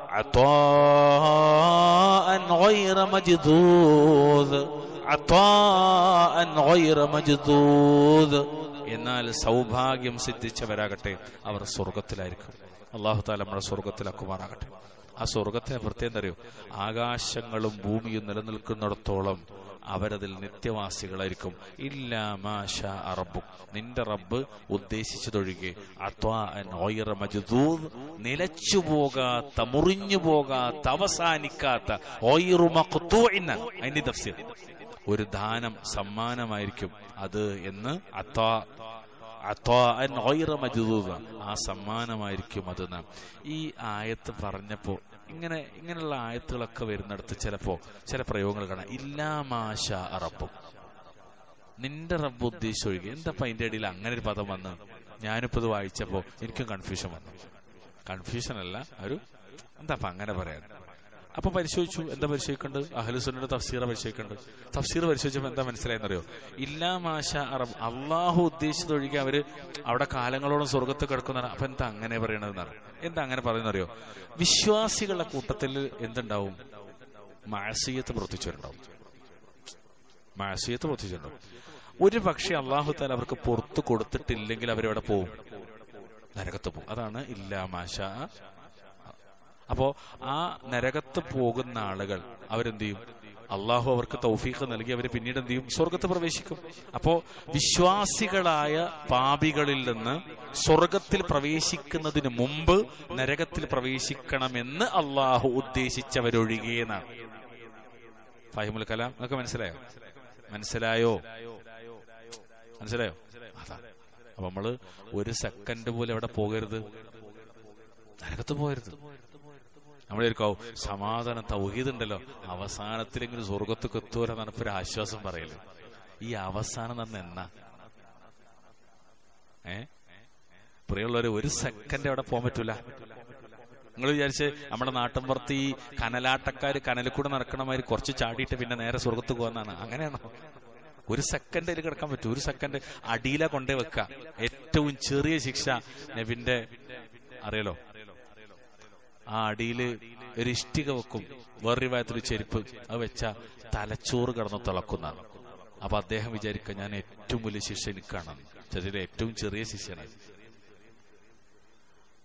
عطاء غير مجذوذ عطاء غير مجذوذ എന്നാൽ സൗഭാഗ്യം സിദ്ധിച്ചവരാകട്ടെ അവർ സ്വർഗത്തിലായിരിക്കും അള്ളാഹു താല നമ്മുടെ സ്വർഗത്തിലാക്കുമാറാകട്ടെ ആ സ്വർഗത്തിന് പ്രത്യേകം അറിയോ ആകാശങ്ങളും ഭൂമിയും നിലനിൽക്കുന്നിടത്തോളം അവരതിൽ നിത്യവാസികളായിരിക്കും ഇല്ലാ മാഷ അറബു നിന്റെ റബ്ബ് ഉദ്ദേശിച്ചതൊഴികെ നിലച്ചു പോകാത്ത മുറിഞ്ഞു പോകാത്ത അവസാനിക്കാത്ത അതിന്റെ തഫ്സീർ ഒരു ദാനം സമ്മാനമായിരിക്കും അത് എന്ന് അത്വാ ആ സമ്മാനമായിരിക്കും അത് നാം ഈ ആയത്ത് പറഞ്ഞപ്പോ ഇങ്ങനെ ഇങ്ങനെയുള്ള ആയത്തുകളൊക്കെ വരുന്നിടത്ത് ചിലപ്പോ ചില പ്രയോഗങ്ങൾ കാണാം ഇല്ലാ മാഷ റബ്ബും നിന്റെ റബ്ബ് ഉദ്ദേശിച്ചൊഴികെ എന്താ അതിന്റെ ഇടയിൽ അങ്ങനെ ഒരു പദം വന്ന് ഞാനിപ്പോ ഇത് വായിച്ചപ്പോ എനിക്കും കൺഫ്യൂഷൻ വന്നു കൺഫ്യൂഷൻ അല്ല ഒരു എന്താ അങ്ങനെ പറയാൻ അപ്പൊ പരിശോധിച്ചു എന്താ പരിശോധിക്കേണ്ടത് അഹലുസുന്നയുടെ തഫ്സീറ പരിശോധിക്കേണ്ടത് തഫ്സീർ പരിശോധിച്ചപ്പോൾ എന്താ മനസ്സിലായെന്നറിയോ ഇല്ലാ മാഷ അറബ് അള്ളാഹു ഉദ്ദേശിച്ചതൊഴികെ അവര് അവിടെ കാലങ്ങളോളം സ്വർഗത്ത് കിടക്കുന്നതാണ് അപ്പൊ എന്താ അങ്ങനെ പറയണതെന്നാണ് എന്താ അങ്ങനെ പറയുന്നറിയോ വിശ്വാസികളുടെ കൂട്ടത്തിൽ എന്തുണ്ടാവും മാസീയത്ത് പ്രവർത്തിച്ചവരുണ്ടാവും മാസീയത്ത് പ്രവർത്തിച്ചിട്ടുണ്ടാവും ഒരു പക്ഷെ അള്ളാഹു താല അവർക്ക് പുറത്തു കൊടുത്തിട്ടില്ലെങ്കിൽ അവരവിടെ പോവും നരകത്ത് പോകും അതാണ് ഇല്ലാ മാഷ അപ്പോ ആ നരകത്ത് പോകുന്ന ആളുകൾ അവരെന്ത് ചെയ്യും അള്ളാഹു അവർക്ക് തൗഫീഖ് നൽകി അവർ പിന്നീട് എന്ത് ചെയ്യും സ്വർഗത്ത് പ്രവേശിക്കും അപ്പോ വിശ്വാസികളായ പാപികളിൽ നിന്ന് സ്വർഗത്തിൽ പ്രവേശിക്കുന്നതിന് മുമ്പ് നരകത്തിൽ പ്രവേശിക്കണമെന്ന് അള്ളാഹു ഉദ്ദേശിച്ചവരൊഴികെന്നാണ് ഫഹിമുൽ കലാം നിങ്ങൾക്ക് മനസ്സിലായോ മനസ്സിലായോ മനസ്സിലായോ അതാ അപ്പൊ നമ്മള് ഒരു സെക്കൻഡ് പോലും അവിടെ പോകരുത് നരകത്ത് പോകരുത് നമ്മൾ ഇരിക്കാവും സമാധാനം തൗഹീദുണ്ടല്ലോ അവസാനത്തിലെങ്കിലും സ്വർഗത്തൊക്കെ എത്തുവരെന്നാണ് ഇപ്പൊ ഒരു ആശ്വാസം പറയല് ഈ അവസാനം തന്നെ എന്നാ ഏ പ്രിയമുള്ളവര് ഒരു സെക്കൻഡ് അവിടെ പോകാൻ പറ്റൂല നിങ്ങൾ വിചാരിച്ച് നമ്മുടെ നാട്ടിൻപുറത്ത് ഈ കനലാട്ടക്കാര് കനലിൽ കൂടെ നടക്കണമാതിരി കുറച്ച് ചാടിയിട്ട് പിന്നെ നേരെ സ്വർഗത്ത് പോകാന്നാണ് അങ്ങനെയാണോ ഒരു സെക്കൻഡ് അതിൽ കിടക്കാൻ പറ്റും ഒരു സെക്കൻഡ് അടിയില കൊണ്ടേ വെക്ക ഏറ്റവും ചെറിയ ശിക്ഷ നബിന്റെ അറിയലോ ആ അടിയിൽ ഒരു ഇഷ്ടിക വെക്കും വേറൊരു ഭാഗത്തൊരു ചെരുപ്പ് അത് വെച്ച തലച്ചോറ് കിടന്ന് തിളക്കുന്നതാണ് അപ്പൊ അദ്ദേഹം വിചാരിക്കുക ഞാൻ ഏറ്റവും വലിയ ശിക്ഷ എനിക്കാണ് ചെറിയ ഏറ്റവും ചെറിയ ശിക്ഷയാണ്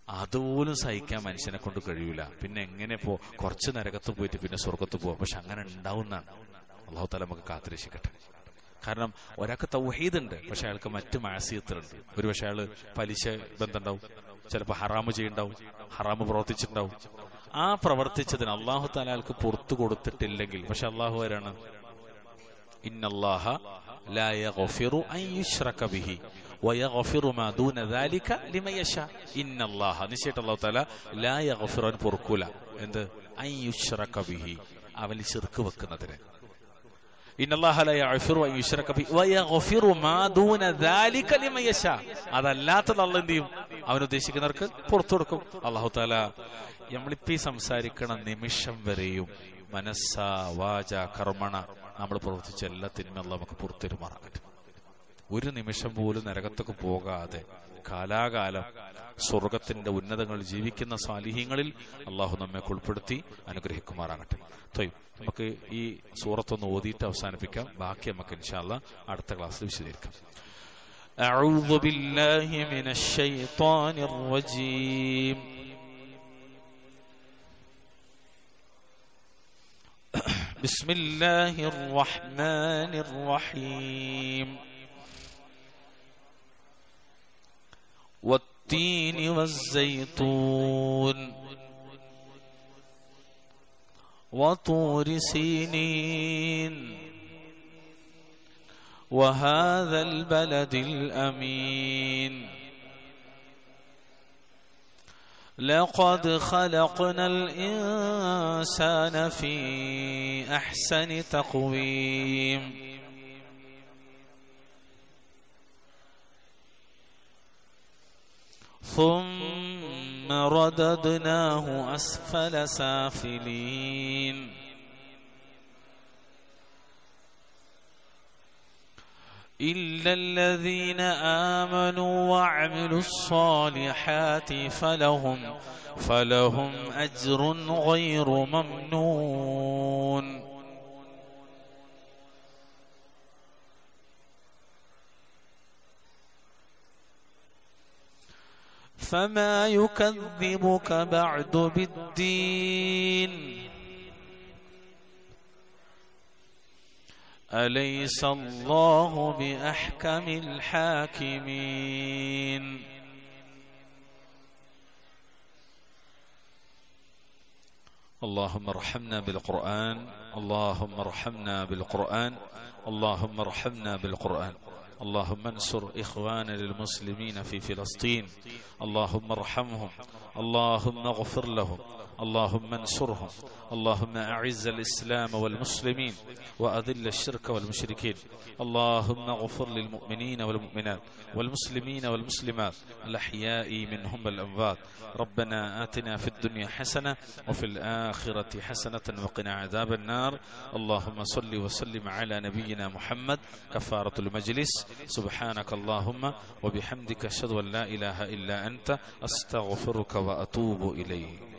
അതുപോലും സഹിക്കാൻ മനുഷ്യനെ കൊണ്ട് കഴിയൂല പിന്നെ എങ്ങനെ പോ കുറച്ച് നരകത്ത് പോയിട്ട് പിന്നെ സ്വർഗത്ത് പോവാം പക്ഷെ അങ്ങനെ ഉണ്ടാവുന്നതാണ് അള്ളാഹു താല നമുക്ക് കാത്തിരക്ഷിക്കട്ടെ കാരണം ഒരാൾക്ക് തൗഹീദ് ഉണ്ട് പക്ഷെ അയാൾക്ക് മറ്റു മാസിയത്തുണ്ട് ഒരു പക്ഷെ അയാള് പലിശ ബന്ധമുണ്ടാവും ചിലപ്പോൾ ഹറാമ് ചെയ്യുണ്ടാവും ഹറാമ് പ്രവർത്തിച്ചിട്ടുണ്ടാവും ആ പ്രവർത്തിച്ചതിന് അള്ളാഹു താല അയാൾക്ക് പുറത്തു കൊടുത്തിട്ടില്ലെങ്കിൽ പക്ഷെ അള്ളാഹു ആരാണ് ഇന്നല്ലാഹ ലാ യഗ്ഫിറു അൻ യുശ്റക ബിഹി വയഗ്ഫിറു മാ ദൂന ദാലിക ലിമൻ യശാ ഇന്നല്ലാഹ നിശ്ചയിട്ട് അല്ലാഹു തആല ലാ യഗ്ഫിറു അൻ പൊറുക്കൂല എന്ത് അൻ യുശ്റക ബിഹി അവൻ ശിർക്ക് വെക്കുന്നതിന് ഇന്നല്ലാഹ ലാ യഗ്ഫിറു അൻ യുശ്റക ബിഹി വയഗ്ഫിറു മാ ദൂന ദാലിക ലിമൻ യശാ അതല്ലാത്തത് അല്ലാഹ് എന്ത് ചെയ്യും അവൻ ഉദ്ദേശിക്കുന്നവർക്ക് പുറത്തു കൊടുക്കും അല്ലാഹു തആല നമ്മളിപ്പോ ഈ സംസാരിക്കണ നിമിഷം വരെയും മനസ്സ വാച കർമ്മണ നമ്മൾ പ്രവർത്തിച്ച എല്ലാ തിന്മ അല്ലാഹ് നമുക്ക് പുറത്തെരുമാറാകട്ടെ ഒരു നിമിഷം പോലും നരകത്തൊക്കെ പോകാതെ കാലാകാലം സ്വർഗത്തിന്റെ ഉന്നതങ്ങളിൽ ജീവിക്കുന്ന സാലിഹ്യങ്ങളിൽ അള്ളാഹു നമ്മെ ഉൾപ്പെടുത്തി അനുഗ്രഹിക്കുമാറാകട്ടെ തൊയ് നമുക്ക് ഈ സൂറത്തൊന്ന് ഓതിയിട്ട് അവസാനിപ്പിക്കാം ബാക്കി നമുക്ക് ഇൻഷാല്ല അടുത്ത ക്ലാസ്സിൽ വിശദീകരിക്കാം أعوذ بالله من الشيطان الرجيم بسم الله الرحمن الرحيم والتين والزيتون وطور سينين وهذا البلد الأمين لقد خلقنا الإنسان في أحسن تقويم ثم رددناه أسفل سافلين إلا الذين آمنوا وعملوا الصالحات فلهم فلهم أجر غير ممنون فما يكذبك بعد بالدين أليس الله بأحكم الحاكمين اللهم ارحمنا بالقرآن اللهم ارحمنا بالقرآن اللهم ارحمنا بالقرآن اللهم انصر إخواننا المسلمين في فلسطين اللهم ارحمهم اللهم اغفر لهم اللهم انصرهم اللهم أعز الإسلام والمسلمين وأذل الشرك والمشركين اللهم اغفر للمؤمنين والمؤمنات والمسلمين والمسلمات الأحياء منهم والأموات ربنا آتنا في الدنيا حسنة وفي الآخرة حسنة وقنا عذاب النار اللهم صل وسلم على نبينا محمد كفارة المجلس سبحانك اللهم وبحمدك أشهد أن لا إله إلا أنت أستغفرك وأتوب إليك